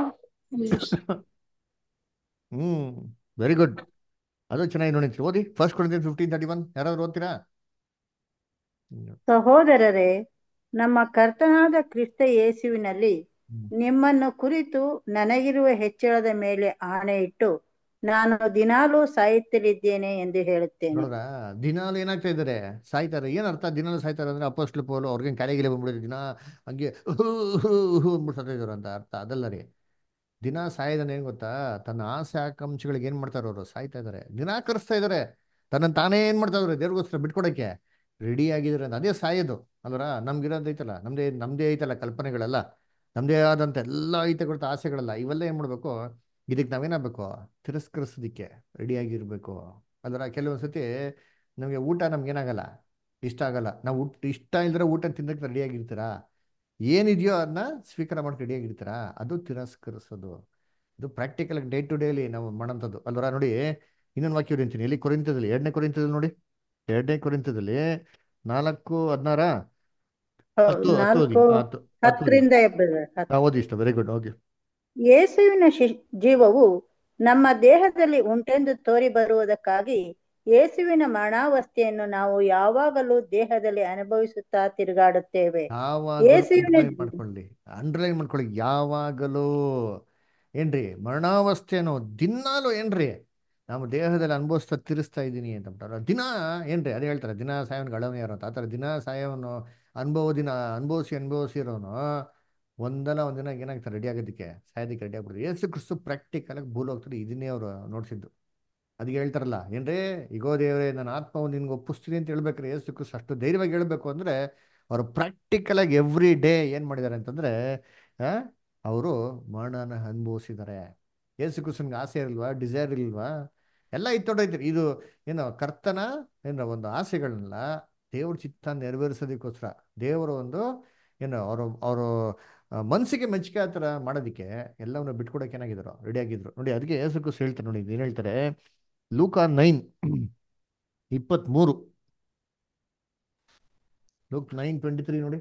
Speaker 1: ಹ್ಮ್ ವೆರಿ ಗುಡ್ ಅದು ಚೆನ್ನಾಗಿ ನೋಡಿ ಓದಿ ಫಸ್ಟ್ ಕೊಡ್ತೀನಿ ಫಿಫ್ಟೀನ್ ತರ್ಟಿ ಒನ್ ಯಾರಾದ್ರು ಓದ್ತೀರಾ
Speaker 2: ಸಹೋದರರೇ ನಮ್ಮ ಕರ್ತನಾದ ಕ್ರಿಸ್ತ ಯೇಸುವಿನಲ್ಲಿ ನಿಮ್ಮನ್ನು ಕುರಿತು ನನಗಿರುವ ಹೆಚ್ಚಳದ ಮೇಲೆ ಆಣೆ ಇಟ್ಟು ನಾನು ದಿನಾಲೂ ಸಾಯುತ್ತಲಿದ್ದೇನೆ ಎಂದು ಹೇಳುತ್ತೇನೆ
Speaker 1: ನೋಡ್ರ ದಿನಾಲು ಏನಾಗ್ತಾ ಇದ್ದಾರೆ ಸಾಯ್ತಾರೆ ಏನ್ ಅರ್ಥ ದಿನಾಲು ಸಾಯ್ತಾರೆ ಅಂದ್ರೆ ಅಪೋಸ್ಟ್ಲು ಪೋಲು ಅವ್ರಿಗೆ ಕಾಯಿಲೆಗಿಲೆ ಬಂದ್ಬಿಡಿದ್ರು ದಿನ ಹಂಗೆ ಹೂ ಹೂ ಹೂ ಅಂದ್ಬಿಟ್ಟು ಸತ್ತ ಇದ್ರು ಅಂತ ಅರ್ಥ ಅದಲ್ಲ ರೀ ದಿನ ಸಾಯೋದನ್ನ ಏನ್ ಗೊತ್ತಾ ತನ್ನ ಆಸೆ ಆಕಾಂಕ್ಷೆಗಳಿಗೆ ಏನ್ ಮಾಡ್ತಾರೆ ಅವರು ಸಾಯ್ತಾ ಇದಾರೆ ನಿರಾಕರಿಸ್ತಾ ಇದಾರೆ ತನ್ನನ್ನು ತಾನೇ ಏನ್ ಮಾಡ್ತಾ ಇದಾರೆ ದೇವ್ರಿಗೋಸ್ಕರ ಬಿಟ್ಕೊಡಕ್ಕೆ ರೆಡಿ ಆಗಿದ್ರೆ ಅದೇ ಸಾಯೋದು ಅಲ್ವರ ನಮ್ಗಿರೋದು ಐತಲ್ಲ ನಮ್ದೇ ನಮ್ದೇ ಐತಲ್ಲ ಕಲ್ಪನೆಗಳೆಲ್ಲ ನಮ್ದೇ ಆದಂತ ಎಲ್ಲ ಐತಗಳ ಆಸೆಗಳೆಲ್ಲ ಇವೆಲ್ಲ ಏನ್ ಮಾಡ್ಬೇಕು ಇದಕ್ಕೆ ನಾವೇನಾಗಬೇಕು ತಿರಸ್ಕರಿಸೋದಿಕ್ಕೆ ರೆಡಿಯಾಗಿರ್ಬೇಕು ಅಲ್ವರ ಕೆಲವೊಂದ್ಸತಿ ನಮಗೆ ಊಟ ನಮ್ಗೆ ಏನಾಗಲ್ಲ ಇಷ್ಟ ಆಗಲ್ಲ ನಾವು ಊಟ ಇಷ್ಟ ಇಲ್ದ್ರೆ ಊಟ ತಿನ್ನಕ್ಕೆ ರೆಡಿಯಾಗಿರ್ತೀರಾ ಏನಿದೆಯೋ ಅದನ್ನ ಸ್ವೀಕಾರ ಮಾಡಕ್ಕೆ ರೆಡಿಯಾಗಿರ್ತೀರಾ ಅದು ತಿರಸ್ಕರಿಸೋದು ಇದು ಪ್ರಾಕ್ಟಿಕಲ್ ಡೇ ಟು ಡೇಲಿ ನಾವು ಮಾಡೋಂಥದ್ದು ಅಲ್ವರ ನೋಡಿ ಇನ್ನೊಂದು ವಾಕ್ಯ ಹೊಡಿತೀನಿ ಎಲ್ಲಿ ಕೊರಿಂತದಲ್ಲಿ ಎರಡನೇ ಕೊರಿಂತದಲ್ಲಿ ನೋಡಿ ಎರಡನೇ ಕೊರಿಂತದಲ್ಲಿ ನಾಲ್ಕು ಹದಿನಾರ ಹತ್ತು ಹತ್ತು ಓದಿ
Speaker 2: ನಾಲ್ಕು
Speaker 1: ಹಾ, ಹತ್ತು ಹತ್ತು ಓದಿ
Speaker 2: ಹತ್ತರಿಂದ brother, ಹತ್ತು.
Speaker 1: ಹಾ, ಓದಿ ಇಷ್ಟ ವೆರಿ ಗುಡ್ ಓಕೆ
Speaker 2: ಯೇಸುವಿನ ಶಿ- ಜೀವವು ನಮ್ಮ ದೇಹದಲ್ಲಿ ಉಂಟೆಂದು ತೋರಿ ಬರುವುದಕ್ಕಾಗಿ ಯೇಸುವಿನ ಮರಣಾವಸ್ಥೆಯನ್ನು ನಾವು ಯಾವಾಗಲೂ ದೇಹದಲ್ಲಿ ಅನುಭವಿಸುತ್ತಾ ತಿರುಗಾಡುತ್ತೇವೆ
Speaker 1: ಯಾವಾಗಲೂ
Speaker 2: ಯೇಸುವಿನ
Speaker 1: ಅಂಡರ್ಲೈನ್ ಮಾಡ್ಕೊಳ್ಳಿ ಅಂಡರ್ಲೈನ್ ಮಾಡ್ಕೊಳ್ಳಿ ಯಾವಾಗಲೂ ಏನ್ರಿ ಮರಣಾವಸ್ಥೆನೋ ದಿನಾಲು ಏನ್ರಿ ನಾವು ದೇಹದಲ್ಲಿ ಅನುಭವಿಸ್ತಾ ತಿರ್ಸ್ತಾ ಇದ್ದೀನಿ ಅಂತ ಅಂತಾರೆ ದಿನ ಏನ್ರಿ ಅದೇ ಹೇಳ್ತಾರೆ ದಿನ ಸಾಯವನ್ ಗಳವನೇ ಯಾರು ಅಂತ ಆ ಥರ ದಿನ ಸಾಯವನು ಅನುಭವ ದಿನ ಅನುಭವಿಸಿ ಅನುಭವಿಸಿರೋನು ಒಂದಲ್ಲ ಒಂದಿನ ಏನಾಗ್ತಾರೆ ರೆಡಿ ಆಗೋದಕ್ಕೆ ಸಾಯೋದಕ್ಕೆ ರೆಡಿ ಆಗ್ಬಿಡ್ತಾರೆ ಏಸು ಕ್ರಿಸ್ತು ಪ್ರಾಕ್ಟಿಕಲ್ ಆಗಿ ಭೂಲ್ ಹೋಗ್ತಾರೆ ಇದನ್ನೇ ಅವರು ನೋಡ್ಸಿದ್ದು ಅದಕ್ಕೆ ಹೇಳ್ತಾರಲ್ಲ ಏನ್ರಿ ಈಗೋ ದೇವರೇ ನನ್ನ ಆತ್ಮವನ್ನು ನಿನ್ಗೆ ಒಪ್ಪಿಸ್ತೀನಿ ಅಂತ ಹೇಳ್ಬೇಕ್ರೆ ಏಸು ಕ್ರಿಸ್ತು ಅಷ್ಟು ಧೈರ್ಯವಾಗಿ ಹೇಳ್ಬೇಕು ಅಂದ್ರೆ ಅವರು ಪ್ರಾಕ್ಟಿಕಲ್ ಆಗಿ ಎವ್ರಿ ಡೇ ಏನು ಮಾಡಿದ್ದಾರೆ ಅಂತಂದ್ರೆ ಅವರು ಮರಣನ ಅನುಭವಿಸಿದ್ದಾರೆ ಏಸು ಕ್ರಿಸ್ತನ್ಗೆ ಆಸೆ ಇರಲ್ವಾ ಡಿಸೈರ್ ಇಲ್ವಾ ಎಲ್ಲ ಇತ್ತೊಡೈತ್ರಿ ಇದು ಏನು ಕರ್ತನ ಏನು ಒಂದು ಆಸೆಗಳನ್ನೆಲ್ಲ ದೇವ್ರ ಚಿತ್ತ ನೆರವೇರಿಸೋದಕ್ಕೋಸ್ಕರ ದೇವರ ಒಂದು ಏನು ಅವರು ಅವರು ಮನಸ್ಸಿಗೆ ಮೆಚ್ಚುಗೆ ಆ ಥರ ಮಾಡೋದಕ್ಕೆ ಎಲ್ಲವನ್ನ ಬಿಟ್ಕೊಡಕ್ಕೆ ಏನಾಗಿದ್ರು ರೆಡಿ ಆಗಿದ್ರು ನೋಡಿ ಅದಕ್ಕೆ ಏಸು ಕ್ರಿಸ್ತು ಹೇಳ್ತಾರೆ ನೋಡಿ ಏನು ಹೇಳ್ತಾರೆ ಲೂಕಾ ನೈನ್ ಇಪ್ಪತ್ತ್ಮೂರು ಲೂಕ್ ನೈನ್ ಟ್ವೆಂಟಿ ತ್ರೀ ನೋಡಿ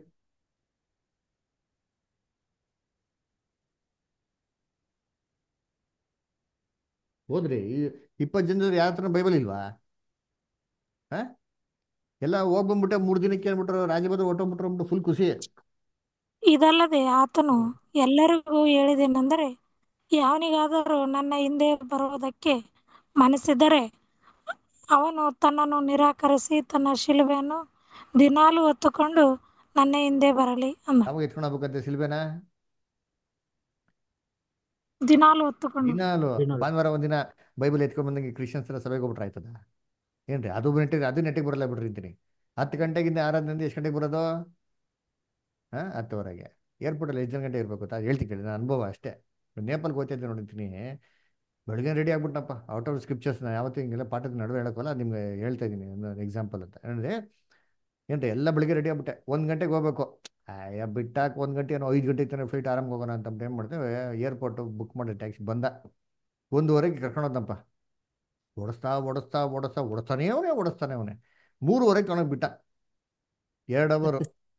Speaker 1: ಹೋದ್ರಿ ಈ ಇಪ್ಪತ್ತು ಜನರು ಯಾವ ಥರ ಬೈಬಲ್ ಇಲ್ವಾ ಹಾ ಎಲ್ಲ ಹೋಗ್ಬಂದ್ಬಿಟ್ಟೆ ಮೂರು ದಿನಕ್ಕೆ ಅಂದ್ಬಿಟ್ರು ರಾಜಭದ್ರ ಹೊಟ್ಟೋಗ್ಬಿಟ್ರು ಅಂದ್ಬಿಟ್ಟು ಫುಲ್ ಖುಷಿ
Speaker 8: ಇದಲ್ಲದೆ ಆತನು ಎಲ್ಲರಿಗೂ ಹೇಳಿದೇನೆಂದರೆ ಯಾವನಿಗಾದರೂ ನನ್ನ ಹಿಂದೆ ಬರುವುದಕ್ಕೆ ಮನಸ್ಸಿದ್ದರೆ ಅವನು ತನ್ನನ್ನು ನಿರಾಕರಿಸಿ ತನ್ನ ಶಿಲುಬೆಯನ್ನು ದಿನಾಲು ಹೊತ್ತುಕೊಂಡು ನನ್ನ ಹಿಂದೆ ಬರಲಿ ಅಂದ
Speaker 1: ಯಾವಾಗ ಎತ್ಕೊಂಡು ಹೋಗ್ಬೇಕಂತೆ ಸಿಲ್ಬೇನಾ
Speaker 8: ದಿನಾಲು ಹೊತ್ತುಕೊಂಡು
Speaker 1: ದಿನಾಲು
Speaker 7: ದಿನಾಲು.
Speaker 1: ಭಾನುವಾರ ಒಂದಿನ ಬೈಬಲ್ ಎತ್ಕೊಂಡ್ ಬಂದಂಗೆ ಕ್ರಿಶ್ಚಿಯನ್ಸ್ ಎಲ್ಲ ಸಭೆಗೆ ಹೋಗ್ಬಿಟ್ರೆ ಆಯ್ತದ ಏನ್ರಿ ಅದು ನೆಟ್ಟಿಗೆ ಅದು ನೆಟ್ಟಿಗೆ ಬರಲ್ಲ ಬಿಡ್ರಿ ಅಂತೀನಿ ಹತ್ತು ಗಂಟೆಗಿಂದ ಆರಾಧನೆ ಎಷ್ಟು ಗಂಟೆಗೆ ಬರೋದು ಹಾಂ ಹತ್ತುವರೆಗೆ ಏರ್ಪೋರ್ಟಲ್ಲಿ ಎಷ್ಟು ಜನ ಗಂಟೆ ಇರ್ಬೇಕು ಗೊತ್ತಾ ಹೇಳ್ತೀನಿ ಕೇಳಿ ನನ್ನ ಅನುಭವ ಅಷ್ಟೇ ನೇಪಾಲ್ಗೆ ಹೋಗ್ತಿದ್ದೆ ನೋಡಿರ್ತೀನಿ ಬೆಳಗ್ಗೆ ರೆಡಿ ಆಗ್ಬಿಟ್ಟನಪ್ಪ ಔಟ್ ಆಫ್ ಸ್ಕ್ರಿಪ್ಚರ್ಸ್ನ ಯಾವತ್ತೂ ಹಿಂಗೆಲ್ಲ ಪಾಠದ ನಡುವೆ ಹೇಳೋಕ್ಕಲ್ಲ ನಿಮ್ಗೆ ಹೇಳ್ತಾ ಇದ್ದೀನಿ ಒಂದು ಎಕ್ಸಾಂಪಲ್ ಅಂತ ಏನಂದ್ರೆ ಏನ್ರಿ ಎಲ್ಲ ಬೆಳಿಗ್ಗೆ ರೆಡಿ ಆಗ್ಬಿಟ್ಟೆ ಒಂದು ಗಂಟೆಗೆ ಹೋಗ್ಬೇಕು ಅಯ್ಯ ಬಿಟ್ಟಾಕ ಒಂದು ಗಂಟೆ ಏನೋ ಐದು ಗಂಟೆಗೆ ತಾನೆ ಫ್ಲೈಟ್ ಆರಾಮಾಗಿ ಹೋಗೋಣ ಅಂತ ಏನು ಮಾಡ್ತೇವೆ ಏರ್ಪೋರ್ಟು ಬುಕ್ ಮಾಡಿ ಟ್ಯಾಕ್ಸಿ ಬಂದ ಒಂದುವರೆಗೆ ಕರ್ಕೊಂಡೋದಪ್ಪ ಓಡಿಸ್ತಾ ಓಡಿಸ್ತಾ ಓಡಿಸ್ತಾ ಓಡಿಸ್ತಾನೇ ಅವನೇ ಓಡಿಸ್ತಾನೆ ಅವನೇ ಮೂರುವರೆಗೆ ತೊಗೊಂಡೋಗಿ ಬಿಟ್ಟ ಎರಡು ಅವರು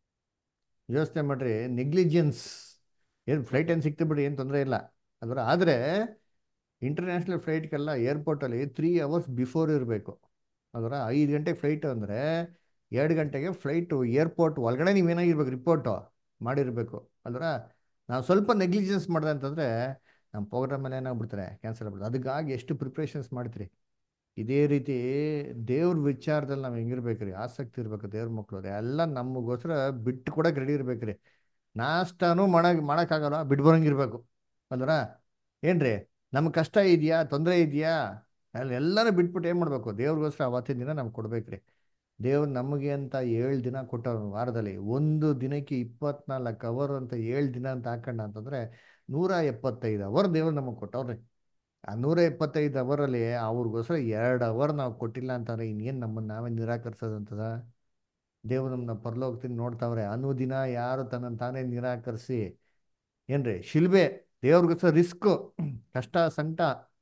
Speaker 1: ಯೋಚನೆ ಮಾಡ್ರಿ ನೆಗ್ಲಿಜಿಯನ್ಸ್ ಏನು ಫ್ಲೈಟ್ ಏನು ಸಿಕ್ತು ಬಿಡಿ ಏನು ತೊಂದರೆ ಇಲ್ಲ ಅದರ ಆದರೆ ಇಂಟರ್ನ್ಯಾಷನಲ್ ಫ್ಲೈಟ್ಗೆಲ್ಲ ಏರ್ಪೋರ್ಟಲ್ಲಿ ತ್ರೀ ಅವರ್ಸ್ ಬಿಫೋರ್ ಇರಬೇಕು ಅದರ ಐದು ಗಂಟೆಗೆ ಫ್ಲೈಟ್ ಅಂದರೆ ಎರಡು ಗಂಟೆಗೆ ಫ್ಲೈಟು ಏರ್ಪೋರ್ಟ್ ಒಳಗಡೆ ನೀವೇನಾಗಿರ್ಬೇಕು ರಿಪೋರ್ಟು ಮಾಡಿರಬೇಕು ಅಲ್ರ ನಾವು ಸ್ವಲ್ಪ ನೆಗ್ಲಿಜೆನ್ಸ್ ಮಾಡಿದೆ ಅಂತಂದರೆ ನಮ್ಮ ಪ್ರೋಗ್ರಾಮಲ್ಲಿ ಏನಾಗ್ಬಿಡ್ತಾರೆ ಕ್ಯಾನ್ಸಲ್ ಆಗ್ಬಿಡ್ತಾರೆ ಅದಕ್ಕಾಗಿ ಎಷ್ಟು ಪ್ರಿಪ್ರೇಷನ್ಸ್ ಮಾಡ್ತೀರಿ ಇದೇ ರೀತಿ ದೇವ್ರ ವಿಚಾರದಲ್ಲಿ ನಾವು ಹೆಂಗಿರ್ಬೇಕ್ರಿ ಆಸಕ್ತಿ ಇರ್ಬೇಕು ದೇವ್ರ ಮಕ್ಕಳು ಎಲ್ಲ ನಮಗೋಸ್ಕರ ಬಿಟ್ಟು ಕೊಡಕ್ಕೆ ರೆಡಿ ಇರ್ಬೇಕ್ರಿ ನಾಷ್ಟಾನು ಮಾಡಕ್ ಮಾಡೋಕ್ಕಾಗಲ್ಲ ಬಿಡ್ಬರಂಗಿರ್ಬೇಕು ಅಲ್ರ ಏನ್ರಿ ನಮ್ಗೆ ಕಷ್ಟ ಇದೆಯಾ ತೊಂದರೆ ಇದೆಯಾ ಅಲ್ಲಿ ಎಲ್ಲರೂ ಬಿಟ್ಬಿಟ್ಟು ಏನು ಮಾಡಬೇಕು ದೇವ್ರಿಗೋಸ್ಕರ ಅವತ್ತಿನ ದಿನ ನಮ್ಗೆ ಕೊಡ್ಬೇಕ್ರಿ ದೇವ್ರು ನಮಗೆ ಅಂತ ಏಳು ದಿನ ಕೊಟ್ಟವ್ರು ವಾರದಲ್ಲಿ ಒಂದು ದಿನಕ್ಕೆ ಇಪ್ಪತ್ನಾಲ್ಕು ಅವರ್ ಅಂತ ಏಳು ದಿನ ಅಂತ ಹಾಕೊಂಡ ಅಂತಂದ್ರೆ ನೂರ ಎಪ್ಪತ್ತೈದು ಅವರ್ ದೇವ್ರು ನಮಗೆ ಕೊಟ್ಟವ್ರಿ ಆ ನೂರ ಎಪ್ಪತ್ತೈದು ಅವರಲ್ಲಿ ಅವ್ರಿಗೋಸ್ಕರ ಎರಡು ಅವರ್ ನಾವು ಕೊಟ್ಟಿಲ್ಲ ಅಂತಂದ್ರೆ ಇನ್ನೇನು ನಮ್ಮನ್ನು ನಾವೇ ನಿರಾಕರಿಸೋದಂತದ ದೇವ್ರು ನಮ್ಮನ್ನ ಪರಲೋಕದಿಂದ ನೋಡ್ತಾವ್ರೆ ಅನುದಿನ ಯಾರು ತನ್ನನ್ನು ತಾನೇ ನಿರಾಕರಿಸಿ ಏನ್ರಿ ಶಿಲ್ಬೆ ದೇವ್ರಿಗೋಸ್ಕರ ರಿಸ್ಕ್ ಕಷ್ಟ ಸಂಕಟ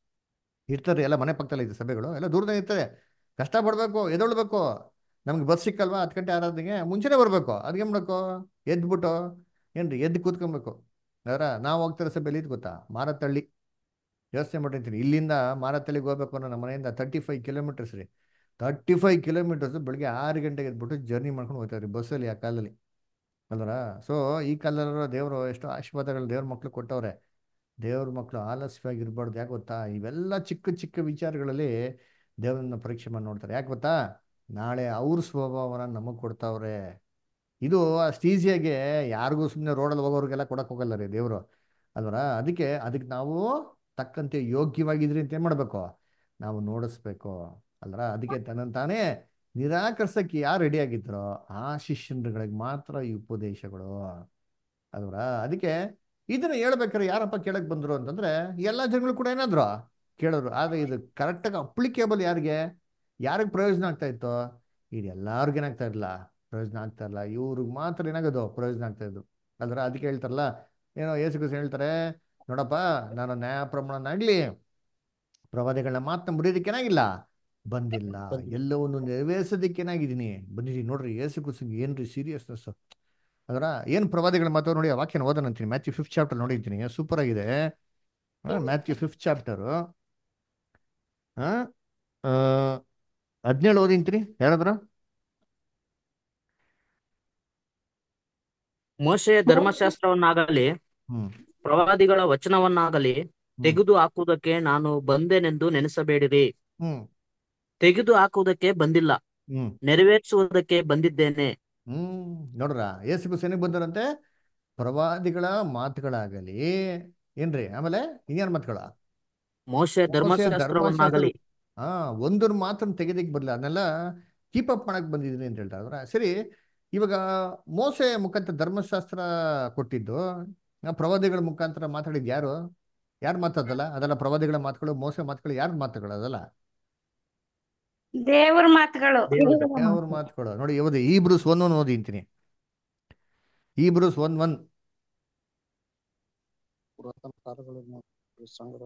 Speaker 1: ಇರ್ತಾರೆ ಎಲ್ಲ ಮನೆ ಪಕ್ಕದಲ್ಲಿ ಇದೆ ಸಭೆಗಳು ಎಲ್ಲ ದೂರದಲ್ಲಿ ಇರ್ತಾರೆ ಕಷ್ಟ ಪಡ್ಬೇಕು ಎದೊಳ್ಬೇಕು ನಮ್ಗೆ ಬಸ್ ಸಿಕ್ಕಲ್ವಾ ಹತ್ತು ಗಂಟೆ ಆರಾಧನೆಗೆ ಮುಂಚೆನೇ ಬರಬೇಕು ಅದಕ್ಕೆ ಮಾಡಬೇಕು ಎದ್ಬಿಟ್ಟು ಏನ್ರಿ ಎದ್ದು ಕೂತ್ಕೊಬೇಕು ಅದರ ನಾವು ಹೋಗ್ತಿರೋ ಸಭೆಯಲ್ಲಿ ಇದು ಗೊತ್ತಾ ಮಾರತಳ್ಳಿ ಯೋಚನೆ ಮಾಡಿರ್ತೀನಿ ಇಲ್ಲಿಂದ ಮಾರತಳ್ಳಿಗೆ ಹೋಗ್ಬೇಕು ಅನ್ನೋ ನಮ್ಮ ಮನೆಯಿಂದ ತರ್ಟಿ ಫೈವ್ ಕಿಲೋಮೀಟರ್ಸ್ ರೀ ತರ್ಟಿ ಫೈವ್ ಕಿಲೋಮೀಟರ್ಸ್ ಬೆಳಗ್ಗೆ ಆರು ಗಂಟೆಗೆ ಎದ್ಬಿಟ್ಟು ಜರ್ನಿ ಮಾಡ್ಕೊಂಡು ಹೋಗ್ತಾರೆ ಬಸ್ಸಲ್ಲಿ ಆ ಕಾಲದಲ್ಲಿ ಅಲ್ವರ ಸೊ ಈ ಕಾಲದಲ್ಲಿರೋ ದೇವರು ಎಷ್ಟೋ ಆಶೀರ್ವಾದಗಳು ದೇವ್ರ ಮಕ್ಳು ಕೊಟ್ಟವ್ರೆ ದೇವ್ರ ಮಕ್ಕಳು ಆಲಸ್ಯವಾಗಿರ್ಬಾರ್ದು ಯಾಕೆ ಗೊತ್ತಾ ಇವೆಲ್ಲ ಚಿಕ್ಕ ಚಿಕ್ಕ ವಿಚಾರಗಳಲ್ಲಿ ದೇವರನ್ನ ಪರೀಕ್ಷೆ ಮಾಡಿ ನೋಡ್ತಾರೆ ಯಾಕೆ ಗೊತ್ತಾ ನಾಳೆ ಅವ್ರ ಸ್ವಭಾವನ ನಮಗೆ ಕೊಡ್ತಾವ್ರೆ ಇದು ಅಷ್ಟು ಈಸಿಯಾಗಿ ಯಾರಿಗೂ ಸುಮ್ಮನೆ ರೋಡಲ್ಲಿ ಹೋಗೋರಿಗೆಲ್ಲ ಕೊಡಕ್ಕೆ ಹೋಗಲ್ಲ ರೀ ದೇವರು ಅಲ್ವರ ಅದಕ್ಕೆ ಅದಕ್ಕೆ ನಾವು ತಕ್ಕಂತೆ ಯೋಗ್ಯವಾಗಿದ್ರಿ ಅಂತ ಏನು ಮಾಡಬೇಕು ನಾವು ನೋಡಿಸ್ಬೇಕು ಅಲ್ರ ಅದಕ್ಕೆ ತನ್ನ ತಾನೇ ನಿರಾಕರಿಸಕ್ಕೆ ಯಾರು ರೆಡಿ ಆಗಿದ್ರೋ ಆ ಶಿಷ್ಯರುಗಳಿಗೆ ಮಾತ್ರ ಈ ಉಪದೇಶಗಳು ಅಲ್ವರ ಅದಕ್ಕೆ ಇದನ್ನ ಹೇಳ್ಬೇಕಾದ್ರೆ ಯಾರಪ್ಪ ಕೇಳಕ್ ಬಂದ್ರು ಅಂತಂದ್ರೆ ಎಲ್ಲಾ ಜನಗಳು ಕೂಡ ಏನಾದ್ರು ಕೇಳೋರು ಆದ್ರೆ ಇದು ಕರೆಕ್ಟಾಗಿ ಅಪ್ಲಿಕೇಬಲ್ ಯಾರಿಗೆ ಯಾರಿಗೆ ಪ್ರಯೋಜನ ಆಗ್ತಾ ಇತ್ತು ಇದು ಎಲ್ಲಾರ್ಗು ಏನಾಗ್ತಾ ಇರಲಿಲ್ಲ ಪ್ರಯೋಜನ ಆಗ್ತಾ ಇಲ್ಲ ಇವ್ರಿಗೆ ಮಾತ್ರ ಏನಾಗೋದು ಪ್ರಯೋಜನ ಆಗ್ತಾ ಇದ್ದು ಅಲ್ರ ಅದಕ್ಕೆ ಹೇಳ್ತಾರಲ್ಲ ಏನೋ ಏಸು ಕ್ರಿಸ್ತ ಹೇಳ್ತಾರೆ ನೋಡಪ್ಪ ನಾನು ನ್ಯಾಯ ಪ್ರಮಾಣನಾಗ್ಲಿ ಪ್ರವಾದಿಗಳನ್ನ ಮಾತನ್ನ ಮುರಿಯೋದಕ್ಕೆ ಏನಾಗಿಲ್ಲ ಬಂದಿಲ್ಲ ಎಲ್ಲವನ್ನು ನೆರವೇರಿಸೋದಕ್ಕೆ ಏನಾಗಿದ್ದೀನಿ ಬಂದಿದ್ದೀನಿ ನೋಡ್ರಿ ಏಸು ಕ್ರಿಸ್ತಂಗೆ ಏನ್ರಿ ಸೀರಿಯಸ್ನೆಸ್ ಅದರ ಏನು ಪ್ರವಾದಿಗಳ ಮಾತು ನೋಡಿ ಆ ವಾಕ್ಯನ ಓದೋಣಂತೀನಿ ಮ್ಯಾಥ್ಯೂ ಫಿಫ್ತ್ ಚಾಪ್ಟರ್ ನೋಡಿದ್ದೀನಿ ಸೂಪರ್ ಆಗಿದೆ ಮ್ಯಾಥ್ಯೂ ಫಿಫ್ತ್ ಚಾಪ್ಟರು ಹದಿನೇಳು ಓದಿಂತೀನಿ ಯಾರಾದ್ರ
Speaker 11: ಮೋಶೆಯ ಧರ್ಮಶಾಸ್ತ್ರವನ್ನಾಗಲಿ
Speaker 1: ಹ್ಮ್
Speaker 11: ಪ್ರವಾದಿಗಳ ವಚನವನ್ನಾಗಲಿ ತೆಗೆದು ಹಾಕುವುದಕ್ಕೆ ನಾನು ಬಂದೆನೆಂದು ನೆನೆಸಬೇಡಿರಿ
Speaker 1: ಹ್ಮ್
Speaker 11: ತೆಗೆದು ಹಾಕುವುದಕ್ಕೆ ಬಂದಿಲ್ಲ
Speaker 1: ಹ್ಮ್
Speaker 11: ನೆರವೇರಿಸುವುದಕ್ಕೆ ಬಂದಿದ್ದೇನೆ
Speaker 1: ಹ್ಮ್ ನೋಡ್ರ ಏಸು ಕ್ರಿಸ್ತ ಏನಕ್ಕೆ ಬಂದರಂತೆ ಪ್ರವಾದಿಗಳ ಮಾತುಗಳಾಗಲಿ ಏನ್ರಿ ಆಮೇಲೆ ಇನ್ಯಾರ ಮಾತುಗಳ
Speaker 11: ಮೋಶೆ ಧರ್ಮಶಾಸ್ತ್ರವನ್ನಾಗಲಿ
Speaker 1: ಹಾ ಒಂದರ ಮಾತನ್ನ ತೆಗೆದಿಕ್ ಬರಲಿಲ್ಲ ಅದನ್ನೆಲ್ಲ ಕೀಪ್ ಅಪ್ ಮಾಡಕ್ ಬಂದಿದ್ದೀನಿ ಅಂತ ಹೇಳ್ತಾ ಇದ್ರ ಸರಿ ಇವಾಗ ಮೋಸೆ ಮುಖಾಂತರ ಧರ್ಮಶಾಸ್ತ್ರ ಕೊಟ್ಟಿದ್ದು ಆ ಪ್ರವಾದಿಗಳ ಮುಖಾಂತರ ಮಾತಾಡಿದ್ ಯಾರು ಯಾರು ಮಾತಾದಲ್ಲ ಅದೆಲ್ಲ ಪ್ರವಾದಿಗಳ ಮಾತುಗಳು ಮೋಸೆ ಮಾತುಗಳು ಯಾರ ಮಾತುಗಳು ಅದಲ್ಲ
Speaker 5: ದೇವ್ರ ಮಾತುಗಳು
Speaker 1: ಅವ್ರ ಮಾತುಗಳು ನೋಡಿ ಯಾವ್ದು ಈ ಬ್ರೂಸ್ ಒನ್ ಒನ್ ಓದಿ ಅಂತೀನಿ ಈ ಬ್ರೂಸ್ ಒನ್ ಒನ್
Speaker 7: ಪುರಾತನ ಕಾಲಗಳನ್ನು ಸಂಗ್ರಹ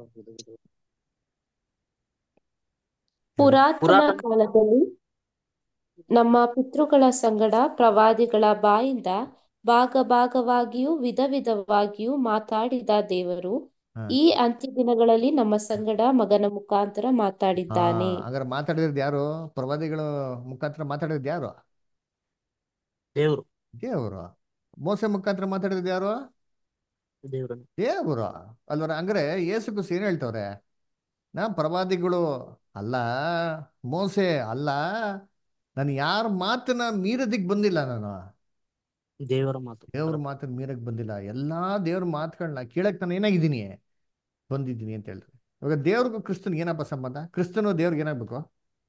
Speaker 12: ಪುರಾತನ
Speaker 11: ಪುರಾತನ
Speaker 12: ಕಾಲದಲ್ಲಿ ನಮ್ಮ ಪಿತೃಗಳ ಸಂಗಡ ಪ್ರವಾದಿಗಳ ಬಾಯಿಂದ ಭಾಗ ಭಾಗವಾಗಿಯೂ ವಿಧ ವಿಧವಾಗಿಯೂ ಮಾತಾಡಿದ ದೇವರು
Speaker 1: ಹಾ
Speaker 12: ಈ ಅಂತ್ಯ ದಿನಗಳಲ್ಲಿ ನಮ್ಮ ಸಂಗಡ ಮಗನ ಮುಖಾಂತರ
Speaker 1: ಹಾ
Speaker 12: ಮಾತಾಡಿದ್ದಾನೆ
Speaker 1: ಹಾಗಾದ್ರೆ ಮಾತಾಡಿರೋದು ಯಾರು ಪ್ರವಾದಿಗಳ ಮುಖಾಂತರ ಮಾತಾಡಿರೋದು ಯಾರು
Speaker 11: ದೇವರು
Speaker 1: ದೇವರು ಮೋಸೆ ಮುಖಾಂತರ ಮಾತಾಡಿರೋದು ಯಾರು
Speaker 11: ದೇವರನ್ನು
Speaker 1: ದೇವರು ಅಲ್ವರ ಹಂಗಾರೆ ಯೇಸು ಕ್ರಿಸ್ತ ಏನ್ ಹೇಳ್ತವ್ರೆ ನಾ ಪ್ರವಾದಿಗಳು ಅಲ್ಲ ಮೋಸೆ ಅಲ್ಲ ನಾನು ಯಾರ ಮಾತನ್ನ ಮೀರೋದಿಕ್ ಬಂದಿಲ್ಲ ನಾನು
Speaker 11: ದೇವರ ಮಾತು
Speaker 1: ದೇವ್ರ ಮಾತನ್ನ ಮೀರಕ್ ಬಂದಿಲ್ಲ ಎಲ್ಲಾ ದೇವ್ರ ಮಾತುಗಳನ್ನ ಕೇಳಕ್ ನಾನು ಏನಾಗಿದ್ದೀನಿ ಬಂದಿದ್ದೀನಿ ಅಂತ ಹೇಳ್ತಾರೆ ಇವಾಗ ದೇವ್ರಿಗೂ ಕ್ರಿಸ್ತನ್ಗೆ ಏನಪ್ಪ ಸಂಬಂಧ ಕ್ರಿಸ್ತನು ದೇವ್ರಿಗೆ ಏನಾಗ್ಬೇಕು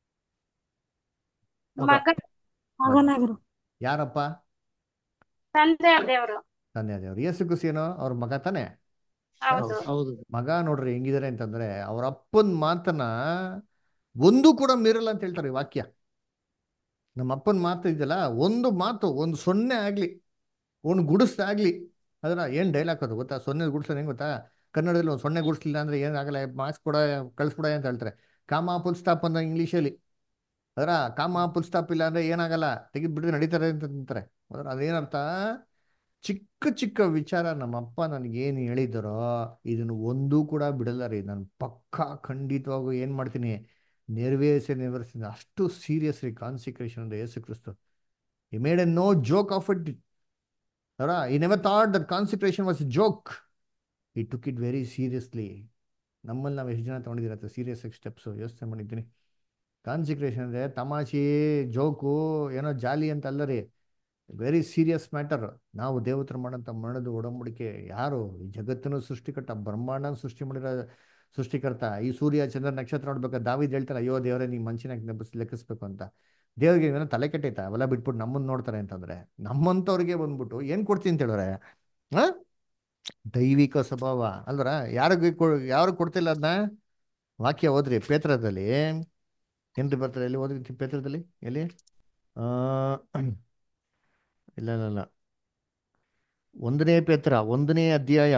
Speaker 5: ಮಗ
Speaker 8: ಮಗನಾಗಿರು
Speaker 1: ಯಾರಪ್ಪ
Speaker 5: ತಂದೆ ದೇವ್ರು
Speaker 1: ತಂದೆ ದೇವ್ರು ಯೇಸು ಕ್ರಿಸ್ತ ಏನೋ ಅವ್ರ ಮಗ ತಾನೆ
Speaker 5: ಹೌದು
Speaker 11: ಹೌದು
Speaker 1: ಮಗ ನೋಡ್ರಿ ಹೆಂಗಿದಾರೆ ಅಂತಂದ್ರೆ ಅವ್ರ ಅಪ್ಪನ ಮಾತನ್ನ ಒಂದು ಕೂಡ ಮೀರಲ್ಲ ಅಂತ ಹೇಳ್ತಾರೆ ಈ ವಾಕ್ಯ ನಮ್ಮ ಅಪ್ಪನ ಮಾತು ಇದೆಯಲ್ಲ ಒಂದು ಮಾತು ಒಂದು ಸೊನ್ನೆ ಆಗ್ಲಿ ಒಂದು ಗುಡಿಸ್ದಾಗ್ಲಿ ಅದನ್ನ ಏನ್ ಡೈಲಾಗ್ ಅದು ಗೊತ್ತಾ ಸೊನ್ನೆ ಗುಡಿಸೋದು ಹೆಂಗ್ ಗೊತ್ತಾ ಕನ್ನಡದಲ್ಲಿ ಒಂದು ಸೊನ್ನೆ ಗುಡಿಸ್ಲಿಲ್ಲ ಅಂದ್ರೆ ಏನಾಗಲ್ಲ ಮಾರ್ಕ್ಸ್ ಕೊಡ ಕಳಿಸ್ಬಿಡ ಅಂತ ಹೇಳ್ತಾರೆ ಕಾಮ ಫುಲ್ ಸ್ಟಾಪ್ ಅಂತ ಇಂಗ್ಲೀಷಲ್ಲಿ ಅದರ ಕಾಮ ಫುಲ್ ಸ್ಟಾಪ್ ಇಲ್ಲ ಅಂದ್ರೆ ಏನಾಗಲ್ಲ ತೆಗೆದು ಬಿಡಿದ್ರೆ ನಡೀತಾರೆ ಅಂತ ಅಂತಾರೆ ಅದರ ಅದೇನರ್ಥ ಚಿಕ್ಕ ಚಿಕ್ಕ ವಿಚಾರ ನಮ್ಮ ಅಪ್ಪ ನನಗೇನು ಹೇಳಿದಾರೋ ಇದನ್ನು ಒಂದೂ ಕೂಡ ಬಿಡಲ್ಲ ರೀ ನಾನು ಪಕ್ಕಾ ಖಂಡಿತವಾಗೂ ಏನು ಮಾಡ್ತೀನಿ ನೆರವೇರಿಸಿ ನೆರವೇರಿಸ್ತೀನಿ ಅಷ್ಟು ಸೀರಿಯಸ್ ರೀ ಕಾನ್ಸಿಕ್ರೇಷನ್ ಅಂದ್ರೆ ಯೇಸು ಕ್ರಿಸ್ತು he made a no joke of it ಅವರ he never thought that consecration was joke he took it very seriously ನಮ್ಮಲ್ಲಿ ನಾವು ಎಷ್ಟು ಜನ ತೊಗೊಂಡಿದ್ದೀರತ್ತೆ ಸೀರಿಯಸ್ ಸ್ಟೆಪ್ಸು ಯೋಚನೆ ಮಾಡಿದ್ದೀನಿ ಕಾನ್ಸಿಕ್ರೇಷನ್ ಅಂದರೆ ತಮಾಷೆ ಜೋಕು ಏನೋ ಜಾಲಿ ಅಂತ ಅಲ್ಲ ರೀ ವೆರಿ ಸೀರಿಯಸ್ ಮ್ಯಾಟರ್ ನಾವು ದೇವತ್ರ ಮಾಡೋಂಥ ಮರಣದ ಒಡಂಬಡಿಕೆ ಯಾರು ಈ ಜಗತ್ತನ್ನು ಸೃಷ್ಟಿಕರ್ತ ಬ್ರಹ್ಮಾಂಡ ಸೃಷ್ಟಿ ಮಾಡಿರೋ ಸೃಷ್ಟಿಕರ್ತ ಈ ಸೂರ್ಯ ಚಂದ್ರ ನಕ್ಷತ್ರ ನೋಡ್ಬೇಕು ದಾವಿದ್ ಹೇಳ್ತಾರೆ ಅಯ್ಯೋ ದೇವರೇ ನೀವು ಮನುಷ್ಯನಾಗಿ ನೆನಪಿಸ್ ಲೆಕ್ಕಿಸ್ಬೇಕು ಅಂತ ದೇವ್ರಿಗೆ ಏನೋ ತಲೆ ಕೆಟ್ಟೈತಾ ಅವೆಲ್ಲ ಬಿಟ್ಬಿಟ್ಟು ನಮ್ಮನ್ನು ನೋಡ್ತಾರೆ ಅಂತಂದ್ರೆ ನಮ್ಮಂಥವ್ರಿಗೆ ಬಂದ್ಬಿಟ್ಟು ಏನು ಕೊಡ್ತೀನಿ ಅಂತ ಹೇಳಿದ್ರೆ ಆ ದೈವಿಕ ಸ್ವಭಾವ ಅಲ್ವರ ಯಾರಿಗೆ ಯಾರು ಕೊಡ್ತಿಲ್ಲ ಅದನ್ನ ವಾಕ್ಯ ಓದ್ರಿ ಪೇತ್ರದಲ್ಲಿ ಏನ್ರಿ ಬರ್ತಾರೆ ಎಲ್ಲಿ ಓದ್ರಿ ಪೇತ್ರದಲ್ಲಿ ಎಲ್ಲಿ ಆ ಇಲ್ಲ ಇಲ್ಲ ಇಲ್ಲ ಒಂದನೇ ಪೇತ್ರ ಒಂದನೇ ಅಧ್ಯಾಯ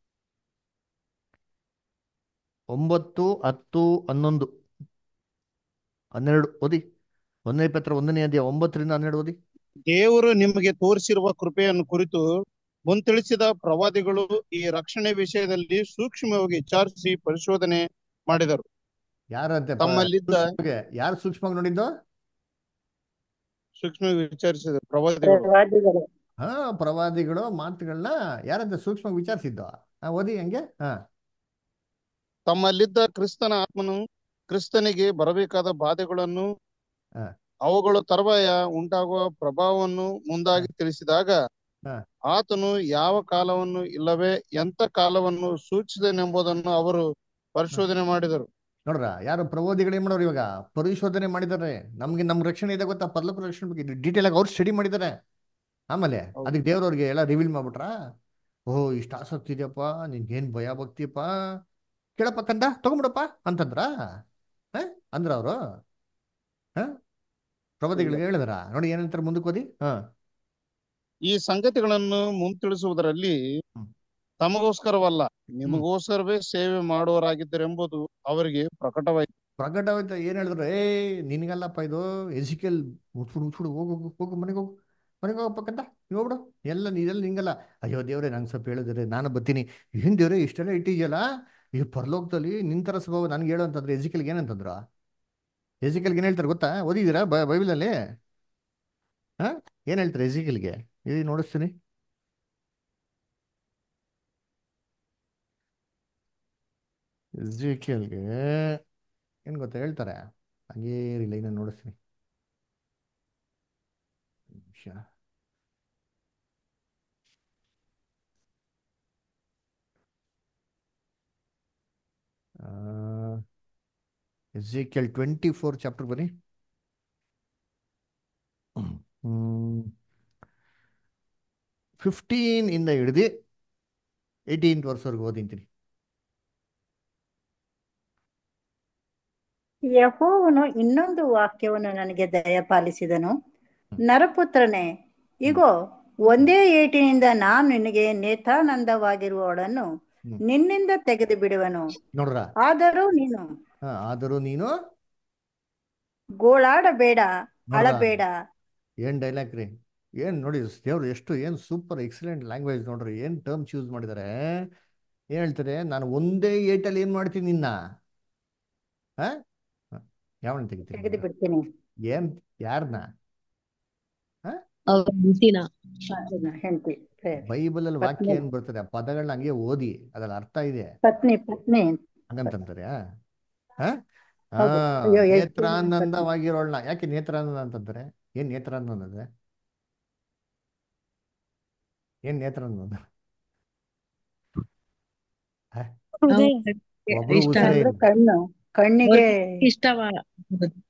Speaker 1: ಒಂಬತ್ತು ಹತ್ತು ಹನ್ನೊಂದು ಹನ್ನೆರಡು ಓದಿ ಒಂದನೇ ಪೇತ್ರ ಒಂದನೇ ಅಧ್ಯಾಯ ಒಂಬತ್ತರಿಂದ ಹನ್ನೆರಡು ಓದಿ
Speaker 7: ದೇವರು ನಿಮಗೆ ತೋರಿಸಿರುವ ಕೃಪೆಯನ್ನು ಕುರಿತು ಮುಂತಿಳಿಸಿದ ಪ್ರವಾದಿಗಳು ಈ ರಕ್ಷಣೆ ವಿಷಯದಲ್ಲಿ ಸೂಕ್ಷ್ಮವಾಗಿ ವಿಚಾರಿಸಿ ಪರಿಶೋಧನೆ ಮಾಡಿದರು
Speaker 1: ಯಾರಂತೆ
Speaker 7: ತಮ್ಮಲ್ಲಿದ್ದ
Speaker 1: ಯಾರು ಸೂಕ್ಷ್ಮವಾಗಿ ನೋಡಿದ್ದು
Speaker 7: ಸೂಕ್ಷ್ಮ ವಿಚಾರಿಸಿದರು ಪ್ರವಾದಿಗಳು
Speaker 2: ಪ್ರವಾದಿಗಳು
Speaker 1: ಹಾ ಪ್ರವಾದಿಗಳು ಮಾತುಗಳನ್ನ ಯಾರಂತೆ ಸೂಕ್ಷ್ಮವಾಗಿ ವಿಚಾರಿಸಿದ್ದು ಹಾ ಓದಿ ಹಂಗೆ ಹಾ
Speaker 7: ತಮ್ಮಲ್ಲಿದ್ದ ಕ್ರಿಸ್ತನ ಆತ್ಮನು ಕ್ರಿಸ್ತನಿಗೆ ಬರಬೇಕಾದ ಬಾಧೆಗಳನ್ನು
Speaker 1: ಹಾ
Speaker 7: ಅವುಗಳು ತರುವಾಯ ಉಂಟಾಗುವ ಪ್ರಭಾವವನ್ನು ಮುಂದಾಗಿ ತಿಳಿಸಿದಾಗ
Speaker 1: ಹಾ
Speaker 7: ಆತನು ಯಾವ ಕಾಲವನ್ನು ಇಲ್ಲವೇ ಎಂತ ಕಾಲವನ್ನು ಸೂಚಿಸಿದನೆಂಬುದನ್ನು ಅವರು ಪರಿಶೋಧನೆ ಮಾಡಿದರು
Speaker 1: ನೋಡ್ರ ಯಾರು ಪ್ರವಾದಿಗಳು ಏನ್ ಮಾಡೋರು ಇವಾಗ ಪರಿಶೋಧನೆ ಮಾಡಿದ್ದಾರೆ ನಮ್ಗೆ ನಮ್ ರಕ್ಷಣೆ ಇದೆ ಗೊತ್ತಾ ಪರ್ಲೋಕ ರಕ್ಷಣೆ ಬಗ್ಗೆ ಡೀಟೇಲ್ ಆಗಿ ಅವ್ರು ಸ್ಟಡಿ ಮಾಡಿದ್ದಾರೆ ಆಮೇಲೆ
Speaker 7: ಹೌದು.
Speaker 1: ಅದಕ್ಕೆ ದೇವ್ರವ್ರಿಗೆ ಎಲ್ಲ ರಿವೀಲ್ ಮಾಡ್ಬಿಟ್ರ ಓಹ್ ಇಷ್ಟ ಆಸಕ್ತಿ ಇದೆಯಪ್ಪ ನಿನ್ಗೇನ್ ಭಯ ಭಕ್ತಿಯಪ್ಪ ಕೇಳಪ್ಪ ಕಂದ ತಗೊಂಬಿಡಪ್ಪ ಅಂತಂದ್ರ ಹ? ಅಂದ್ರ ಅವರು ಹ ಪ್ರವಾದಿಗಳಿಗೆ ಹೇಳಿದಾರ ನೋಡಿ ಏನಂತಾರೆ ಮುಂದಕ್ಕೆ ಓದಿ ಹ
Speaker 7: ಈ ಸಂಗತಿಗಳನ್ನು ಮುಂತಿಳಿಸುವುದರಲ್ಲಿ
Speaker 1: ಹ್ಮ್.
Speaker 7: ತಮಗೋಸ್ಕರವಲ್ಲ ನಿಮಗೋಸ್ಕರವೇ ಸೇವೆ ಮಾಡುವರಾಗಿದ್ದರೆಂಬುದು ಅವರಿಗೆ ಪ್ರಕಟವಾಯಿತು
Speaker 1: ಪ್ರಕಟವಾಯ್ತು ಏನ್ ಹೇಳಿದ್ರು ಏ ನಿನಗಲ್ಲಪ್ಪ ಇದು ಎಜಿಕಲ್ ಮುಚ್ಬಿಡು ಮುಚ್ಬಿಡು ಹೋಗು ಹೋಗು ಹೋಗು ಮನೆಗೆ ಹೋಗು ಮನೆಗೆ ಹೋಗಪ್ಪ ಕಂದ ನೀವು ಹೋಗ್ಬಿಡು ಎಲ್ಲ ನೀವೆಲ್ಲ ನಿಂಗಲ್ಲ ಅಯ್ಯೋ ದೇವ್ರೆ ನಂಗೆ ಸ್ವಲ್ಪ ಹೇಳಿದ್ರೆ ನಾನು ಬರ್ತೀನಿ ಏನ್ ದೇವ್ರೆ ಇಷ್ಟೆಲ್ಲ ಇಟ್ಟಿದ್ಯಲ್ಲ ಈ ಪರಲೋಕದಲ್ಲಿ ನಿನ್ ತರ ಸ್ವಭಾವ ನನ್ಗೆ ಹೇಳು ಅಂತಂದ್ರೆ ಎಜಿಕಲ್ಗೆ ಏನಂತಂದ್ರ ಎಜಿಕಲ್ಗೆ ಏನ್ ಹೇಳ್ತಾರೆ ಗೊತ್ತಾ ಓದಿದ್ದೀರಾ ಬ ಬೈಬಲಲ್ಲಿ ಹಾ ಏನ್ ಹೇಳ್ತಾರೆ ಎಜಿಕಲ್ಗೆ ಇದು ನೋಡಿಸ್ತೀನಿ ಎಜಿಕಲ್ಗೆ ಏನ್ ಗೊತ್ತಾ ಹೇಳ್ತಾರೆ ಹಂಗೇ ಲೈನ್ ನೋಡಿಸ್ತೀನಿ ನಿಮಿಷ ಎಜಿಕಲ್ ಟ್ವೆಂಟಿ ಫೋರ್ ಚಾಪ್ಟರ್ ಬನ್ನಿ ಫಿಫ್ಟೀನ್ ಇಂದ ಹಿಡಿದು ಏಯ್ಟೀನ್ತ್ ವರ್ಷವರೆಗೂ ಓದಿಂತೀನಿ
Speaker 2: ಯಹೋವನು ಇನ್ನೊಂದು ವಾಕ್ಯವನ್ನು ನನಗೆ ದಯಪಾಲಿಸಿದನು ನರಪುತ್ರನೇ ಇಗೋ ಒಂದೇ ಏಟಿನಿಂದ ನಾನು ನಿನಗೆ ನೇತಾನಂದವಾಗಿರುವವಳನ್ನು
Speaker 1: ಹ್ಮ್.
Speaker 2: ನಿನ್ನಿಂದ ತೆಗೆದು ಬಿಡುವನು
Speaker 1: ನೋಡ್ರ
Speaker 2: ಆದರೂ ನೀನು
Speaker 1: ಹಾ ಆದರೂ ನೀನು
Speaker 2: ಗೋಳಾಡಬೇಡ
Speaker 1: ನೋಡ್ರಾ?
Speaker 2: ಅಳಬೇಡ
Speaker 1: ಏನ್ ಡೈಲಾಗ್ ರೀ ಏನ್ ನೋಡಿ ದೇವ್ರು ಎಷ್ಟು ಏನ್ ಸೂಪರ್ ಎಕ್ಸಲೆಂಟ್ ಲ್ಯಾಂಗ್ವೇಜ್ ನೋಡ್ರಿ ಏನ್ ಟರ್ಮ್ಸ್ ಯೂಸ್ ಮಾಡಿದ್ದಾರೆ ಏನ್ ಹೇಳ್ತಾರೆ ನಾನು ಒಂದೇ ಏಟಲ್ಲಿ ಏನ್ ಮಾಡ್ತೀನಿ ನಿನ್ನ ಹಾ ಯಾವನ್
Speaker 2: ತೆಗೆದು
Speaker 1: ತೆಗಿತೀನಿ
Speaker 2: ಬಿಡ್ತೀನಿ
Speaker 1: ಏನ್ ಯಾರನ್ನ
Speaker 3: ಅವ್ರ ಹೆಂಡ್ತಿನ
Speaker 2: ಹೆಂಡತಿ
Speaker 1: ಬೈಬಲ್ ಅಲ್ಲಿ ವಾಕ್ಯ
Speaker 2: ಪತ್ನಿ
Speaker 1: ಏನ್ ಬರ್ತದೆ ಆ ಪದಗಳನ್ನ ಹಂಗೆ ಓದಿ ಅದ್ರಲ್ಲಿ ಅರ್ಥ ಇದೆ
Speaker 2: ಪತ್ನಿ ಪತ್ನಿ
Speaker 1: ಹಂಗಂತಂತಾರೆ ಹಾ ಹಾ
Speaker 2: ಹೌದು. ಅಯ್ಯೋ, ಎಷ್ಟು
Speaker 1: ನೇತ್ರಾನಂದವಾಗಿರೋಳ್ನ ಯಾಕೆ ನೇತ್ರಾನಂದ ಅಂತಂತಾರೆ ಏನ್ ನೇತ್ರಾನಂದ ಅಂದ್ರೆ ಏನ್ ನೇತ್ರಾನಂದ ಹಾ?
Speaker 8: ಹೃದಯ
Speaker 1: ಒಬ್ರು
Speaker 3: ಇಷ್ಟ
Speaker 1: ಉಸಿರೇ
Speaker 2: ಅಂದ್ರೆ
Speaker 1: ಇಲ್ಲ.
Speaker 2: ಕಣ್ಣು ಕಣ್ಣಿಗೆ
Speaker 3: ಇಷ್ಟವ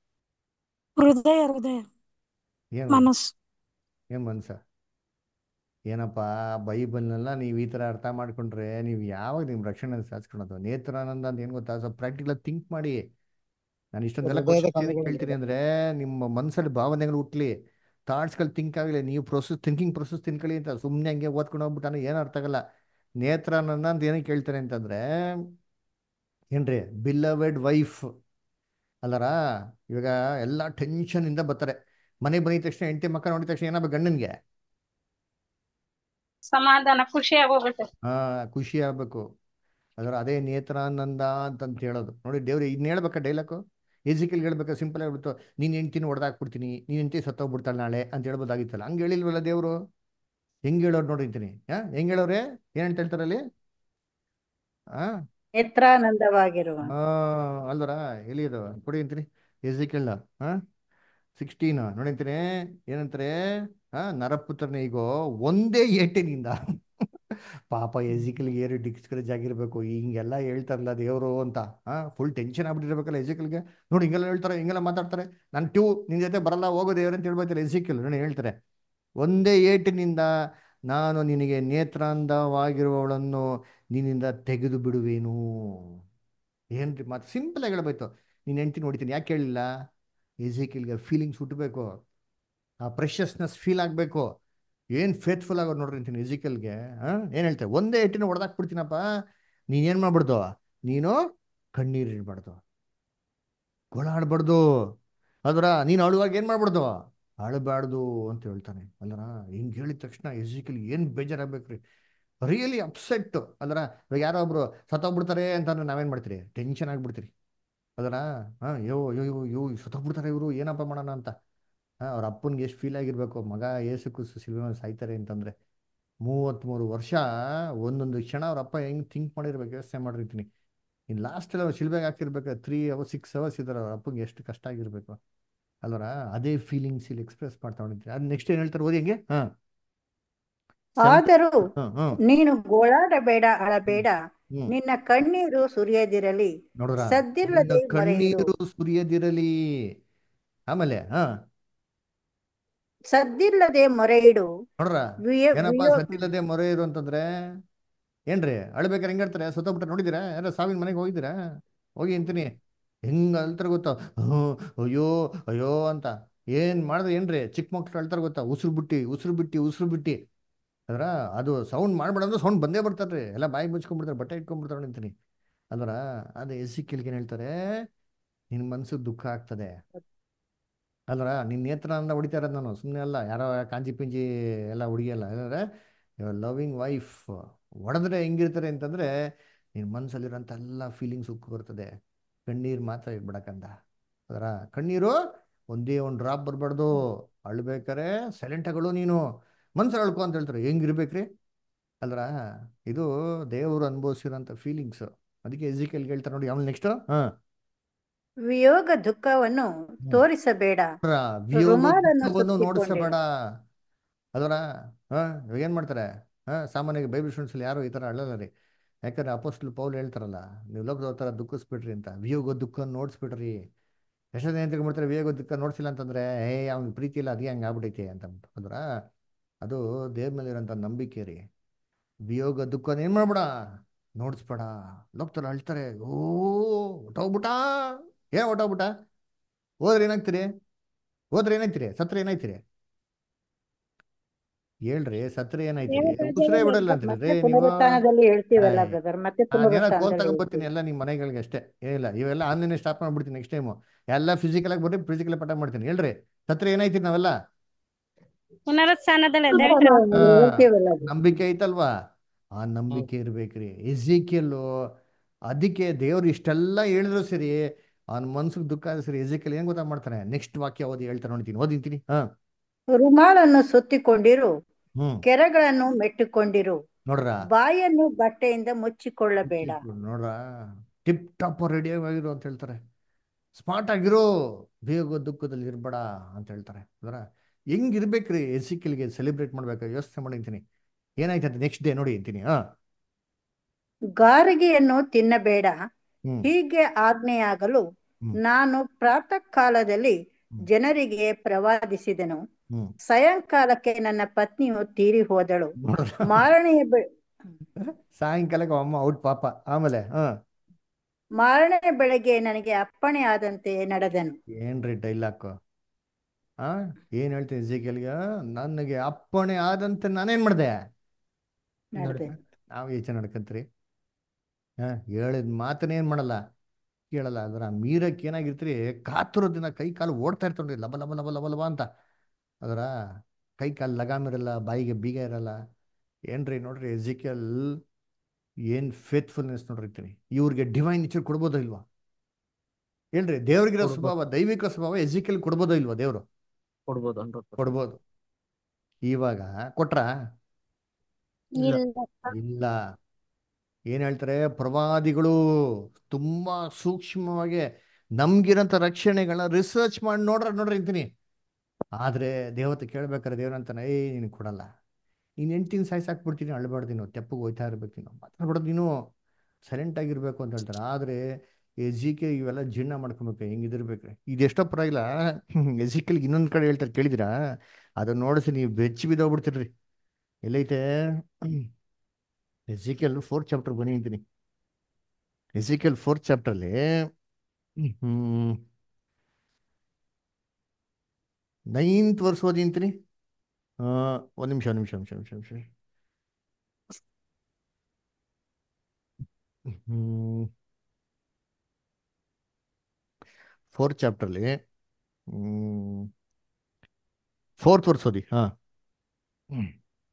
Speaker 8: ಹೃದಯ ಹೃದಯ
Speaker 1: ಏನ್
Speaker 8: ಮನಸ್ಸು
Speaker 1: ಏನ್ ಮನ್ಸ ಏನಪ್ಪ ಬೈಬಲ್ನೆಲ್ಲ ನೀವು ಈ ಥರ ಅರ್ಥ ಮಾಡ್ಕೊಂಡ್ರೆ ನೀವು ಯಾವಾಗ ನಿಮ್ಮ ರಕ್ಷಣೆ ಸಾಧಿಸ್ಕೊಳೋದು ನೇತ್ರಾನಂದ ಅಂತ ಏನು ಗೊತ್ತಾ ಸ್ವಲ್ಪ ಪ್ರಾಕ್ಟಿಕಲ್ ಥಿಂಕ್ ಮಾಡಿ ನಾನು ಇಷ್ಟೊಂದೆಲ್ಲ
Speaker 7: ಹೃದಯದ
Speaker 1: ಕ್ವಶನ್ಸ್
Speaker 7: ಕಣ್ಣುಗಳು
Speaker 1: ಕೇಳ್ತೀನಿ ಅಂದರೆ ನಿಮ್ಮ ಮನಸ್ಸಲ್ಲಿ ಭಾವನೆಗಳು ಹುಟ್ಲಿ ಥಾಟ್ಸ್ಗಳು ಥಿಂಕ್ ಆಗಲಿ ನೀವು ಪ್ರೊಸೆಸ್ ಥಿಂಕಿಂಗ್ ಪ್ರೊಸೆಸ್ ತಿನ್ಕೊಳ್ಳಿ ಅಂತ ಸುಮ್ಮನೆ ಹಂಗೆ ಓದ್ಕೊಂಡು ಹೋಗ್ಬಿಟ್ಟಾನೆ ಏನು ಅರ್ಥ ಆಗಲ್ಲ ನೇತ್ರಾನಂದ ಅಂತ ಏನಕ್ಕೆ ಕೇಳ್ತಾರೆ ಅಂತಂದರೆ ಏನ್ರಿ ಬಿಲ್ಲವೆಡ್ ವೈಫ್ ಅಲ್ಲರ ಇವಾಗ ಎಲ್ಲ ಟೆನ್ಷನಿಂದ ಬರ್ತಾರೆ ಮನೆಗೆ ಬಂದಿದ ತಕ್ಷಣ ಹೆಂಡತಿ ಮಕ್ಕ ನೋಡಿದ ತಕ್ಷಣ ಏನಾಗಬೇಕು ಗಂಡನಿಗೆ
Speaker 5: ಸಮಾಧಾನ ಖುಷಿ ಆಗೋಗುತ್ತೆ
Speaker 1: ಹಾ ಖುಷಿ ಆಗ್ಬೇಕು ಅದರ ಅದೇ ನೇತ್ರಾನಂದ ಅಂತಂತ ಹೇಳೋದು ನೋಡಿ ದೇವ್ರು ಇದನ್ನ ಹೇಳ್ಬೇಕಾ ಡೈಲಾಗು ಎಜಿಕಲ್ ಹೇಳ್ಬೇಕಾ ಸಿಂಪಲ್ ಹೇಳ್ಬಿಟ್ಟು ನೀನು ಹೆಂಡ್ತಿನ ಹೊಡೆದಾಕ್ಬಿಡ್ತೀನಿ ನೀನು ಹೆಂಡ್ತಿ ಸತ್ತೋಗ್ಬಿಡ್ತಾಳೆ ನಾಳೆ ಅಂತ ಹೇಳ್ಬೋದಾಗಿತ್ತಲ್ಲ ಹಂಗೆ ಹೇಳಿಲ್ವಲ್ಲ ದೇವರು ಹೆಂಗೆ ಹೇಳೋರು ನೋಡಿರ್ತೀನಿ ಹಾ ಹೆಂಗೆ ಹೇಳೋರೆ ಏನಂತ ಹೇಳ್ತಾರೆ ಅಲ್ಲಿ ಹಾ
Speaker 2: ನೇತ್ರಾನಂದವಾಗಿರುವ
Speaker 1: ಆ ಅಲ್ವರ ಎಲ್ಲಿ ಇದು ಕೊಡಿ ಅಂತೀನಿ ಎಜಿಕಲ್ನ ಹಾ ಸಿಕ್ಸ್ಟೀನ್ ನೋಡಿಂತೀನಿ ಏನಂತಾರೆ ಹಾ ನರಪುತ್ರನೇ ಈಗೋ ಒಂದೇ ಏಟಿನಿಂದ ಪಾಪ ಎಜಿಕಲ್ಗೆ ಏರು ಡಿಸ್ಕರೇಜ್ ಆಗಿರ್ಬೇಕು ಹಿಂಗೆಲ್ಲ ಹೇಳ್ತಾರಲ್ಲ ದೇವರು ಅಂತ ಹಾ ಫುಲ್ ಟೆನ್ಷನ್ ಆಗ್ಬಿಟ್ಟಿರ್ಬೇಕಲ್ಲ ಎಜಿಕಲ್ಗೆ ನೋಡಿ ಹಿಂಗೆಲ್ಲ ಹೇಳ್ತಾರೆ ಹಿಂಗೆಲ್ಲ ಮಾತಾಡ್ತಾರೆ ನಾನು ಟ್ಯೂ ನಿನ್ ಜೊತೆ ಬರಲ್ಲ ಹೋಗೋ ದೇವ್ರು ಅಂತ ಹೇಳ್ಬೋತಾರೆ ಎಜಿಕಲ್ ನೋಡಿ ಹೇಳ್ತಾರೆ ಒಂದೇ ಏಟಿನಿಂದ ನಾನು ನಿನಗೆ ನೇತ್ರಾಂಧವಾಗಿರುವವಳನ್ನು ನಿನ್ನಿಂದ ತೆಗೆದು ಬಿಡುವೇನು ಏನ್ರಿ ಮಾತು ಸಿಂಪಲ್ ಆಗಿ ಹೇಳ್ಬೇಕು ನೀನು ಹೆಂಡ್ತಿ ನೋಡ್ತೀನಿ ಯಾಕೆ ಹೇಳಿಲ್ಲ ಎಜಿಕಲ್ಗೆ ಫೀಲಿಂಗ್ಸ್ ಹುಟ್ಟಬೇಕು ಆ ಪ್ರೆಷಸ್ನೆಸ್ ಫೀಲ್ ಆಗಬೇಕು ಏನು ಫೇತ್ಫುಲ್ ಆಗೋದು ನೋಡ್ರಿ ಅಂತೀನಿ ಎಜಿಕಲ್ಗೆ ಹಾಂ ಏನು ಹೇಳ್ತಾರೆ ಒಂದೇ ಎಟ್ಟಿನ ಹೊಡೆದಾಕ್ಬಿಡ್ತೀನಪ್ಪ ನೀನೇನು ಮಾಡ್ಬಿಡ್ದು ನೀನು ಕಣ್ಣೀರು ಇಡಬಾರ್ದು ಗೋಳಾಡ್ಬಾರ್ದು ಅದರ ನೀನು ಅಳುವಾಗ ಏನು ಮಾಡ್ಬಿಡ್ದು ಅಳಬಾರ್ದು ಅಂತ ಹೇಳ್ತಾನೆ ಅಲ್ಲರ ಹಿಂಗೆ ಹೇಳಿದ ತಕ್ಷಣ ಎಜಿಕಲ್ ಏನು ಬೇಜಾರಾಗ್ಬೇಕ್ರಿ ರಿಯಲಿ ಅಪ್ಸೆಟ್ ಅಲ್ಲರ ಇವಾಗ ಯಾರೋ ಒಬ್ರು ಸತ್ತೋಗ್ಬಿಡ್ತಾರೆ ಅಂತಂದ್ರೆ ನಾವೇನು ಮಾಡ್ತೀರಿ ಟೆನ್ಷನ್ ಆಗ್ಬಿಡ್ತೀರಿ ಅದರ ಹಾಂ ಯೋ ಯೋ ಯೋ ಯೋ ಸತ್ತೋಗ್ಬಿಡ್ತಾರೆ ಇವರು ಏನಪ್ಪ ಮಾಡೋಣ ಅಂತ ಹಾಂ ಅವ್ರ ಅಪ್ಪನಿಗೆ ಎಷ್ಟು ಫೀಲ್ ಆಗಿರ್ಬೇಕು ಮಗ ಏಸು ಕುಸು ಸಿಲ್ವೆ ಮೇಲೆ ಸಾಯ್ತಾರೆ ಅಂತಂದ್ರೆ ಮೂವತ್ತ್ಮೂರು ವರ್ಷ ಒಂದೊಂದು ಕ್ಷಣ ಅವ್ರ ಅಪ್ಪ ಹೆಂಗೆ ಥಿಂಕ್ ಮಾಡಿರ್ಬೇಕು ಯೋಚನೆ ಮಾಡಿರ್ತೀನಿ ಇನ್ನು ಲಾಸ್ಟಲ್ಲಿ ಅವ್ರು ಶಿಲ್ಬೆಗೆ ಹಾಕಿರ್ಬೇಕು ತ್ರೀ ಅವರ್ಸ್ ಸಿಕ್ಸ್ ಅವರ್ಸ್ ಇದ್ದಾರೆ ಅವ್ರ ಅಪ್ಪಗೆ ಎಷ್ಟು ಕಷ್ಟ ಆಗಿರ್ಬೇಕು ಅಲ್ವರ ಅದೇ ಫೀಲಿಂಗ್ಸ್ ಇಲ್ಲಿ ಎಕ್ಸ್ಪ್ರೆಸ್ ಮಾಡ್ತಾ ಹೊಡಿತೀನಿ ಅದು ನೆಕ್ಸ್ಟ್ ಏನು ಹೇಳ್ತಾರೆ ಓದಿ ಹೆಂಗೆ ಹಾಂ
Speaker 2: ಆದರೂ
Speaker 1: ಹ್ಮ್ ಹ್ಮ್
Speaker 2: ನೀನು ಗೋಳಾಡಬೇಡ ಅಳಬೇಡ
Speaker 1: ಹ್ಮ್
Speaker 2: ನಿನ್ನ ಕಣ್ಣೀರು ಸುರಿಯದಿರಲಿ
Speaker 1: ನೋಡ್ರ
Speaker 2: ಸದ್ದಿಲ್ಲದೆ
Speaker 1: ನಿನ್ನ
Speaker 2: ಮೊರೆಯಿಡು
Speaker 1: ಕಣ್ಣೀರು ಸುರಿಯದಿರಲಿ ಆಮೇಲೆ ಹಾ
Speaker 2: ಸದ್ದಿಲ್ಲದೆ ಮೊರೆಯಿಡು
Speaker 1: ನೋಡ್ರ
Speaker 2: ವಿಯ-
Speaker 1: ಏನಪ್ಪ
Speaker 2: ವಿಯೋ-
Speaker 1: ಸತ್ತಿಲ್ಲದೆ ಮೊರೆ ಇರು ಅಂತಂದ್ರೆ ಏನ್ರಿ ಅಳ್ಬೇಕಾರೆ ಹೆಂಗ್ ಹೇಳ್ತಾರೆ ಸತ್ತೋಗ್ಬಿಟ್ರೆ ನೋಡಿದಿರಾ ಯಾರೋ ಸಾವಿನ ಮನೆಗೆ ಹೋಗಿದ್ದೀರಾ ಹೋಗಿ ಅಂತೀನಿ ಹೆಂಗ್ ಅಳ್ತಾರೆ ಗೊತ್ತಾ ಹ್ಮ್ ಅಯ್ಯೋ ಅಯ್ಯೋ ಅಂತ ಏನ್ ಮಾಡಿದ್ರೆ ಏನ್ರಿ ಚಿಕ್ಕ ಮಕ್ಳು ಅಳ್ತಾರೆ ಗೊತ್ತಾ ಉಸಿರು ಬಿಟ್ಟಿ ಉಸಿರು ಬಿಟ್ಟಿ ಉಸಿರು ಬಿಟ್ಟಿ ಅದ್ರ ಅದು ಸೌಂಡ್ ಮಾಡ್ಬೇಡ ಅಂದ್ರೆ ಸೌಂಡ್ ಬಂದೇ ಬರ್ತಾರ್ರಿ ಎಲ್ಲ ಬಾಯಿ ಮುಚ್ಕೊಂಡ್ಬಿಡ್ತಾರೆ ಬಟ್ಟೆ ಇಟ್ಕೊಂಡ್ಬಿಡ್ತಾರೆ ಅಂತೀನಿ ಅಲ್ವರ ಅದು ಎಸಿ ಏನ್ ಹೇಳ್ತಾರೆ ನಿನ್ ಮನ್ಸು ದುಃಖ ಆಗ್ತದೆ ಅಲ್ರ ನಿನ್ನ ನೇತ್ರ ಅಂದ ಹೊಡಿತಾ ಇರೋದು ನಾನು ಸುಮ್ಮನೆ ಅಲ್ಲ ಯಾರೋ ಕಾಂಜಿ ಪಿಂಜಿ ಎಲ್ಲ ಹುಡುಗಿಯಲ್ಲ ಏನಂದ್ರೆ ಲವಿಂಗ್ ವೈಫ್ ಹೊಡೆದ್ರೆ ಹೆಂಗಿರ್ತಾರೆ ಅಂತಂದ್ರೆ ನಿನ್ನ ಮನಸ್ಸಲ್ಲಿರೋಂಥ ಎಲ್ಲ ಫೀಲಿಂಗ್ಸ್ ಉಕ್ಕು ಬರ್ತದೆ ಕಣ್ಣೀರು ಮಾತ್ರ ಇರ್ಬಿಡಕ್ಕಂದ ಅದರ ಕಣ್ಣೀರು ಒಂದೇ ಒಂದು ಡ್ರಾಪ್ ಬರಬಾರ್ದು ಅಳ್ಬೇಕಾರೆ ಸೈಲೆಂಟ್ ಆಗಲು ನೀನು ಮನ್ಸಲ್ಲಿ ಅಳ್ಕೊ ಅಂತ ಹೇಳ್ತಾರೆ ಹೆಂಗಿರ್ಬೇಕ್ರಿ ಅಲ್ರ ಇದು ದೇವರು ಅನುಭವಿಸಿರೋಂಥ ಫೀಲಿಂಗ್ಸ್ ಅದಕ್ಕೆ ಎಜಿಕಲ್ಗೆ ಹೇಳ್ತಾರೆ ನೋಡಿ ಆಮೇಲೆ ನೆಕ್ಸ್ಟ್ ಹಾಂ
Speaker 2: ವಿಯೋಗ ದುಃಖವನ್ನು ತೋರಿಸಬೇಡ
Speaker 1: ವಿಯೋಗ
Speaker 2: ರುಮಾಲನ್ನು
Speaker 1: ದುಃಖವನ್ನು
Speaker 2: ಸುತ್ತಿಕೊಂಡೆ
Speaker 1: ನೋಡಿಸಬೇಡ ಅದರ ಹಾ ಇವಾಗ ಏನ್ ಮಾಡ್ತಾರೆ ಹಾ ಸಾಮಾನ್ಯವಾಗಿ ಬೈಬಲ್ ಸ್ಟೂಡೆಂಟ್ಸ್ ಅಲ್ಲಿ ಯಾರು ಈ ತರ ಅಳ್ಳಲ್ಲ ರೀ ಯಾಕಂದ್ರೆ ಅಪೋಸ್ಟಲ್ ಪೌಲ್ ಹೇಳ್ತಾರಲ್ಲ ನೀವು ಲೋಕದ ಥರ ದುಃಖಿಸ್ಬಿಟ್ರಿ ಅಂತ ವಿಯೋಗ ದುಃಖ ನೋಡಿಸ್ಬಿಟ್ರಿ ಎಷ್ಟೋ ಜನ ಏನ್ ಮಾಡ್ತಾರೆ ವಿಯೋಗ ದುಃಖ ನೋಡ್ಸಿಲ್ಲ ಅಂತಂದ್ರೆ ಏ ಅವ್ನಿಗೆ ಪ್ರೀತಿ ಇಲ್ಲ ಅದೇ ಹಂಗೆ ಆಗ್ಬಿಟ್ಟೈತೆ ಅಂತ ಅಂದ್ಬಿಟ್ಟು ಅದರ ಅದು ದೇವ್ರ ಮೇಲೆ ಇರೋಂಥ ನಂಬಿಕೆ ರೀ ವಿಯೋಗ ದುಃಖ ಏನ್ ಮಾಡ್ಬೇಡ ನೋಡಿಸ್ಬೇಡ ಲೋಕದಲ್ಲಿ ಅಳ್ತಾರೆ ಓ ಹೊಟ್ಟೋಗ್ಬಿಟ್ಟ ಏನ್ ಹೊಟ್ಟೋಗ್ಬಿಟ್ಟ ಹೋದ್ರೆ ಏನಾಗ್ತೀರಿ ಹೋದ್ರೆ ಏನಾಯ್ತಿರಿ ಸತ್ರ ಏನಾಯ್ತಿರಿ ಹೇಳ್ರಿ ಸತ್ರ ಏನಾಯ್ತಿರಿ ಉಸಿರೇ ಬಿಡಲ್ಲ ಅಂತೀರಿ
Speaker 2: ಮತ್ತೆ
Speaker 1: ರೇ ನೀವು
Speaker 2: ಪುನರುತ್ಥಾನದಲ್ಲಿ ಹೇಳ್ತೀವಲ್ಲ
Speaker 1: ಆಯ್.
Speaker 2: ಬ್ರದರ್ ಮತ್ತೆ
Speaker 1: ನಾನೇನೋ ಕೋಲ್
Speaker 2: ಪುನರುತ್ಥಾನದಲ್ಲಿ
Speaker 1: ತಗೊಂಡ್ಬರ್ತೀನಿ
Speaker 2: ಹೇಳ್ತೀವಿ
Speaker 1: ಎಲ್ಲ ನಿಮ್ಮ ಮನೆಗಳಿಗೆ ಅಷ್ಟೇ ಏನಿಲ್ಲ ಇವೆಲ್ಲ ಆನ್ಲೈನ್ ಸ್ಟಾಪ್ ಮಾಡ್ಬಿಡ್ತೀನಿ ನೆಕ್ಸ್ಟ್ ಟೈಮು ಎಲ್ಲ ಫಿಸಿಕಲ್ ಆಗಿ ಬರ್ರಿ ಫಿಸಿಕಲ್ ಪಾಠ ಮಾಡ್ತೀನಿ ಹೇಳ್ರಿ ಸತ್ರ ಏನಾಯ್ತಿರಿ ನಾವೆಲ್ಲ
Speaker 5: ಪುನರುತ್ಥಾನದಲ್ಲಿ
Speaker 2: ಹೌದು,
Speaker 5: ಎದ್ದೇಳ್ತೀವಿ
Speaker 2: ಹೌದು,
Speaker 1: ಆ,
Speaker 2: ಹೇಳ್ತೀವಲ್ಲ ಅದು.
Speaker 1: ನಂಬಿಕೆ ಐತಲ್ವಾ ಆ ನಂಬಿಕೆ ಇರ್ಬೇಕ್ರಿ ಎಜಿಕೆಲ್ಲು ಅದಕ್ಕೆ ದೇವ್ರು ಇಷ್ಟೆಲ್ಲ ಹೇಳಿದ್ರು ಸರಿ ಅವ್ನ ಮನ್ಸಿಗೆ ದುಃಖ ಆದ್ರೆ ಸರಿ ಎಜಿಕೆಲ್ ಏನ್ ಗೊತ್ತಾ ಮಾಡ್ತಾನೆ ನೆಕ್ಸ್ಟ್ ವಾಕ್ಯ ಓದಿ ಹೇಳ್ತಾರೆ ನೋಡ್ತೀನಿ ಓದಿಂತೀನಿ ಹಾ
Speaker 2: ರುಮಾಲನ್ನು ಸುತ್ತಿಕೊಂಡಿರು
Speaker 1: ಹ್ಮ್
Speaker 2: ಕೆರಗಳನ್ನು ಮೆಟ್ಟುಕೊಂಡಿರು
Speaker 1: ನೋಡ್ರ
Speaker 2: ಬಾಯನ್ನು ಬಟ್ಟೆಯಿಂದ ಮುಚ್ಚಿಕೊಳ್ಳಬೇಡ
Speaker 1: ನೋಡ್ರ ಟಿಪ್ ಟಾಪ್ ರೆಡಿ ಆಗಿರು ಅಂತ ಹೇಳ್ತಾರೆ ಸ್ಮಾರ್ಟ್ ಆಗಿರೋ ಬೇಗ ದುಃಖದಲ್ಲಿ ಇರ್ಬೇಡ ಅಂತ ಹೇಳ್ತಾರೆ ಅದರ ಹೆಂಗಿರ್ಬೇಕ್ರಿ ಎಸಿಕಲ್ಗೆ ಸೆಲೆಬ್ರೇಟ್ ಮಾಡ್ಬೇಕು ಯೋಚನೆ ಮಾಡಿರ್ತೀನಿ ಏನಾಯ್ತಂತೆ ನೆಕ್ಸ್ಟ್ ಡೇ ನೋಡಿ ಅಂತೀನಿ ಹಾ
Speaker 2: ಗಾರಿಗೆಯನ್ನು ತಿನ್ನಬೇಡ
Speaker 1: ಹ್ಮ್
Speaker 2: ಹೀಗೆ ಆಜ್ಞೆಯಾಗಲು
Speaker 1: ಹ್ಮ್
Speaker 2: ನಾನು ಪ್ರಾತಃ ಕಾಲದಲ್ಲಿ ಜನರಿಗೆ ಪ್ರವಾದಿಸಿದೆನು
Speaker 1: ಹ್ಮ್
Speaker 2: ಸಾಯಂಕಾಲಕ್ಕೆ ನನ್ನ ಪತ್ನಿಯು ತೀರಿ ಹೋದಳು
Speaker 1: ನೋಡ್ರ
Speaker 2: ಮಾರನೆಯ ಬೆ
Speaker 1: ಸಾಯಂಕಾಲಕ್ಕೆ ಅಮ್ಮ ಔಟ್ ಪಾಪ ಆಮೇಲೆ ಹ
Speaker 2: ಮಾರನೇ ಬೆಳಗ್ಗೆ ನನಗೆ ಅಪ್ಪಣೆ ಆದಂತೆ ನಡೆದನು
Speaker 1: ಏನ್ರಿ ಡೈಲಾಕ್ ಆ ಏನ್ ಹೇಳ್ತೀನಿ ಜಿಕೆಲ್ಗೆ ನನಗೆ ಅಪ್ಪಣೆ ಆದಂತೆ ನಾನೇನ್ ಮಾಡ್ದೆ
Speaker 2: ನಡೆದೆ
Speaker 1: ನಾವು ಯೋಚನೆ ನಡ್ಕಂತ್ರಿ ಹಾ ಹೇಳಿದ ಮಾತನ್ನ ಏನ್ ಮಾಡಲ್ಲ ಕೇಳಲ್ಲ ಅದರ ಮೀರಕ್ಕೆ ಏನಾಗಿರ್ತೀರಿ ಕಾತುರದಿನ ಕೈ ಕಾಲು ಓಡ್ತಾ ಇರ್ತವ್ರಿ ಲಬ ಲಬ ಲಬ ಲಬ ಲಬ ಅಂತ ಅದರ ಕೈ ಕಾಲು ಲಗಾಮ್ ಇರಲ್ಲ ಬಾಯಿಗೆ ಬೀಗ ಇರಲ್ಲ ಏನ್ರಿ ನೋಡ್ರಿ ಎಜಿಕಲ್ ಏನ್ ಫೇತ್ಫುಲ್ನೆಸ್ ನೋಡಿರ್ತೀನಿ ಇವ್ರಿಗೆ ಡಿವೈನ್ ನೇಚರ್ ಕೊಡ್ಬೋದೋ ಇಲ್ವಾ ಏನ್ರಿ ದೇವ್ರಿಗಿರೋ
Speaker 11: ಕೊಡ್ಬೋದು.
Speaker 1: ಸ್ವಭಾವ ದೈವಿಕ ಸ್ವಭಾವ ಎಜಿಕಲ್ ಕೊಡ್ಬೋದೋ ಇಲ್ವಾ ದೇವ್ರು
Speaker 11: ಕೊಡ್ಬೋದು ಹಂಡ್ರೆಡ್
Speaker 1: ಕೊಡ್ಬೋದು ಇವಾಗ ಕೊಟ್ರಾ
Speaker 11: ಇಲ್ಲ
Speaker 1: ಇಲ್ಲ ಏನ್ ಹೇಳ್ತಾರೆ ಪ್ರವಾದಿಗಳು ತುಂಬಾ ಸೂಕ್ಷ್ಮವಾಗಿ ನಮ್ಗಿರಂತ ರಕ್ಷಣೆಗಳನ್ನ ರಿಸರ್ಚ್ ಮಾಡಿ ನೋಡ್ರ ನೋಡ್ರಿ ಅಂತೀನಿ ಆದ್ರೆ ದೇವತೆ ಕೇಳ್ಬೇಕಾರೆ ದೇವ್ರಂತಾನೆ ಏ ನೀನು ಕೊಡಲ್ಲ ನೀನ್ ಹೆಂಡ್ತಿನ ಸಾಯ್ಸಾಕ್ಬಿಡ್ತೀನಿ ಅಳ್ಬಾರ್ದು ನೀನು ತೆಪ್ಪಗೆ ಹೋಯ್ತಾ ಇರ್ಬೇಕು ನೀನು ಮಾತಾಡ್ಬಿಡೋದು ನೀನು ಸೈಲೆಂಟ್ ಆಗಿರ್ಬೇಕು ಅಂತ ಹೇಳ್ತಾರೆ ಆದ್ರೆ ಎಜಿಕೆ ಇವೆಲ್ಲ ಜೀರ್ಣ ಮಾಡ್ಕೊಬೇಕು ಹೆಂಗಿದಿರ್ಬೇಕ್ರಿ ಇದೆಷ್ಟೋ ಪರವಾಗಿಲ್ಲ ಎಜಿಕಲ್ಗೆ ಇನ್ನೊಂದ್ ಕಡೆ ಹೇಳ್ತಾರೆ ಕೇಳಿದಿರಾ ಅದನ್ನ ನೋಡಿಸಿ ನೀವು ಬೆಚ್ಚಿ ಬಿದ್ದೋಗ್ಬಿಡ್ತೀರ್ರಿ ಎಲ್ಲೈತೆ ಎಜಿಕಲ್ ಫೋರ್ತ್ ಚಾಪ್ಟರ್ ಬನ್ನಿ ಅಂತೀನಿ ಎಜಿಕಲ್ ಫೋರ್ತ್ ಚಾಪ್ಟರ್ಲಿ ಹ್ಮ್ ನೈನ್ತ್ ವರ್ಷ ಓದಿ ಅಂತೀನಿ ಆ, ಒಂದ್ ನಿಮಿಷ ಒಂದ್ ನಿಮಿಷ ನಿಮಿಷ ನಿಮಿಷ ನಿಮಿಷ ಹ್ಮ್ ಫೋರ್ತ್ ಚಾಪ್ಟರ್ಲಿ ಹ್ಮ್ ಫೋರ್ತ್ ವರ್ಷ ಓದಿ ಹಾ ಹ್ಮ್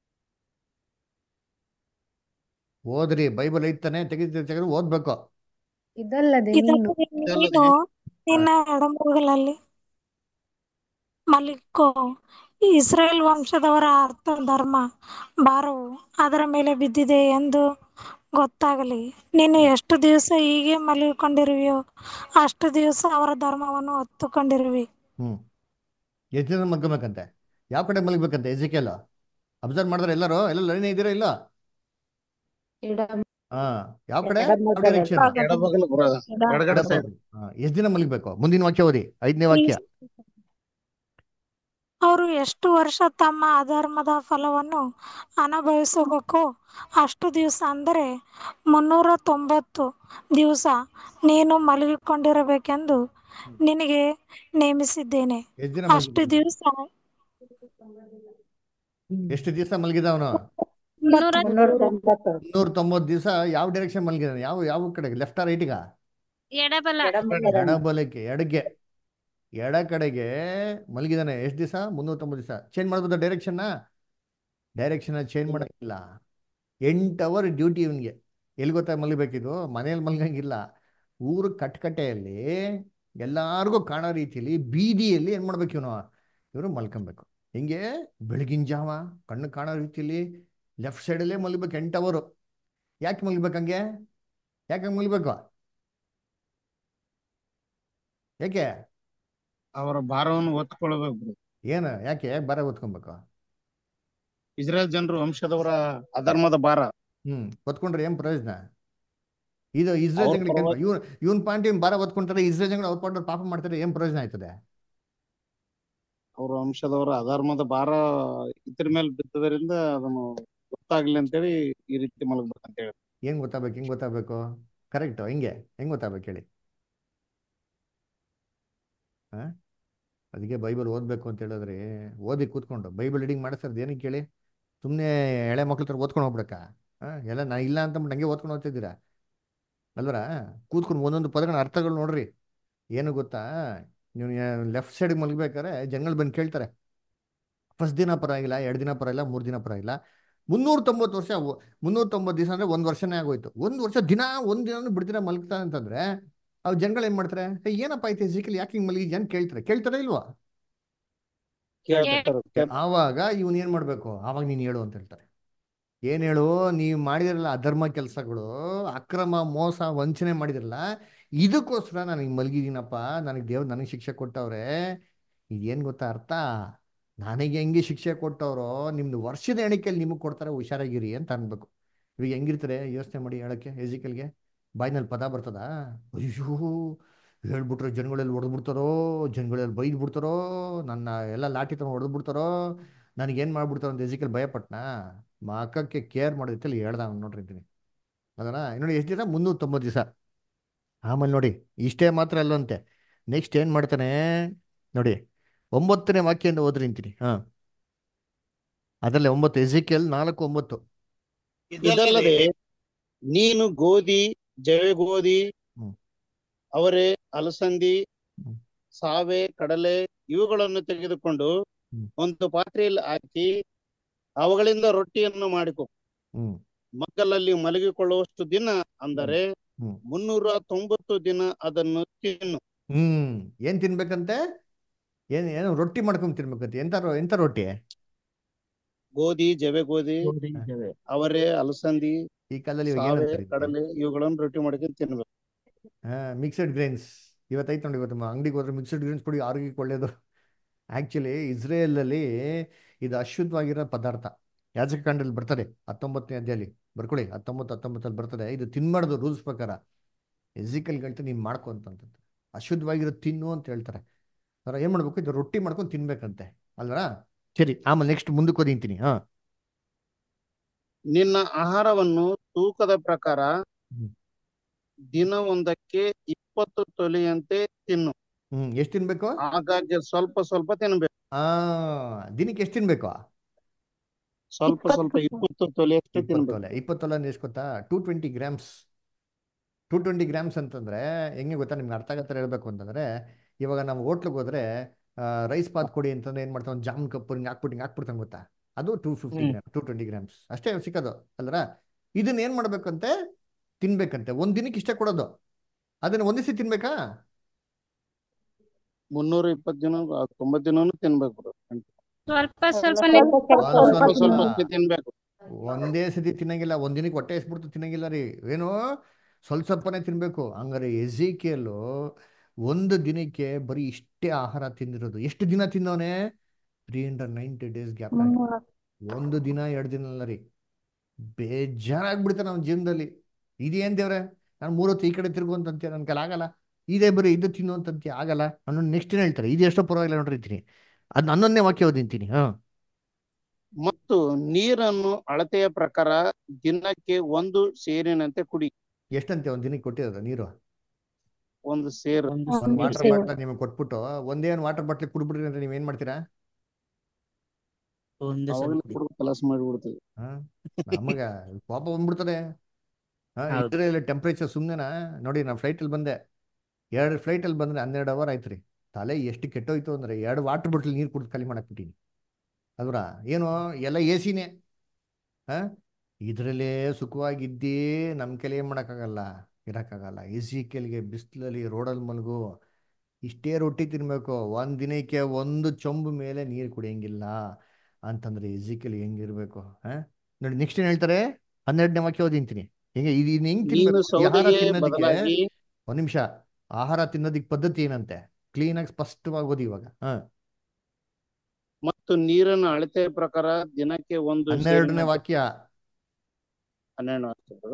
Speaker 1: ಓದ್ರಿ ಬೈಬಲ್ ಐತಾನೆ ತೆಗಿತೀರಿ ತೆಗೆದು ಓದ್ಬೇಕು
Speaker 8: ಇದಲ್ಲದೆ ನೀನು ನೀನು ನಿನ್ನ ಎಡಮುರುಗಲಲ್ಲಿ ಮಲಿಕೋ ಇಸ್ರೇಲ್ ವಂಶದವರ ಅರ್ಥ ಧರ್ಮ ಭಾರವು ಅದರ ಮೇಲೆ ಬಿದ್ದಿದೆ ಎಂದು ಗೊತ್ತಾಗಲಿ ನೀನು ಎಷ್ಟು ದಿವಸ ಹೀಗೆ ಮಲಿಕೊಂಡಿರುವೆಯೋ ಅಷ್ಟು ದಿವಸ ಅವರ ಧರ್ಮವನ್ನು ಹೊತ್ತುಕೊಂಡಿರುವಿ
Speaker 1: ಹ್ಮ್ ಎಷ್ಟು ಜನ ಮಲ್ಕೊಬೇಕಂತೆ ಯಾವ ಕಡೆ ಮಲಗ್ಬೇಕಂತೆ ಎಜಿಕೆಲ್ಲ ಅಬ್ಸರ್ವ್ ಮಾಡಿದ್ರೆ ಎಲ್ಲರೂ ಎಲ್ಲ ಲೈನ್ ಇದ್ದೀರಾ ಇಲ್ಲ ಹಾ ಯಾವ ಕಡೆ ಯಾವ ಡೈರೆಕ್ಷನ್
Speaker 7: ಎಡಬಗಲು brother. ಎಡಗಡೆ side.
Speaker 1: ಎಷ್ಟು ದಿನ ಮಲಗಬೇಕು ಮುಂದಿನ ವಾಕ್ಯ ಓದಿ ಐದನೇ ವಾಕ್ಯ
Speaker 8: ಅವರು ಎಷ್ಟು ವರ್ಷ ತಮ್ಮ ಅಧರ್ಮದ ಫಲವನ್ನು ಅನುಭವಿಸಬೇಕೋ ಅಷ್ಟು ದಿವಸ ಅಂದರೆ ಮುನ್ನೂರ ತೊಂಬತ್ತು ದಿವಸ ನೀನು ಮಲಗಿಕೊಂಡಿರಬೇಕೆಂದು ನಿನಗೆ ನೇಮಿಸಿದ್ದೇನೆ
Speaker 1: ಎಷ್ಟು ದಿನ
Speaker 8: ಅಷ್ಟು
Speaker 1: ಮಲಗ್ಬೇಕು
Speaker 8: ದಿವಸ
Speaker 1: ಎಷ್ಟು ದಿವಸ ಮಲಗಿದವನು
Speaker 2: ಮುನ್ನೂರ ತೊಂಬತ್ತು
Speaker 1: ಮುನ್ನೂರ ತೊಂಬತ್ತು ದಿವಸ ಯಾವ ಡೈರೆಕ್ಷನ್ ಮಲಗಿದಾನೆ ಯಾವ ಯಾವ ಕಡೆಗೆ ಲೆಫ್ಟ್ ರೈಟ್ಗ
Speaker 5: ಎಡಬಲ
Speaker 1: ಎಡಬಲಕ್ಕೆ ಎಡಗೆ ಎಡ ಕಡೆಗೆ ಮಲಗಿದಾನೆ ಎಷ್ಟು ದಿವಸ ಮುನ್ನೂರ ತೊಂಬತ್ತು ದಿವಸ ಚೇಂಜ್ ಮಾಡ್ಬೋದಾ ಡೈರೆಕ್ಷನ್ನ ಡೈರೆಕ್ಷನ್ ಚೇಂಜ್ ಮಾಡಕ್ಕಿಲ್ಲ ಎಂಟು ಅವರ್ ಡ್ಯೂಟಿ ಇವನ್ಗೆ ಎಲ್ಲಿ ಗೊತ್ತಾ ಮಲಗಬೇಕಿದು ಮನೇಲಿ ಮಲಗಂಗಿಲ್ಲ ಊರು ಕಟ್ಕಟ್ಟೆಯಲ್ಲಿ ಎಲ್ಲಾರ್ಗೂ ಕಾಣೋ ರೀತಿಯಲ್ಲಿ ಬೀದಿಯಲ್ಲಿ ಏನ್ ಮಾಡ್ಬೇಕು ಇವನು ಇವರು ಮಲ್ಕೊಬೇಕು ಹಿಂಗೆ ಬೆಳಗಿನ ಜಾವ ಕಣ್ಣು ಕಾಣೋ ರೀತಿಯಲ್ಲಿ ಲೆಫ್ಟ್ ಸೈಡಲ್ಲೇ ಮಲಗಬೇಕು ಎಂಟು ಅವರು ಯಾಕೆ ಮಲಗಬೇಕು ಹಂಗೆ ಯಾಕೆ ಮಲಗಬೇಕು ಯಾಕೆ
Speaker 7: ಅವರ ಭಾರವನ್ನು ಹೊತ್ಕೊಳ್ಬೇಕು
Speaker 1: ಏನು ಯಾಕೆ ಯಾಕೆ ಬರ ಓದ್ಕೊಬೇಕು
Speaker 7: ಇಸ್ರೇಲ್ ಜನರು ವಂಶದವರ ಅಧರ್ಮದ ಭಾರ
Speaker 1: ಹ್ಮ್ ಹೊತ್ಕೊಂಡ್ರೆ ಏನ್ ಪ್ರಯೋಜನ ಇದು ಇಸ್ರೇಲ್
Speaker 7: ಅವ್ರ
Speaker 1: ಜನಗಳಿಗೆ
Speaker 7: ಪರವಾಗಿ-
Speaker 1: ಇವ್ನು ಇವ್ನ ಪಾಯಿಂಟ್ ಇವ್ನು ಬಾರ ಹೊತ್ಕೊಂತಾರೆ ಇಸ್ರೇಲ್ ಜನಗಳು ಅವ್ರ ಪಾಯಿಂಟ್ ಪಾಪ ಮಾಡ್ತಾರೆ ಏನ್ ಪ್ರಯೋಜನ ಆಯ್ತದೆ
Speaker 7: ಅವ್ರ ವಂಶದವರ ಅಧರ್ಮದ ಭಾರ ಇದ್ರ ಮೇಲೆ ಬಿದ್ದದರಿಂದ ಅದನ್ನು ಗೊತ್ತಾಗ್ಲಿ ಅಂತೇಳಿ ಈ ರೀತಿ ಮಲಗ್ಬೇಕಂತ ಹೇಳಿ
Speaker 1: ಏನ್ ಗೊತ್ತಾಗ್ಬೇಕು ಹೆಂಗ್ ಗೊತ್ತಾಗ್ಬೇಕು ಕರೆಕ್ಟ್ ಹಿಂಗೆ ಹೆಂಗ್ ಗೊತ್ತಾಗ್ಬೇಕು ಹೇಳಿ ಆ ಅದಕ್ಕೆ ಬೈಬಲ್ ಓದ್ಬೇಕು ಅಂತ ಹೇಳಿದ್ರೆ ಓದಿ ಕೂತ್ಕೊಂಡು ಬೈಬಲ್ ರೀಡಿಂಗ್ ಮಾಡಿಸೋದು ಏನಕ್ಕೆ ಕೇಳಿ ಸುಮ್ಮನೆ ಎಳೆ ಮಕ್ಳ ಹತ್ರ ಓದ್ಕೊಂಡು ಹೋಗ್ಬಿಡಕ್ಕ ಆ, ಎಲ್ಲ ನಾ ಇಲ್ಲ ಅಂತ ನಂಗೆ ಓದ್ಕೊಂಡು ಹೋಗ್ತಿದ್ದೀರಾ ಅಲ್ವರ ಕೂತ್ಕೊಂಡು ಒಂದೊಂದು ಪದಗಳ ಅರ್ಥಗಳು ನೋಡ್ರಿ ಏನು ಗೊತ್ತಾ ನೀವು ಲೆಫ್ಟ್ ಸೈಡ್ ಮಲಗ್ಬೇಕಾದ್ರೆ ಜನಗಳು ಬಂದು ಕೇಳ್ತಾರೆ ಫಸ್ಟ್ ದಿನ ಪರವಾಗಿಲ್ಲ ಎರಡು ದಿನ ಪರವಾಗಿಲ್ಲ ಮೂರು ದಿನ ಪರವಾಗಿಲ್ಲ ಮುನ್ನೂರ ತೊಂಬತ್ತು ವರ್ಷ ಒ- ಮುನ್ನೂರ ತೊಂಬತ್ತು ದಿವಸ ಅಂದ್ರೆ ಒಂದು ವರ್ಷನೇ ಆಗೋಯ್ತು ಒಂದು ವರ್ಷ ದಿನ ಒಂದು ದಿನ ಬಿಡ್ದಿನ ಮಲಗ್ತಾ ಅಂತಂದ್ರೆ ಅವ್ ಜನಗಳು ಏನ್ ಮಾಡ್ತಾರೆ "ಏ, ಏನಪ್ಪ ಐತೆ ಜಿಕಲ್ ಯಾಕೆ ಹಿಂಗ್ ಮಲಗಿ ಜನ ಕೇಳ್ತಾರೆ ಕೇಳ್ತಾರ ಇಲ್ವಾ ಆವಾಗ ಇವನ್ ಏನ್ ಮಾಡ್ಬೇಕು ಆವಾಗ ನೀನ್ ಹೇಳು ಅಂತ ಹೇಳ್ತಾರೆ ಏನ್ ಹೇಳು ನೀವು ಮಾಡಿದಿರಲ್ಲ ಅಧರ್ಮ ಕೆಲಸಗಳು ಅಕ್ರಮ ಮೋಸ ವಂಚನೆ ಮಾಡಿದಿರಲ್ಲ ಇದಕ್ಕೋಸ್ಕರ ನನಗೆ ಮಲಗಿದ್ದೀನಪ್ಪ ನನಗೆ ದೇವ್ರು ನನಗೆ ಶಿಕ್ಷೆ ಕೊಟ್ಟವ್ರೆ ಇದೇನ್ ಗೊತ್ತಾ ಅರ್ಥ ನನಗೆ ಹೆಂಗೆ ಶಿಕ್ಷೆ ಕೊಟ್ಟವ್ರೋ ನಿಮ್ದು ವರ್ಷದ ಎಣಿಕೆಯಲ್ಲಿ ನಿಮಗೆ ಕೊಡ್ತಾರೆ ಹುಷಾರಾಗಿರಿ ಅಂತ ಅನ್ಬೇಕು ಇವಾಗ ಹೆಂಗಿರ್ತಾರೆ ಯೋಚನೆ ಮಾಡಿ ಹೇಳಕ್ಕೆ ಎಜಿಕಲ್ಗೆ ಬಾಯ್ನಲ್ಲಿ ಪದ ಬರ್ತದ ಅಯ್ಯೋ ಹೇಳ್ಬಿಟ್ರೆ ಜನಗಳೆಲ್ಲ ಹೊಡೆದು ಬಿಡ್ತಾರೋ ಜನಗಳೆಲ್ಲ ಬೈದು ಬಿಡ್ತಾರೋ ನನ್ನ ಎಲ್ಲ ಲಾಠಿ ತಗೊಂಡು ಹೊಡೆದು ಬಿಡ್ತಾರೋ ನನಗೇನು ಮಾಡ್ಬಿಡ್ತಾರೋ ಅಂತ ಎಜಿಕಲ್ ಭಯಪಟ್ನಾ ಮಕ್ಕಕ್ಕೆ ಕೇರ್ ಮಾಡೋದಿತ್ತಲ್ಲಿ ಹೇಳ್ದ ಅವ್ನು ನೋಡ್ರಿ ಅಂತೀನಿ ಅದನ್ನ ನೋಡಿ ಎಷ್ಟು ದಿನ ಮುನ್ನೂರ ತೊಂಬತ್ತು ದಿವಸ ಆಮೇಲೆ ನೋಡಿ ಇಷ್ಟೇ ಮಾತ್ರ ಅಲ್ಲಂತೆ ನೆಕ್ಸ್ಟ್ ಏನು ಮಾಡ್ತಾನೆ ನೋಡಿ ಒಂಬತ್ತನೇ ವಾಕ್ಯದಿಂದ ಓದ್ರಿ ಅಂತೀನಿ ಹಾಂ ಅದರಲ್ಲೇ ಒಂಬತ್ತು ಎಜಿಕೆಲ್ ನಾಲ್ಕು ಒಂಬತ್ತು
Speaker 7: ಇದಲ್ಲದೆ ನೀನು ಗೋಧಿ ಜವೆ ಗೋಧಿ
Speaker 1: ಹ್ಮ್.
Speaker 7: ಅವರೆ ಅಲಸಂದಿ
Speaker 1: ಹ್ಮ್.
Speaker 7: ಸಾವೆ ಕಡಲೆ ಇವುಗಳನ್ನು ತೆಗೆದುಕೊಂಡು
Speaker 1: ಹ್ಮ್.
Speaker 7: ಒಂದು ಪಾತ್ರೆಯಲ್ಲಿ ಹಾಕಿ ಅವುಗಳಿಂದ ರೊಟ್ಟಿಯನ್ನು ಮಾಡಿಕೊ
Speaker 1: ಹ್ಮ್
Speaker 7: ಮಗ್ಗಲಲ್ಲಿ ಮಲಗಿಕೊಳ್ಳುವಷ್ಟು ದಿನ ಅಂದರೆ
Speaker 1: ಹ್ಮ್.
Speaker 7: ಮುನ್ನೂರ ತೊಂಬತ್ತು ದಿನ ಅದನ್ನು ತಿನ್ನು
Speaker 1: ಹ್ಮ್ ಏನ್ ತಿನ್ಬೇಕಂತೆ ಏನ್ ಏನು ರೊಟ್ಟಿ ಮಾಡ್ಕೊಂಡ್ ತಿನ್ಬೇಕಂತೆ ಎಂತ ರೊ- ಎಂತ ರೊಟ್ಟಿ
Speaker 7: ಗೋಧಿ ಜವೆ ಗೋಧಿ
Speaker 11: ಗೋಧಿ ಜವೆ
Speaker 7: ಅವರೆ ಅಲಸಂದಿ
Speaker 1: ಈ ಕಾಲದಲ್ಲಿ ಇವಾಗ
Speaker 7: ಸಾವೆ
Speaker 1: ಏನಂತಾರೆ
Speaker 7: ಕಡಲೆ ಇವುಗಳನ್ನು ರೊಟ್ಟಿ ಮಾಡ್ಕೊಂಡು ತಿನ್ಬೇಕು
Speaker 1: ಮಿಕ್ಸಡ್ ಗ್ರೈನ್ಸ್ ಇವತ್ತೈತೆ ನೋಡಿ ಇವತ್ತು ಅಂಗಡಿಗೆ ಹೋದ್ರೆ ಮಿಕ್ಸಡ್ ಗ್ರೈನ್ಸ್ ಕೊಡಿ ಆರೋಗ್ಯಕ್ಕೆ ಒಳ್ಳೇದು ಆ್ಯಕ್ಚುಲಿ ಇಸ್ರೇಲಲ್ಲಿ ಇದು ಅಶುದ್ಧವಾಗಿರೋ ಪದಾರ್ಥ ಯಾಜಕಕಾಂಡಲ್ಲಿ ಬರ್ತದೆ ಹತ್ತೊಂಬತ್ತನೇ ಅಧ್ಯಾಯಲ್ಲಿ ಬರ್ಕೊಳ್ಳಿ ಹತ್ತೊಂಬತ್ತು ಹತ್ತೊಂಬತ್ತಲ್ಲಿ ಬರ್ತದೆ ಇದು ತಿನ್ಬಾರ್ದು ರೂಲ್ಸ್ ಪ್ರಕಾರ ಎಸಿಕಲ್ ಗಂಟೆ ನೀನು ಮಾಡ್ಕೊ ಅಂತಂತ ಅಶುದ್ಧವಾಗಿರೋ ತಿನ್ನು ಅಂತ ಹೇಳ್ತಾರೆ ಅದರ ಏನು ಮಾಡ್ಬೇಕು ಇದು ರೊಟ್ಟಿ ಮಾಡ್ಕೊಂಡು ತಿನ್ಬೇಕಂತೆ ಅಲ್ವಾ ಸರಿ ಆಮೇಲೆ ನೆಕ್ಸ್ಟ್ ಮುಂದಕ್ಕೆ ಓದಿಂತೀನಿ ಹಾಂ
Speaker 7: ನಿನ್ನ ಆಹಾರವನ್ನು ತೂಕದ ಪ್ರಕಾರ
Speaker 1: ಹ್ಮ್.
Speaker 7: ದಿನ ಒಂದಕ್ಕೆ ಇಪ್ಪತ್ತು ತೊಲೆಯಂತೆ ತಿನ್ನು
Speaker 1: ಹ್ಞೂ ಎಷ್ಟು ತಿನ್ಬೇಕು
Speaker 7: ಆಗಾಗ್ಗೆ ಸ್ವಲ್ಪ ಸ್ವಲ್ಪ ತಿನ್ಬೇಕು
Speaker 1: ಆ ದಿನಕ್ಕೆ ಎಷ್ಟು ತಿನ್ಬೇಕು
Speaker 7: ಸ್ವಲ್ಪ ಸ್ವಲ್ಪ ಇಪ್ಪತ್ತು ತೊಲೆಯಷ್ಟು ತಿನ್ಬೇಕು
Speaker 1: ಇಪ್ಪತ್ತೊಲೆ ಇಪ್ಪತ್ತೊಲೆ ಅಂದ್ರೆ ಎಷ್ಟು ಗೊತ್ತಾ two twenty grams two twenty grams ಅಂತಂದ್ರೆ ಹೆಂಗೆ ಗೊತ್ತಾ ನಿಮ್ಗೆ ಅರ್ಥ ಆಗತ್ತರ ಹೇಳ್ಬೇಕು ಅಂತಂದ್ರೆ ಇವಾಗ ನಾವು ಹೋಟ್ಲಿಗೆ ಹೋದ್ರೆ ರೈಸ್ ಪಾತ್ ಕೊಡಿ ಅಂತಂದ್ರೆ ಏನು ಮಾಡ್ತಾವೆ ಜಾಮ್ ಕಪ್ಪು ಹಿಂಗೆ ಹಾಕ್ಬಿಟ್ಟು ಹಿಂಗೆ ಹಾಕ್ಬಿಡ್ತಾನೆ ಗೊತ್ತಾ ಅದು two fifty
Speaker 7: hmm.
Speaker 1: Gram two twenty grams ಅಷ್ಟೇ ಸಿಕ್ಕೋದು ಅಲ್ರ ಇದನ್ನ ಏನು ಮಾಡ್ಬೇಕಂತೆ ತಿನ್ಬೇಕಂತೆ ಒಂದ್ ದಿನಕ್ಕೆ ಇಷ್ಟೇ ಕೊಡೋದು ಅದನ್ನ ಒಂದೇ ಸತಿ ತಿನ್ಬೇಕಾ
Speaker 7: ಮುನ್ನೂರ ಇಪ್ಪತ್ತು ದಿನ ಆ, ತೊಂಬತ್ತು ದಿನನೂ ತಿನ್ಬೇಕು bro.
Speaker 5: ಸ್ವಲ್ಪ ಸ್ವಲ್ಪ
Speaker 1: ಒಂದ್
Speaker 7: ಸ್ವಲ್ಪ
Speaker 1: ಸ್ವಲ್ಪ
Speaker 7: ಸ್ವಲ್ಪ ತಿನ್ಬೇಕು
Speaker 1: ಒಂದೇ ಸತಿ ತಿನ್ನಂಗಿಲ್ಲ ಒಂದ್ ದಿನಕ್ಕೆ ಹೊಟ್ಟೆ ಎಸ್ಬಿಡ್ತು ತಿನ್ನಂಗಿಲ್ಲ ರೀ ಏನು ಸ್ವಲ್ಪ ಸ್ವಲ್ಪನೇ ತಿನ್ಬೇಕು ಹಂಗಾರೆ ಎಜಿಕೆಯಲ್ಲು ಒಂದು ದಿನಕ್ಕೆ ಬರೀ ಇಷ್ಟೇ ಆಹಾರ ತಿಂದಿರೋದು ಎಷ್ಟು ದಿನ ತಿನ್ನೋನೆ three hundred ninety days gap ಒಂದು ದಿನ ಎರಡು ದಿನ ಅಲ್ಲ ರೀ ಬೇಜಾರಾಗ್ಬಿಡ್ತಾರೆ ನಮ್ಮ ಜೀವನದಲ್ಲಿ ಇದೇನ್ ದೇವ್ರೆ ನಾನು ಮೂರೊತ್ತು ಈ ಕಡೆ ತಿರುಗು ಅಂತಂತೀಯ ನನ್ನ ಕೈಲಿ ಆಗಲ್ಲ ಇದೇ ಬರೀ ಇದು ತಿನ್ನು ಅಂತಂತೀಯ ಆಗಲ್ಲ ಅನ್ನೋದು ನೆಕ್ಸ್ಟ್ ಏನ್ ಹೇಳ್ತಾರೆ ಇದು ಎಷ್ಟೋ ಪರವಾಗಿಲ್ಲ ನೋಡಿರ್ತೀನಿ ಅದನ್ನ ಹನ್ನೊಂದನೇ ವಾಕ್ಯ ಓದಿಂತೀನಿ ಹಾ
Speaker 7: ಮತ್ತು ನೀರನ್ನು ಅಳತೆಯ ಪ್ರಕಾರ ದಿನಕ್ಕೆ ಒಂದು ಸೇರಿನಂತೆ ಕುಡಿ
Speaker 1: ಎಷ್ಟಂತೆ ಒಂದ್ ದಿನಕ್ಕೆ ಕೊಟ್ಟಿರೋದು ನೀರು
Speaker 7: ಒಂದು ಸೇರು
Speaker 11: ಒಂದು
Speaker 1: ಒಂದ್
Speaker 11: ಸೇರು.
Speaker 1: ವಾಟರ್
Speaker 8: ಸೇರು.
Speaker 1: ಬಾಟ್ಲ್ ನಿಮಗೆ ಕೊಟ್ಬಿಟ್ಟು ಒಂದೇ ಒಂದು ವಾಟರ್ ಬಾಟ್ಲಿ ಕುಡ್ಬಿಡ್ರಿ ಅಂದ್ರೆ ನೀವ್ ಏನ್ ಮಾಡ್ತೀರಾ
Speaker 11: ಒಂದೇ ಸಲ
Speaker 7: ಅವಾಗಲೇ
Speaker 11: ಕುಡಿ
Speaker 7: ಕುಡಿದು ಕಲಸ ಮಾಡಿಬಿಡ್ತೀವಿ
Speaker 1: ಹಾ ನಮಗ ಕೋಪ ಬಂದ್ಬಿಡ್ತದೆ ಹಾ
Speaker 11: ಹೌದು.
Speaker 1: ಇದ್ರಲ್ಲಿ ಟೆಂಪ್ರೇಚರ್ ಸುಮ್ಮನೆನಾ ನೋಡಿ ನಾನು ಫ್ಲೈಟಲ್ಲಿ ಬಂದೆ ಎರಡು ಫ್ಲೈಟಲ್ಲಿ ಬಂದ್ರೆ ಹನ್ನೆರಡು ಅವರ್ ಆಯ್ತು ರೀ ತಲೆ ಎಷ್ಟು ಕೆಟ್ಟೋಯ್ತು ಅಂದ್ರೆ ಎರಡು ವಾಟರ್ ಬಾಟ್ಲ್ ನೀರು ಕುಡಿದು ಖಾಲಿ ಮಾಡಾಕ್ಬಿಟ್ಟಿನಿ ಅಲ್ವಾ ಏನು ಎಲ್ಲ ಎ ಸಿನೇ ಹಾ ಇದರಲ್ಲೇ ಸುಖವಾಗಿದ್ದಿ ನಮ್ಮ ಕೈಲಿ ಏನು ಮಾಡೋಕ್ಕಾಗಲ್ಲ ಇರೋಕ್ಕಾಗಲ್ಲ ಎ ಸಿ ಕೆಲ್ಗೆ ಬಿಸಿಲಲ್ಲಿ ರೋಡಲ್ಲಿ ಮಲಗು ಇಷ್ಟೇ ರೊಟ್ಟಿ ತಿನ್ಬೇಕು ಒಂದ್ ದಿನಕ್ಕೆ ಒಂದು ಚೊಂಬು ಮೇಲೆ ನೀರು ಕುಡಿಯಂಗಿಲ್ಲ ಅಂತಂದ್ರೆ ಎಜಿಕಲ್ ಹೆಂಗಿರ್ಬೇಕು ಹಾ ನೋಡಿ ನೆಕ್ಸ್ಟ್ ಏನ್ ಹೇಳ್ತಾರೆ ಹನ್ನೆರಡನೇ ವಾಕ್ಯ ಓದಿಂತೀನಿ ಹೆಂಗೆ ಇದು ಇನ್ನು ಹೆಂಗ್
Speaker 7: ನೀನು
Speaker 1: ತಿನ್ಬೇಕು ಈ ಆಹಾರ
Speaker 7: ಸೌದೆಗೆ
Speaker 1: ತಿನ್ನೋದಕ್ಕೆ
Speaker 7: ಬದಲಾಗಿ
Speaker 1: ಒಂದ್ ನಿಮಿಷ ಆಹಾರ ತಿನ್ನೋದಕ್ಕೆ ಪದ್ಧತಿ ಏನಂತೆ ಕ್ಲೀನಾಗಿ ಸ್ಪಷ್ಟವಾಗಿ ಓದಿ ಇವಾಗ ಹಾ
Speaker 7: ಮತ್ತು ನೀರನ್ನು ಅಳತೆಯ ಪ್ರಕಾರ ದಿನಕ್ಕೆ ಒಂದು
Speaker 1: ಹನ್ನೆರಡನೇ
Speaker 7: ಸೇರಿನಂತೆ
Speaker 1: ವಾಕ್ಯ
Speaker 7: ಹನ್ನೆರಡು ವರ್ಷಗಳು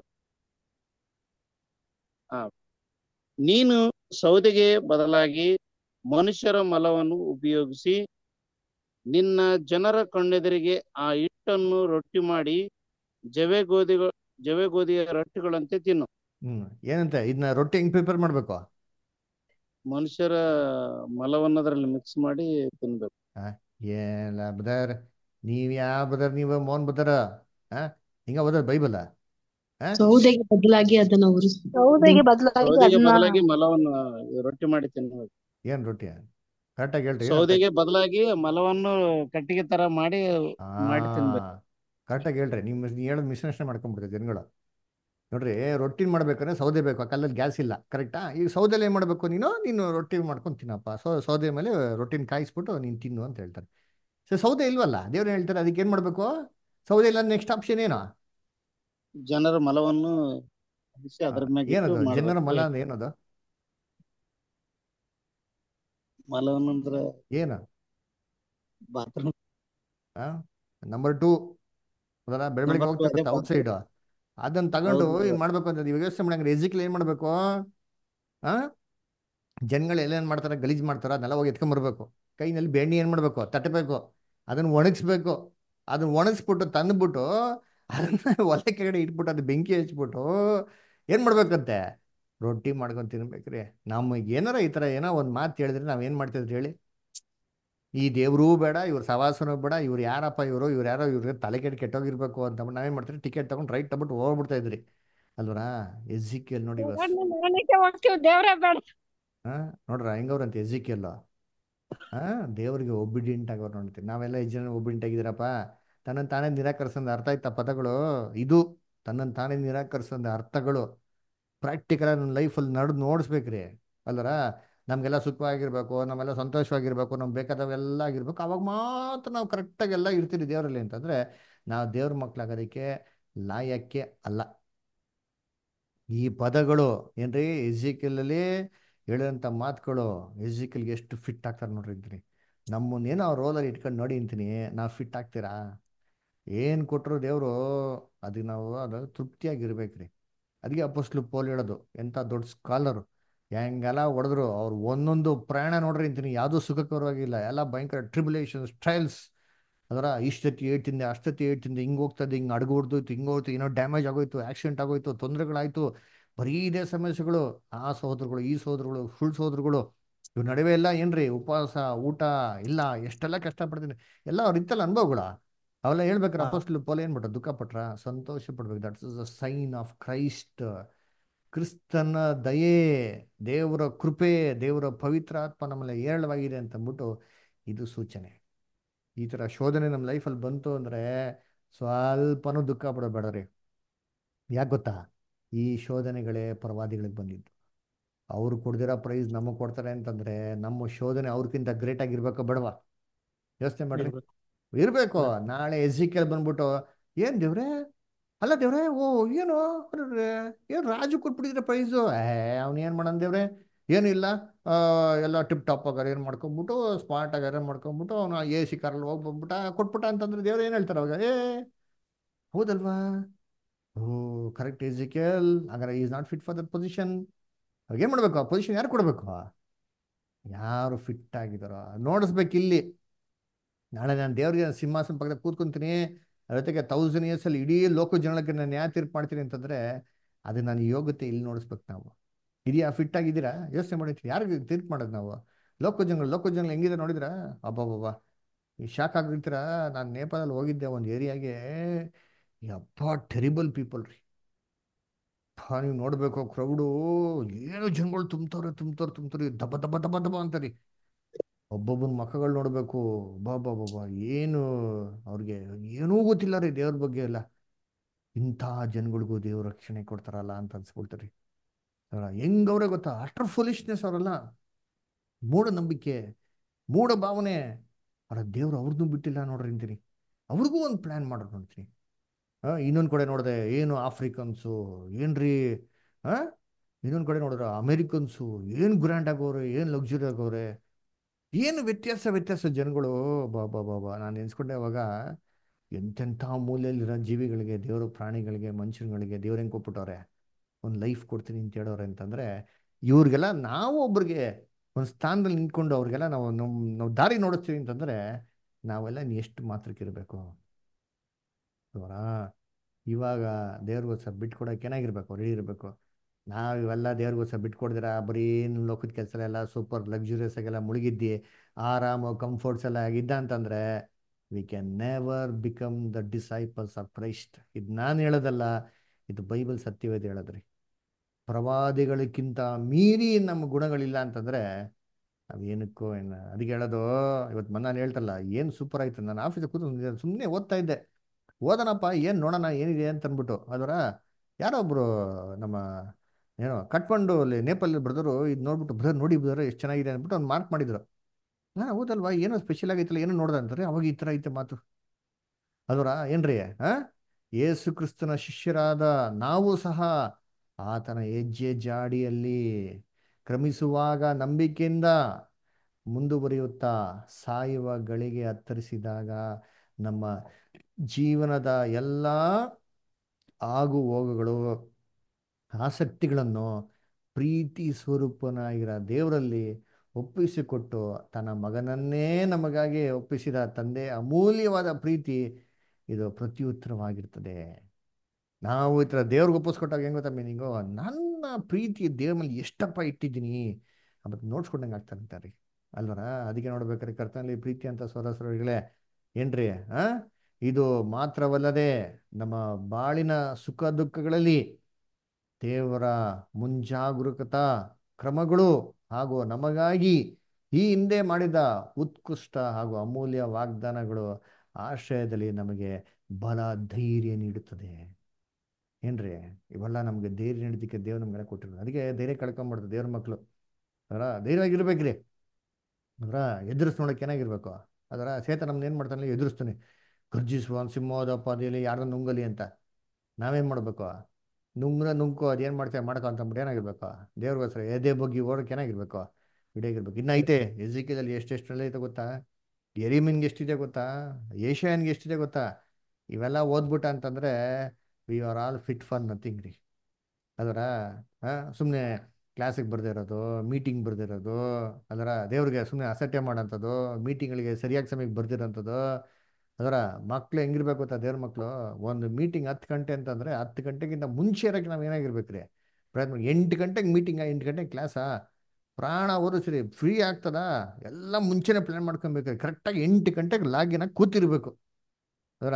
Speaker 7: ಆ ನೀನು ಸೌದೆಗೆ ಬದಲಾಗಿ ಮನುಷ್ಯರ ಮಲವನ್ನು ಉಪಯೋಗಿಸಿ ನಿನ್ನ ಜನರ ಕಣ್ಣೆದುರಿಗೆ ಆ ಹಿಟ್ಟನ್ನು ರೊಟ್ಟಿ ಮಾಡಿ ಜವೆ ಗೋಧಿಗಳ ಜವೆ ಗೋಧಿಯ ರೊಟ್ಟಿಗಳಂತೆ ತಿನ್ನು
Speaker 1: ಹ್ಮ್ ಏನಂತೆ ಇದನ್ನ ರೊಟ್ಟಿ ಹೆಂಗ್ ಪ್ರಿಪೇರ್ ಮಾಡ್ಬೇಕು
Speaker 7: ಮನುಷ್ಯರ ಮಲವನ್ನು ಅದರಲ್ಲಿ ಮಿಕ್ಸ್ ಮಾಡಿ ತಿನ್ಬೇಕು
Speaker 1: ಏನ ಬದರ್ ನೀವ್ ಯಾವ ಬದರ್ ನೀವ ಮೋಹನ್ ಬದರ ಹಾ ಹಿಂಗ ಬದರ್ ಬೈಬಲ್ ಹಾ
Speaker 3: ಸೌದೆಗೆ ಬದಲಾಗಿ ಅದನ್ನ ಉರಿಸ್
Speaker 8: ಸೌದೆಗೆ ಬದಲಾಗಿ
Speaker 7: ಸೌದೆಗೆ
Speaker 8: ಅದನ್ನ
Speaker 7: ಬದಲಾಗಿ ಮಲವನ್ನು ರೊಟ್ಟಿ ಮಾಡಿ ತಿನ್ಬೇಕು
Speaker 1: ಏನ್ ರೊಟ್ಟಿ ಕರೆಕ್ಟಾಗಿ ಹೇಳ್ರಿ
Speaker 7: ಸೌದೆಗೆ ಬದಲಾಗಿ ಮಲವನ್ನು ಕಟ್ಟಿಗೆ ತರ ಮಾಡಿ ಮಾಡಿ ತಿನ್ಬೇಕು
Speaker 1: ಕರೆಕ್ಟಾಗಿ ಹೇಳ್ರಿ ನೀವು ನೀವು ಹೇಳೋದು ಮಿಸ್ಅಂಡರ್ಸ್ಟ್ಯಾಂಡ್ ಮಾಡ್ಕೊಂಡ್ಬಿಡ್ತಾರೆ ಜನಗಳು ನೋಡ್ರಿ ರೊಟ್ಟಿ ಮಾಡ್ಬೇಕಂದ್ರೆ ಸೌದೆ ಬೇಕು ಆ ಕಾಲದಲ್ಲಿ ಗ್ಯಾಸ್ ಇಲ್ಲ ಕರೆಕ್ಟಾ ಈಗ ಸೌದೆಲಿ ಏನು ಮಾಡಬೇಕು ನೀನು ನೀನು ರೊಟ್ಟಿ ಮಾಡ್ಕೊಂಡು ತಿನ್ನಪ್ಪ ಸೊ ಸೌದೆ ಮೇಲೆ ರೊಟ್ಟಿನ ಕಾಯಿಸ್ಬಿಟ್ಟು ನೀನು ತಿನ್ನು ಅಂತ ಹೇಳ್ತಾರೆ ಸೊ ಸೌದೆ ಇಲ್ವಲ್ಲ ದೇವ್ರು ಹೇಳ್ತಾರೆ ಅದಕ್ಕೆ ಏನು ಮಾಡಬೇಕು ಸೌದೆ ಇಲ್ಲ ನೆಕ್ಸ್ಟ್ ಆಪ್ಷನ್ ಏನು
Speaker 7: ಜನರ ಮಲವನ್ನು ಬಿಸಿ ಅದ್ರ ಮ್ಯಾಗ ಇಟ್ಟು
Speaker 1: ಏನದು
Speaker 7: ಮಾಡ್ಬೇಕು.
Speaker 1: ಜನರ ಮಲ ಅಂದ್ರೆ ಏನದು
Speaker 7: ಮಲವನ್ನು ಅಂದ್ರ
Speaker 1: ಏನು
Speaker 7: ಬಾತ್ರೂಮ್
Speaker 1: ನಂಬರ್ ಟೂ ಅದರ ಬೆಳ ಬೆಳಿಗ್ಗೆ
Speaker 7: Number two
Speaker 1: ಹೋಗ್ತಿರುತ್ತೆ
Speaker 7: ಅದೇ
Speaker 1: ಔಟ್ ಸೈಡ್ ಅದನ್ನ ತಗೊಂಡು
Speaker 7: ಹೌದು.
Speaker 1: ಏನ್ ಮಾಡ್ಬೇಕು ಅಂತ ನೀವು ಯೋಚನೆ ಮಾಡಂಗ್ರೆ ಎಜಿಕಲ್ ಏನ್ ಮಾಡ್ಬೇಕು ಆ ಜನಗಳು ಎಲ್ಲೇನು ಮಾಡ್ತಾರೆ ಗಲೀಜು ಮಾಡ್ತಾರೆ ಅದನ್ನೆಲ್ಲ ಹೋಗಿ ಎತ್ಕೊಂಬರ್ಬೇಕು ಕೈನಲ್ಲಿ ಬೆಣ್ಣೆ ಏನು ಮಾಡಬೇಕು ತಟ್ಟಬೇಕು ಅದನ್ನು ಒಣಗಿಸ್ಬೇಕು ಅದನ್ನ ಒಣಗಿಸ್ಬಿಟ್ಟು ತಂದ್ಬಿಟ್ಟು ಅದನ್ನ ಒಲೆ ಕೆಳಗಡೆ ಇಟ್ಬಿಟ್ಟು ಅದು ಬೆಂಕಿ ಹಚ್ಬಿಟ್ಟು ಏನು ಮಾಡ್ಬೇಕಂತೆ ರೊಟ್ಟಿ ಮಾಡ್ಕೊಂಡು ತಿನ್ಬೇಕ್ರಿ ನಮಗೆ ಏನಾರ ಈ ಥರ ಏನೋ ಒಂದು ಮಾತು ಹೇಳಿದ್ರೆ ನಾವೇನು ಮಾಡ್ತಿದ್ರಿ ಹೇಳಿ ಈ ದೇವ್ರೂ ಬೇಡ ಇವ್ರ ಸವಾಸನೂ ಬೇಡ ಇವ್ರು ಯಾರಪ್ಪ ಇವರು ಇವ್ರು ಯಾರೋ ಇವ್ರಿಗೆ ತಲೆ ಕೆಟ್ಟು ಕೆಟ್ಟೋಗಿರ್ಬೇಕು ಅಂತ ನಾವೇನು ಮಾಡ್ತೀರಿ ಟಿಕೆಟ್ ತಗೊಂಡು ರೈಟ್ ತಗೊಂಡು ಹೋಗ್ಬಿಡ್ತಾ ಇದ್ರಿ ಅಲ್ವರಾ ಎಜ್ಜಿಕೆಲ್ ನೋಡಿ ಬಸ್
Speaker 13: ಮರಣಕ್ಕೆ ಹೋಗ್ತೀವಿ ದೇವ್ರೇ ಬೇಡ
Speaker 1: ಹಾ ನೋಡ್ರ ಹೆಂಗವ್ರಂತ ಎಜ್ಜಿಕೆಲ್ ಹಾ ದೇವ್ರಿಗೆ ಒಬ್ಬಿಡಿಯಂಟ್ ಆಗೋರು ನೋಡ್ತೀವಿ ನಾವೆಲ್ಲ ಎಷ್ಟು ಜನ ಒಬ್ಬಿಡಿಯಂಟ್ ಆಗಿದ್ದೀರಪ್ಪ ತನ್ನನ್ನು ತಾನೇ ನಿರಾಕರಿಸೋದು ಅರ್ಥ ಆಯ್ತಾ ಪದಗಳು ಇದು ತನ್ನನ್ನು ತಾನೇ ನಿರಾಕರಿಸೋದು ಅರ್ಥಗಳು ಪ್ರಾಕ್ಟಿಕಲ್ ನನ್ನ ಲೈಫಲ್ಲಿ ನಡೆದು ನೋಡಿಸ್ಬೇಕ್ರಿ ಅಲ್ಲರ ನಮಗೆಲ್ಲ ಸುಖವಾಗಿರ್ಬೇಕು ನಮ್ಮೆಲ್ಲ ಸಂತೋಷವಾಗಿರ್ಬೇಕು ನಮ್ಗೆ ಬೇಕಾದವೆಲ್ಲ ಆಗಿರ್ಬೇಕು ಅವಾಗ ಮಾತ್ರ ನಾವು ಕರೆಕ್ಟಾಗಿ ಎಲ್ಲ ಇರ್ತೀರಿ ದೇವರಲ್ಲಿ ಅಂತಂದರೆ ನಾವು ದೇವ್ರ ಮಕ್ಕಳಾಗೋದಕ್ಕೆ ಲಾಯಕ್ಕೆ ಅಲ್ಲ ಈ ಪದಗಳು ಏನ್ರಿ ಎಜಿಕಲಲ್ಲಿ ಹೇಳೋಂಥ ಮಾತುಗಳು ಎಜಿಕಲ್ಗೆ ಎಷ್ಟು ಫಿಟ್ ಆಗ್ತಾರೆ ನೋಡ್ರಿ ಇದ್ರಿ ನಮ್ಮನ್ನೇನೋ ಅವ್ರ ರೋಲಲ್ಲಿ ಇಟ್ಕೊಂಡು ನೋಡಿ ಅಂತೀನಿ ನಾವು ಫಿಟ್ ಆಗ್ತೀರಾ ಏನು ಕೊಟ್ಟರು ದೇವರು ಅದಕ್ಕೆ ನಾವು ಅದ್ರಲ್ಲಿ ತೃಪ್ತಿಯಾಗಿರ್ಬೇಕ್ರಿ ಅದಕ್ಕೆ ಅಪಸ್ಲು ಪೋಲ್ ಹೇಳೋದು ಎಂಥ ದೊಡ್ಡ ಸ್ಕಾಲರು ಹೆಂಗೆಲ್ಲ ಹೊಡೆದ್ರು ಅವ್ರು ಒಂದೊಂದು ಪ್ರಯಾಣ ನೋಡ್ರಿ ಅಂತೀನಿ ಯಾವುದೂ ಸುಖಕರವಾಗಿಲ್ಲ ಎಲ್ಲ ಭಯಂಕರ ಟ್ರಿಬುಲೇಷನ್ಸ್ ಟ್ರಯಲ್ಸ್ ಅದರ ಇಷ್ಟೊತ್ತಿ ಏಟ್ ತಿಂದೆ ಅಷ್ಟೊತ್ತಿ ಏಟ್ ತಿಂದೆ ಹಿಂಗೆ ಹೋಗ್ತದೆ ಹಿಂಗೆ ಅಡುಗೆ ಹೊಡ್ದೋಯ್ತು ಹಿಂಗೆ ಹೋಯ್ತು ಏನೋ ಡ್ಯಾಮೇಜ್ ಆಗೋಯ್ತು ಆಕ್ಸಿಡೆಂಟ್ ಆಗೋಯ್ತು ತೊಂದರೆಗಳಾಯ್ತು ಬರೀ ಇದೇ ಸಮಸ್ಯೆಗಳು ಆ ಸಹೋದರಗಳು ಈ ಸಹೋದರಗಳು ಸುಳ್ಳು ಸಹೋದರಗಳು ಇವ್ರ ನಡುವೆ ಎಲ್ಲ ಏನ್ರಿ ಉಪವಾಸ ಊಟ ಇಲ್ಲ ಎಷ್ಟೆಲ್ಲ ಕಷ್ಟಪಡ್ತೀನಿ ಎಲ್ಲ ಅವ್ರ ಇತ್ತಲ್ಲ ಅನುಭವಗಳ ಅವೆಲ್ಲ ಹೇಳ್ಬೇಕ್ರ ಅಪೋಸ್ಟ್ಲು ಪೋಲ್ ಏನ್ ಬಿಟ್ರ ದುಃಖ ಪಟ್ರ ಸಂತೋಷ ಪಡ್ಬೇಕು that's the sign of Christ ಕ್ರಿಸ್ತನ ದಯೆ ದೇವರ ಕೃಪೆ ದೇವರ ಪವಿತ್ರ ಆತ್ಮ ನಮ್ಮಲ್ಲಿ ಏರಳವಾಗಿದೆ ಅಂತ ಅಂದ್ಬಿಟ್ಟು ಇದು ಸೂಚನೆ ಈ ಥರ ಶೋಧನೆ ನಮ್ಮ ಲೈಫಲ್ಲಿ ಬಂತು ಅಂದರೆ ಸ್ವಲ್ಪನೂ ದುಃಖ ಪಡಬೇಡ ರೀ ಯಾಕೆ ಗೊತ್ತಾ ಈ ಶೋಧನೆಗಳೇ ಪ್ರವಾದಿಗಳಿಗೆ ಬಂದಿದ್ದು ಅವ್ರು ಕೊಡ್ದಿರೋ ಪ್ರೈಸ್ ನಮಗೆ ಕೊಡ್ತಾರೆ ಅಂತಂದ್ರೆ ನಮ್ಮ ಶೋಧನೆ ಅವ್ರಿಗಿಂತ ಗ್ರೇಟ್ ಆಗಿರ್ಬೇಕೋ ಬೇಡವಾ ಯೋಚನೆ ಮಾಡ್ರಿ ಇರಬೇಕು ನಾಳೆ ಎಸ್ಜಿಕೆಲ್ ಬಂದ್ಬಿಟ್ಟು ಏನು ದೇವ್ರೆ ಅಲ್ಲ ದೇವ್ರೆ ಓ ಏನು ಅರ್ರೆ, ಏನು ರಾಜು ಕೊಟ್ಬಿಟ್ಟಿದ್ರೆ ಪ್ರೈಸು ಏ ಅವ್ನು ಏನು ಮಾಡೋಣ ದೇವ್ರೆ ಏನೂ ಇಲ್ಲ ಆ, ಎಲ್ಲ ಟಿಪ್ ಟಾಪ್ ಆಗಾರ ಏನು ಮಾಡ್ಕೊಂಬಿಟ್ಟು ಸ್ಮಾರ್ಟ್ ಆಗಾರ ಮಾಡ್ಕೊಂಬಿಟ್ಟು ಅವನು ಎ ಸಿ ಕಾರಲ್ಲಿ ಹೋಗಿ ಬಂದ್ಬಿಟ್ಟ ಕೊಟ್ಬಿಟ್ಟ ಅಂತಂದ್ರೆ ದೇವ್ರು ಏನು ಹೇಳ್ತಾರೆ ಅವಾಗ ಏ ಹೌದಲ್ವಾ ಓ ಕರೆಕ್ಟ್ ಎಜಿಕೇಲ್ ಹಾಗಾದ್ರೆ is not fit for that position ಅವಾಗ ಏನು ಮಾಡಬೇಕು ಆ ಪೊಸಿಷನ್ ಯಾರು ಕೊಡಬೇಕು ಯಾರು ಫಿಟ್ ಆಗಿದಾರೋ ನೋಡಿಸ್ಬೇಕು ಇಲ್ಲಿ ನಾಳೆ ನಾನು ದೇವ್ರಿಗೆ ಸಿಂಹಾಸನ ಪಕ್ಕದ ಕೂತ್ಕೊಂತೀನಿ ಅದ್ರ ಜೊತೆಗೆ ತೌಸಂಡ್ ಇಯರ್ಸಲ್ಲಿ ಇಡೀ ಲೋಕ ಜನಕ್ಕೆ ನಾನು ನ್ಯಾಯ ತೀರ್ಪು ಮಾಡ್ತೀನಿ ಅಂತಂದ್ರೆ ಅದು ನನ್ನ ಯೋಗ್ಯತೆ ಇಲ್ಲಿ ನೋಡಿಸ್ಬೇಕು ನಾವು ಇದೆಯಾ ಫಿಟ್ ಆಗಿದ್ದೀರಾ ಯೋಚನೆ ಮಾಡಿರ್ತೀವಿ ಯಾರಿಗೆ ತೀರ್ಪು ಮಾಡೋದು ನಾವು ಲೋಕ ಜನಗಳು ಲೋಕ ಜನಗಳು ಹೆಂಗಿದೆ ನೋಡಿದ್ರಾ ಅಬ್ಬಬ್ಬಬ್ಬ ಈ ಶಾಕ್ ಆಗಿರ್ತೀರ ನಾನು ನೇಪಾಳಲ್ಲಿ ಹೋಗಿದ್ದೆ ಒಂದು ಏರಿಯಾಗೆ ಯಪ್ಪ ಟೆರಿಬಲ್ ಪೀಪಲ್ ರೀ ಪಾ ನೀವು ನೋಡ್ಬೇಕು ಕ್ರೌಡು ಏನು ಜನಗಳು ತುಂಬ್ತವ್ರೆ ತುಂಬ್ತವ್ರೆ ತುಂಬ್ತಾರೆ ದಬ ದಬ ದಬ ದಬ ಅಂತಾರಿ ಒಬ್ಬೊಬ್ಬನ ಮಕ್ಕಗಳು ನೋಡ್ಬೇಕು ಬಾಬಾ ಬಾಬಾ ಏನು ಅವ್ರಿಗೆ ಏನೂ ಗೊತ್ತಿಲ್ಲ ರೀ ದೇವ್ರ ಬಗ್ಗೆ ಎಲ್ಲ ಇಂಥ ಜನಗಳಿಗೂ ದೇವ್ರ ರಕ್ಷಣೆ ಕೊಡ್ತಾರಲ್ಲ ಅಂತ ಅನ್ಸ್ಬಿಡ್ತಾರೆ ಹೆಂಗವ್ರೆ ಗೊತ್ತಾ ಅಷ್ಟರ್ ಫುಲಿಶ್ನೆಸ್ ಅವರೆಲ್ಲ ಮೂಢನಂಬಿಕೆ ಮೂಢ ಭಾವನೆ ಅವರ ದೇವ್ರು ಅವ್ರನ್ನೂ ಬಿಟ್ಟಿಲ್ಲ ನೋಡ್ರಿ ಅಂತೀನಿ ಅವ್ರಿಗೂ ಒಂದು ಪ್ಲ್ಯಾನ್ ಮಾಡೋರು ನೋಡ್ತೀನಿ ಹಾಂ ಇನ್ನೊಂದು ಕಡೆ ನೋಡಿದೆ ಏನು ಆಫ್ರಿಕನ್ಸು ಏನ್ರಿ ಹಾಂ ಇನ್ನೊಂದು ಕಡೆ ನೋಡಿದ್ರೆ ಅಮೇರಿಕನ್ಸು ಏನು ಗ್ರ್ಯಾಂಡ್ ಆಗೋರೆ ಏನು ಲಕ್ಸುರಿ ಆಗೋರೆ ಏನು ವ್ಯತ್ಯಾಸ ವ್ಯತ್ಯಾಸ ಜನಗಳು ಬಾಬಾ ಬಾಬಾ ನಾನು ನೆನ್ಸ್ಕೊಂಡೆ ಅವಾಗ ಎಂತೆಂಥ ಮೂಲೆಯಲ್ಲಿರೋ ಜೀವಿಗಳಿಗೆ ದೇವರು ಪ್ರಾಣಿಗಳಿಗೆ ಮನುಷ್ಯರುಗಳಿಗೆ ದೇವ್ರು ಹೆಂಗೆ ಕೊಟ್ಬಿಟ್ಟವ್ರೆ ಒಂದು ಲೈಫ್ ಕೊಡ್ತೀನಿ ಅಂತ ಹೇಳೋರೆ ಅಂತಂದರೆ ಇವ್ರಿಗೆಲ್ಲ ನಾವು ಒಬ್ರಿಗೆ ಒಂದು ಸ್ಥಾನದಲ್ಲಿ ನಿಂತ್ಕೊಂಡು ಅವ್ರಿಗೆಲ್ಲ ನಾವು ನಮ್ಮ ನಾವು ದಾರಿ ನೋಡಿಸ್ತೀವಿ ಅಂತಂದರೆ ನಾವೆಲ್ಲ ಇನ್ನು ಎಷ್ಟು ಮಾತ್ರಕ್ಕೆ ಇರಬೇಕು ಅವರಾ ಇವಾಗ ದೇವ್ರಿಗೋಸ್ಕರ ಬಿಟ್ಕೊಡೋಕೆ ಏನಾಗಿರ್ಬೇಕು ರೆಡಿ ಇರಬೇಕು ನಾವು ಇವೆಲ್ಲ ದೇವ್ರಿಗೋಸ್ಕರ ಬಿಟ್ಕೊಡ್ದಿರ ಬರೀ ಲೋಕದ ಕೆಲಸ ಎಲ್ಲ ಸೂಪರ್ ಲಕ್ಸುರಿಯಸ್ ಆಗೆಲ್ಲ ಮುಳುಗಿದ್ದಿ ಆರಾಮು ಕಂಫರ್ಟ್ಸ್ ಎಲ್ಲ ಆಗಿದ್ದ ಅಂತಂದರೆ we can never become the disciples of Christ ಇದು ನಾನು ಹೇಳೋದಲ್ಲ ಇದು ಬೈಬಲ್ ಸತ್ಯವೇದ ಹೇಳೋದ್ರಿ ಪ್ರವಾದಿಗಳಿಗಿಂತ ಮೀರಿ ನಮ್ಮ ಗುಣಗಳಿಲ್ಲ ಅಂತಂದರೆ ನಾವೇನಕ್ಕೋ ಏನು ಅದಕ್ಕೆ ಹೇಳೋದು ಇವತ್ತು ಮನ್ನಾನು ಹೇಳ್ತಲ್ಲ ಏನು ಸೂಪರ್ ಆಯ್ತು ನಾನು ಆಫೀಸಿಗೆ ಕೂತು ಸುಮ್ಮನೆ ಓದ್ತಾ ಇದ್ದೆ ಓದೋಣಪ್ಪ ಏನು ನೋಡೋಣ ಏನಿದೆ ಅಂತ ಅಂದ್ಬಿಟ್ಟು ಅದರ ಯಾರೋ ಒಬ್ಬರು ನಮ್ಮ ಏನೋ ಕಟ್ಕೊಂಡು ಅಲ್ಲಿ ನೇಪಾಳಿ ಬ್ರದರು ಇದು ನೋಡ್ಬಿಟ್ಟು ಬ್ರದರ್ ನೋಡಿ ಬ್ರದರ್ ಎಷ್ಟು ಚೆನ್ನಾಗಿದೆ ಅಂದ್ಬಿಟ್ಟು ಅವ್ನು ಮಾರ್ಕ್ ಮಾಡಿದ್ರು ನಾನು ಹೌದಲ್ವಾ ಏನೋ ಸ್ಪೆಷಲ್ ಆಗೈತಲ್ಲ ಏನೋ ನೋಡ್ದೆ ಅಂತಾರೆ ಅವಾಗ ಈ ಥರ ಐತೆ ಮಾತು ಅದರ ಏನ್ರಿ ಹಾಂ ಯೇಸು ಕ್ರಿಸ್ತನ ಶಿಷ್ಯರಾದ ನಾವು ಸಹ ಆತನ ಹೆಜ್ಜೆ ಜಾಡಿಯಲ್ಲಿ ಕ್ರಮಿಸುವಾಗ ನಂಬಿಕೆಯಿಂದ ಮುಂದುವರಿಯುತ್ತಾ ಸಾಯುವ ಗಳಿಗೆ ಹತ್ತರಿಸಿದಾಗ ನಮ್ಮ ಜೀವನದ ಎಲ್ಲ ಆಗು ಹೋಗುಗಳು ಆಸಕ್ತಿಗಳನ್ನು ಪ್ರೀತಿ ಸ್ವರೂಪನಾಗಿರೋ ದೇವರಲ್ಲಿ ಒಪ್ಪಿಸಿಕೊಟ್ಟು ತನ್ನ ಮಗನನ್ನೇ ನಮಗಾಗಿ ಒಪ್ಪಿಸಿದ ತಂದೆ ಅಮೂಲ್ಯವಾದ ಪ್ರೀತಿ ಇದು ಪ್ರತ್ಯುತ್ತರವಾಗಿರ್ತದೆ ನಾವು ಈ ಥರ ದೇವ್ರಿಗೆ ಒಪ್ಪಿಸ್ಕೊಟ್ಟಾಗ ಹೆಂಗ್ ಗೊತ್ತಾ ಮೀನಿಂಗು ನನ್ನ ಪ್ರೀತಿ ದೇವ್ರ ಮೇಲೆ ಎಷ್ಟಪ್ಪ ಇಟ್ಟಿದ್ದೀನಿ ಮತ್ತು ನೋಡ್ಸ್ಕೊಂಡಂಗೆ ಆಗ್ತಾ ಅಂತಾರೆ ಅಲ್ವರ ಅದಕ್ಕೆ ನೋಡ್ಬೇಕಾದ್ರೆ ಕರ್ತನಲ್ಲಿ ಪ್ರೀತಿ ಅಂತ ಸೋದರಸರುಗಳೇ ಏನ್ರಿ ಆ ಇದು ಮಾತ್ರವಲ್ಲದೆ ನಮ್ಮ ಬಾಳಿನ ಸುಖ ದುಃಖಗಳಲ್ಲಿ ದೇವರ ಮುಂಜಾಗರೂಕತಾ ಕ್ರಮಗಳು ಹಾಗೂ ನಮಗಾಗಿ ಈ ಹಿಂದೆ ಮಾಡಿದ ಉತ್ಕೃಷ್ಟ ಹಾಗೂ ಅಮೂಲ್ಯ ವಾಗ್ದಾನಗಳು ಆಶ್ರಯದಲ್ಲಿ ನಮಗೆ ಬಲ ಧೈರ್ಯ ನೀಡುತ್ತದೆ ಏನ್ರಿ ಇವೆಲ್ಲ ನಮಗೆ ಧೈರ್ಯ ನೀಡೋದಕ್ಕೆ ದೇವ್ರು ನಮ್ಗೆಲ್ಲ ಕೊಟ್ಟಿರೋದು ಅದಕ್ಕೆ ಧೈರ್ಯ ಕಳ್ಕೊಂಬಿಡ್ತದೆ ದೇವ್ರ ಮಕ್ಕಳು ಅದರ ಧೈರ್ಯವಾಗಿರ್ಬೇಕ್ರಿ ಅದರ ಎದುರಿಸ್ ನೋಡಕ್ಕೆ ಏನಾಗಿರ್ಬೇಕು ಅದರ ಸೇತ ನಮ್ನ ಏನು ಮಾಡ್ತಾನೆ ಎದುರಿಸ್ತಾನೆ ಗರ್ಜಿಸುವ ಸಿಂಹದ ಪಾದಿಯಲ್ಲಿ ಯಾರನ್ನ ನುಂಗಲಿ ಅಂತ ನಾವೇನು ಮಾಡಬೇಕು ನುಂಗ್ರ ನುಂಗ್ಕೋ ಅದೇನು ಮಾಡ್ತೇವೆ ಮಾಡ್ಕೊ ಅಂತಂದ್ಬಿಟ್ಟು ಏನಾಗಿರ್ಬೇಕು ದೇವ್ರಿಗೋಸ್ಕರ ಎದೆ ಬಗ್ಗೆ ಓಡಕ್ಕೆ ಏನಾಗಿರ್ಬೇಕು ಹಿಡಿಯಾಗಿರ್ಬೇಕು ಇನ್ನು ಐತೆ ಎಜಿಕೆದಲ್ಲಿ ಎಷ್ಟೆಷ್ಟೆಲ್ಲ ಐತೆ ಗೊತ್ತಾ ಎರಿಮಿನ್ಗೆ ಎಷ್ಟಿದೆ ಗೊತ್ತಾ ಏಷ್ಯಾನ್ಗೆ ಎಷ್ಟಿದೆ ಗೊತ್ತಾ ಇವೆಲ್ಲ ಓದ್ಬಿಟ್ಟ ಅಂತಂದ್ರೆ we are all fit for nothing ರೀ ಅದರ ಸುಮ್ಮನೆ ಕ್ಲಾಸಿಗೆ ಬರ್ದಿರೋದು ಮೀಟಿಂಗ್ ಬರ್ದಿರೋದು ಅದರ ದೇವ್ರಿಗೆ ಸುಮ್ಮನೆ ಅಸಟ್ಯ ಮಾಡೋಂಥದ್ದು ಮೀಟಿಂಗ್ಗಳಿಗೆ ಸರಿಯಾದ ಸಮಯಕ್ಕೆ ಬರ್ದಿರೋಂಥದ್ದು ಅದರ ಮಕ್ಳು ಹೆಂಗಿರ್ಬೇಕು ಗೊತ್ತಾ ದೇವ್ರ ಮಕ್ಕಳು ಒಂದು ಮೀಟಿಂಗ್ ಹತ್ತು ಗಂಟೆ ಅಂತಂದರೆ ಹತ್ತು ಗಂಟೆಗಿಂತ ಮುಂಚೆ ಇರೋಕ್ಕೆ ನಾವು ಏನಾಗಿರ್ಬೇಕು ರೀ ಪ್ರಯತ್ನ ಎಂಟು ಗಂಟೆಗೆ ಮೀಟಿಂಗಾ ಎಂಟು ಗಂಟೆಗೆ ಕ್ಲಾಸಾ ಪ್ರಾಣ ಓದಿಸ್ರಿ ಫ್ರೀ ಆಗ್ತದಾ ಎಲ್ಲ ಮುಂಚೆನೇ ಪ್ಲ್ಯಾನ್ ಮಾಡ್ಕೊಬೇಕು ಕರೆಕ್ಟಾಗಿ ಎಂಟು ಗಂಟೆಗೆ ಲಾಗಿನ ಕೂತಿರ್ಬೇಕು ಅದರ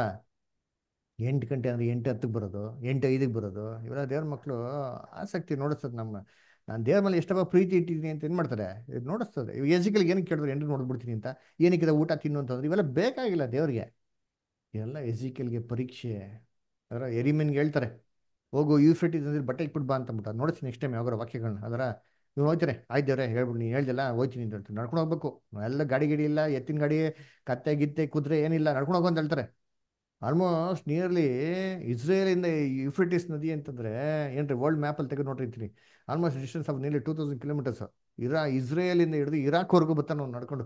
Speaker 1: ಎಂಟು ಗಂಟೆ ಅಂದರೆ ಎಂಟು ಹತ್ತಕ್ಕೆ ಬರೋದು ಎಂಟು ಐದಕ್ಕೆ ಬರೋದು ಇವೆಲ್ಲ ದೇವ್ರ ಮಕ್ಕಳು ಆಸಕ್ತಿ ನೋಡಿಸ್ತದೆ ನಮ್ಮ ನಾನು ದೇವ್ರ ಮೇಲೆ ಎಷ್ಟಪ್ಪ ಪ್ರೀತಿ ಇಟ್ಟಿದ್ದೀನಿ ಅಂತ ಏನು ಮಾಡ್ತಾರೆ ಇದು ನೋಡಿಸ್ತದೆ ಎಜಿಕಲ್ಗೆ ಏನಕ್ಕೆ ಕೇಳಿದ್ರೆ ಎಂಟು ನೋಡ್ಬಿಡ್ತೀನಿ ಅಂತ ಏನಕ್ಕಿದೆ ಊಟ ತಿನ್ನು ಅಂತಂದ್ರೆ ಇವೆಲ್ಲ ಬೇಕಾಗಿಲ್ಲ ದೇವ್ರಿಗೆ ಇವೆಲ್ಲ ಎಜಿಕಲ್ಗೆ ಪರೀಕ್ಷೆ ಅದರ ಎರಿಮೆನ್ಗೆ ಹೇಳ್ತಾರೆ ಹೋಗು ಯೂಫ್ರಿಟಿಸ್ ಅಂದ್ರೆ ಬಟ್ಟೆ ಇಟ್ಬಿಟ್ಟು ಬಾ ಅಂತಂದ್ಬಿಟ್ಟು ಅದು ನೋಡ್ತೀನಿ ನೆಕ್ಸ್ಟ್ ಟೈಮ್ ಯಾವಾಗಾರ ವಾಕ್ಯಗಳನ್ನ ಅದರ ನೀವು ಹೋಗ್ತಾರೆ ಆಯ್ತು ದೇವ್ರೆ ಹೇಳ್ಬಿಟ್ಟು ನೀನು ಹೇಳ್ದಿಲ್ಲ ಹೋಯ್ತೀನಿ ಅಂತ ಹೇಳ್ತೀನಿ ನಡ್ಕೊಂಡು ಹೋಗ್ಬೇಕು ಎಲ್ಲ ಗಾಡಿ ಗಿಡಿ ಇಲ್ಲ ಎತ್ತಿನ ಗಾಡಿ ಕತ್ತೆ ಗಿತ್ತೆ ಕುದುರೆ ಏನಿಲ್ಲ ನಡ್ಕೊಂಡು ಹೋಗು ಅಂತ ಹೇಳ್ತಾರೆ ಆಲ್ಮೋಸ್ಟ್ ನಿಯರ್ಲಿ ಇಸ್ರೇಲಿಂದ ಯುಫ್ರಿಟಿಸ್ ನದಿ ಅಂತಂದ್ರೆ ಏನ್ರಿ ವರ್ಲ್ಡ್ ಮ್ಯಾಪಲ್ಲಿ ತೆಗೆದು ನೋಡಿರ್ತೀನಿ almost distance of nearly two thousand kilometres ಇರಾ ಇಸ್ರೇಲಿಂದ ಹಿಡಿದು ಇರಾಕ್ವರೆಗೂ ಬರ್ತಾನೆ ಅವ್ನು ನಡ್ಕೊಂಡು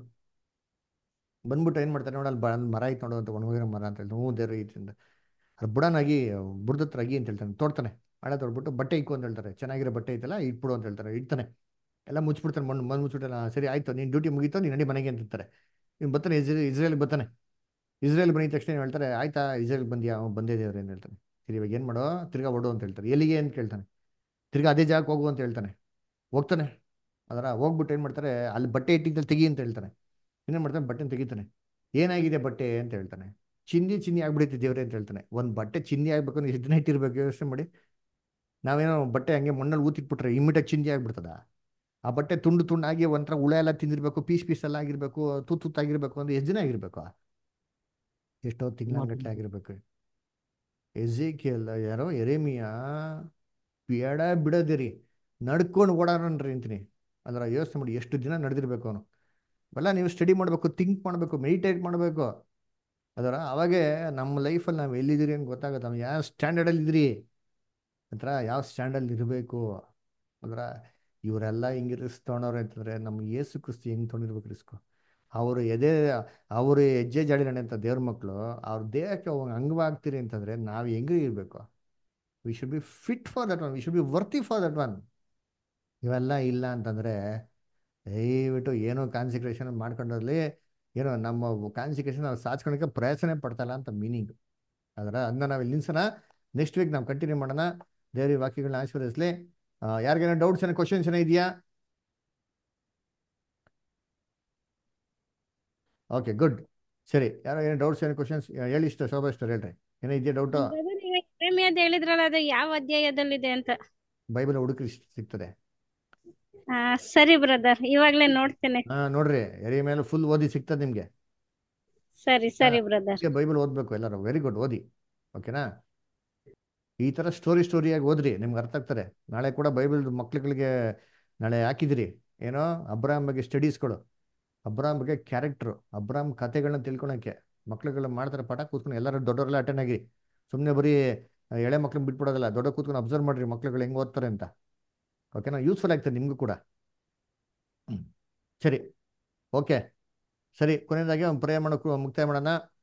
Speaker 1: ಬಂದ್ಬಿಟ್ಟು ಏನು ಮಾಡ್ತಾರೆ ನೋಡಲ್ಲಿ ಬ ಮರ ಐತೆ ನೋಡು ಅಂತ ಒಣಗಿರೋ ಮರ ಅಂತ ಹೇಳಿ ಹ್ಞೂ ದೇವ್ರ ಐತಿಂದ ಅದು ಬುಡನಾಗಿ ಬುಡ್ದತ್ರ ಅಗಿ ಅಂತ ಹೇಳ್ತಾನೆ ತೋಡ್ತಾನೆ ಹಳೆ ತೊಡ್ಬಿಟ್ಟು ಬಟ್ಟೆ ಇಕ್ಕು ಅಂತ ಹೇಳ್ತಾರೆ ಚೆನ್ನಾಗಿರೋ ಬಟ್ಟೆ ಐತಲ್ಲ ಇಟ್ಬಿಡು ಅಂತ ಹೇಳ್ತಾರೆ ಇಡ್ತಾನೆ ಎಲ್ಲ ಮುಚ್ಚಿಬಿಡ್ತಾನೆ ಮಣ್ಣು ಮಣ್ಣು ಮುಚ್ಚಿಬಿಟ್ಟಲ್ಲ ಸರಿ ಆಯ್ತು ನೀನು ಡ್ಯೂಟಿ ಮುಗೀತು ನೀನು ನಡಿ ಮನೆಗೆ ಅಂತ ಇರ್ತಾರೆ ಇವ್ನು ಬರ್ತಾನೆ ಇಸ್ರೇಲ್ ಇಸ್ರೇಲ್ಗೆ ಬರ್ತಾನೆ ಇಸ್ರೇಲ್ ಬಂದಿದ ತಕ್ಷಣ ಏನು ಹೇಳ್ತಾರೆ ಆಯ್ತಾ ಇಸ್ರೇಲ್ ಬಂದ್ಯಾ ಅವ್ನು ಬಂದೇ ದೇವ್ರೆ ಅಂತ ಹೇಳ್ತಾನೆ ಸರಿ ಇವಾಗ ಏನು ಮಾಡೋ ತಿರ್ಗಾ ಹೊಡು ಅಂತ ಹೇಳ್ತಾರೆ ಎಲ್ಲಿಗೆ ಅಂತ ಕೇಳ್ತಾನೆ ತಿರ್ಗಾ ಅದೇ ಜಾಗಕ್ಕೆ ಹೋಗು ಅಂತ ಹೇಳ್ತಾನೆ ಹೋಗ್ತಾನೆ ಅದರ ಹೋಗ್ಬಿಟ್ಟು ಏನು ಮಾಡ್ತಾರೆ ಅಲ್ಲಿ ಬಟ್ಟೆ ಇಟ್ಟಿದ್ದಲ್ಲಿ ತೆಗಿ ಅಂತ ಹೇಳ್ತಾನೆ ಇನ್ನೇನು ಮಾಡ್ತಾನೆ ಬಟ್ಟೆನ ತೆಗಿತಾನೆ ಏನಾಗಿದೆ ಬಟ್ಟೆ ಅಂತ ಹೇಳ್ತಾನೆ ಚಿಂದಿ ಚಿಂದಿ ಆಗ್ಬಿಡೈತಿ ದೇವ್ರೆ ಅಂತ ಹೇಳ್ತಾನೆ ಒಂದು ಬಟ್ಟೆ ಚಿಂದಿ ಆಗ್ಬೇಕು ಅಂದ್ರೆ ಎಷ್ಟು ದಿನ ಇಟ್ಟಿರ್ಬೇಕು ಯೋಚನೆ ಮಾಡಿ ನಾವೇನೋ ಬಟ್ಟೆ ಹಂಗೆ ಮಣ್ಣಲ್ಲಿ ಊತಿಟ್ಬಿಟ್ರೆ ಇಮ್ಮಿಡಿಯೇಟ್ ಚಿಂದಿ ಆಗ್ಬಿಡ್ತದ ಆ ಬಟ್ಟೆ ತುಂಡು ತುಂಡಾಗಿ ಒಂಥರ ಹುಳ ಎಲ್ಲ ತಿಂದಿರ್ಬೇಕು ಪೀಸ್ ಪೀಸ್ ಎಲ್ಲ ಆಗಿರ್ಬೇಕು ತೂತ್ ತುತ್ತಾಗಿರ್ಬೇಕು ಅಂದ್ರೆ ಎಷ್ಟು ದಿನ ಆಗಿರ್ಬೇಕು ಎಷ್ಟೋ ತಿಂಗಳಗಟ್ಟಲೆ ಆಗಿರ್ಬೇಕು ಎಜಿಕಿಯಲ್ ಯಾರೋ ಎರೇಮಿಯ ಬೇಡ ಬಿಡದಿರಿ ನಡ್ಕೊಂಡು ಓಡಾಡ್ರಿ ಅಂತೀನಿ ಅಂದ್ರೆ ಯೋಚನೆ ಮಾಡಿ ಎಷ್ಟು ದಿನ ನಡೆದಿರ್ಬೇಕು ಅವನು ಅವೆಲ್ಲ ನೀವು ಸ್ಟಡಿ ಮಾಡಬೇಕು ಥಿಂಕ್ ಮಾಡಬೇಕು ಮೆಡಿಟೇಟ್ ಮಾಡಬೇಕು ಅದರ ಅವಾಗೇ ನಮ್ಮ ಲೈಫಲ್ಲಿ ನಾವು ಎಲ್ಲಿದ್ದೀರಿ ಅಂತ ಗೊತ್ತಾಗುತ್ತೆ ನಾವು ಯಾವ ಸ್ಟ್ಯಾಂಡರ್ಡಲ್ಲಿ ಇದ್ರಿ ನಂತರ ಯಾವ ಸ್ಟ್ಯಾಂಡರ್ಡ್ ಇರಬೇಕು ಅಂದ್ರೆ ಇವರೆಲ್ಲ ಹಿಂಗೆ ರಿಸ್ಕ್ ತೊಗೊಂಡವ್ರೆ ಅಂತಂದರೆ ನಮ್ಮ ಏಸು ಕ್ರಿಸ್ತಿ ಹೆಂಗೆ ತೊಗೊಂಡಿರ್ಬೇಕು ರಿಸ್ಕು ಅವರು ಎದೆ ಅವರು ಹೆಜ್ಜೆ ಜಾಡಿ ನಡೆಯಂಥ ದೇವ್ರ ಮಕ್ಕಳು ಅವ್ರ ದೇಹಕ್ಕೆ ಅವಾಗ ಅಂಗವಾಗ್ತೀರಿ ಅಂತಂದರೆ ನಾವು ಹೆಂಗೆ ಇರಬೇಕು we should be fit for that one we should be worthy for that one ಇವೆಲ್ಲ ಇಲ್ಲ ಅಂತಂದರೆ ದಯವಿಟ್ಟು ಏನೋ ಕಾನ್ಸಿಕ್ರೇಷನ್ ಮಾಡ್ಕೊಂಡಲ್ಲಿ ಏನೋ ನಮ್ಮ ಕಾನ್ಸಿಕ್ರೇಷನ್ ನಾವು ಸಾಚ್ಕೊಳಕ್ಕೆ ಪ್ರಯತ್ನ ಪಡ್ತಲ್ಲ ಅಂತ ಮೀನಿಂಗ್ ಅದರ ಅದನ್ನ ನಾವು ಇಲ್ಲಿ ನಿಲ್ಸೋಣ ನೆಕ್ಸ್ಟ್ ವೀಕ್ ನಾವು ಕಂಟಿನ್ಯೂ ಮಾಡೋಣ ದೇವ್ರ ವಾಕ್ಯಗಳನ್ನ ಆಶೀರ್ವದಿಸಲಿ ಯಾರಿಗೇನೋ ಡೌಟ್ಸ್ ಏನೋ ಕ್ವಶನ್ಸ್ ಏನೋ ಇದೆಯಾ ಓಕೆ ಗುಡ್ ಸರಿ ಯಾರೋ ಏನೋ ಡೌಟ್ಸ್ ಏನೋ ಕ್ವಶನ್ಸ್ ಹೇಳಿ ಇಷ್ಟ ಶೋಭಾ ಇಷ್ಟ ಹೇಳ್ರಿ ಏನೋ ಇದೆಯಾ ಡೌಟು
Speaker 13: ಪ್ರೇಮಿಯದ್ ಹೇಳಿದ್ರಲ್ಲ ಅದು ಯಾವ ಅಧ್ಯಾಯದಲ್ಲಿದೆ ಅಂತ
Speaker 1: ಬೈಬಲ್ ಹುಡುಕ್ರಿ ಸಿಗ್ತದೆ
Speaker 13: ಆ ಸರಿ ಬ್ರದರ್ ಇವಾಗ್ಲೇ ನೋಡ್ತೇನೆ
Speaker 1: ಹಾ ನೋಡ್ರಿ ಎರಿ ಮೇಲೆ ಫುಲ್ ಓದಿ ಸಿಗ್ತದೆ ನಿಮ್ಗೆ
Speaker 13: ಸರಿ ಸರಿ ಬ್ರದರ್
Speaker 1: ಬೈಬಲ್ ಓದ್ಬೇಕು ಎಲ್ಲರೂ ವೆರಿ ಗುಡ್ ಓದಿ ಓಕೆನಾ ಈ ಥರ ಸ್ಟೋರಿ ಸ್ಟೋರಿಯಾಗಿ ಓದ್ರಿ ನಿಮ್ಗೆ ಅರ್ಥ ಆಗ್ತಾರೆ ನಾಳೆ ಕೂಡ ಬೈಬಲ್ ಮಕ್ಳುಗಳಿಗೆ ನಾಳೆ ಹಾಕಿದಿರಿ ಏನೋ ಅಬ್ರಾಮ್ ಬಗ್ಗೆ ಸ್ಟಡೀಸ್ಗಳು ಅಬ್ರಾಮ್ ಬಗ್ಗೆ ಕ್ಯಾರೆಕ್ಟ್ರು ಅಬ್ರಾಮ್ ಕತೆಗಳನ್ನ ತಿಳ್ಕೊಳಕ್ಕೆ ಮಕ್ಳುಗಳು ಮಾಡ್ತಾರೆ ಪಟ ಕೂತ್ಕೊಂಡು ಎಲ್ಲರೂ ದೊಡ್ಡವರೆಲ್ಲ ಅಟೆಂಡ್ ಆಗಿ ಸುಮ್ಮನೆ ಬರೀ ಎಳೆ ಮಕ್ಳನ್ನ ಬಿಟ್ಬಿಡೋದಲ್ಲ ದೊಡ್ಡ ಕೂತ್ಕೊಂಡು ಅಬ್ಸರ್ವ್ ಮಾಡ್ರಿ ಮಕ್ಳುಗಳು ಹೆಂಗೆ ಓದ್ತಾರೆ ಅಂತ ಓಕೆನಾ ಯೂಸ್ಫುಲ್ ಆಗ್ತದೆ ನಿಮಗೂ ಕೂಡ ಹ್ಞೂ ಸರಿ ಓಕೆ ಸರಿ ಕೊನೆಯದಾಗಿ ಒಂದು ಪ್ರೇ ಮಾಡೋಕ್ಕೂ ಮುಕ್ತಾಯ ಮಾಡೋಣ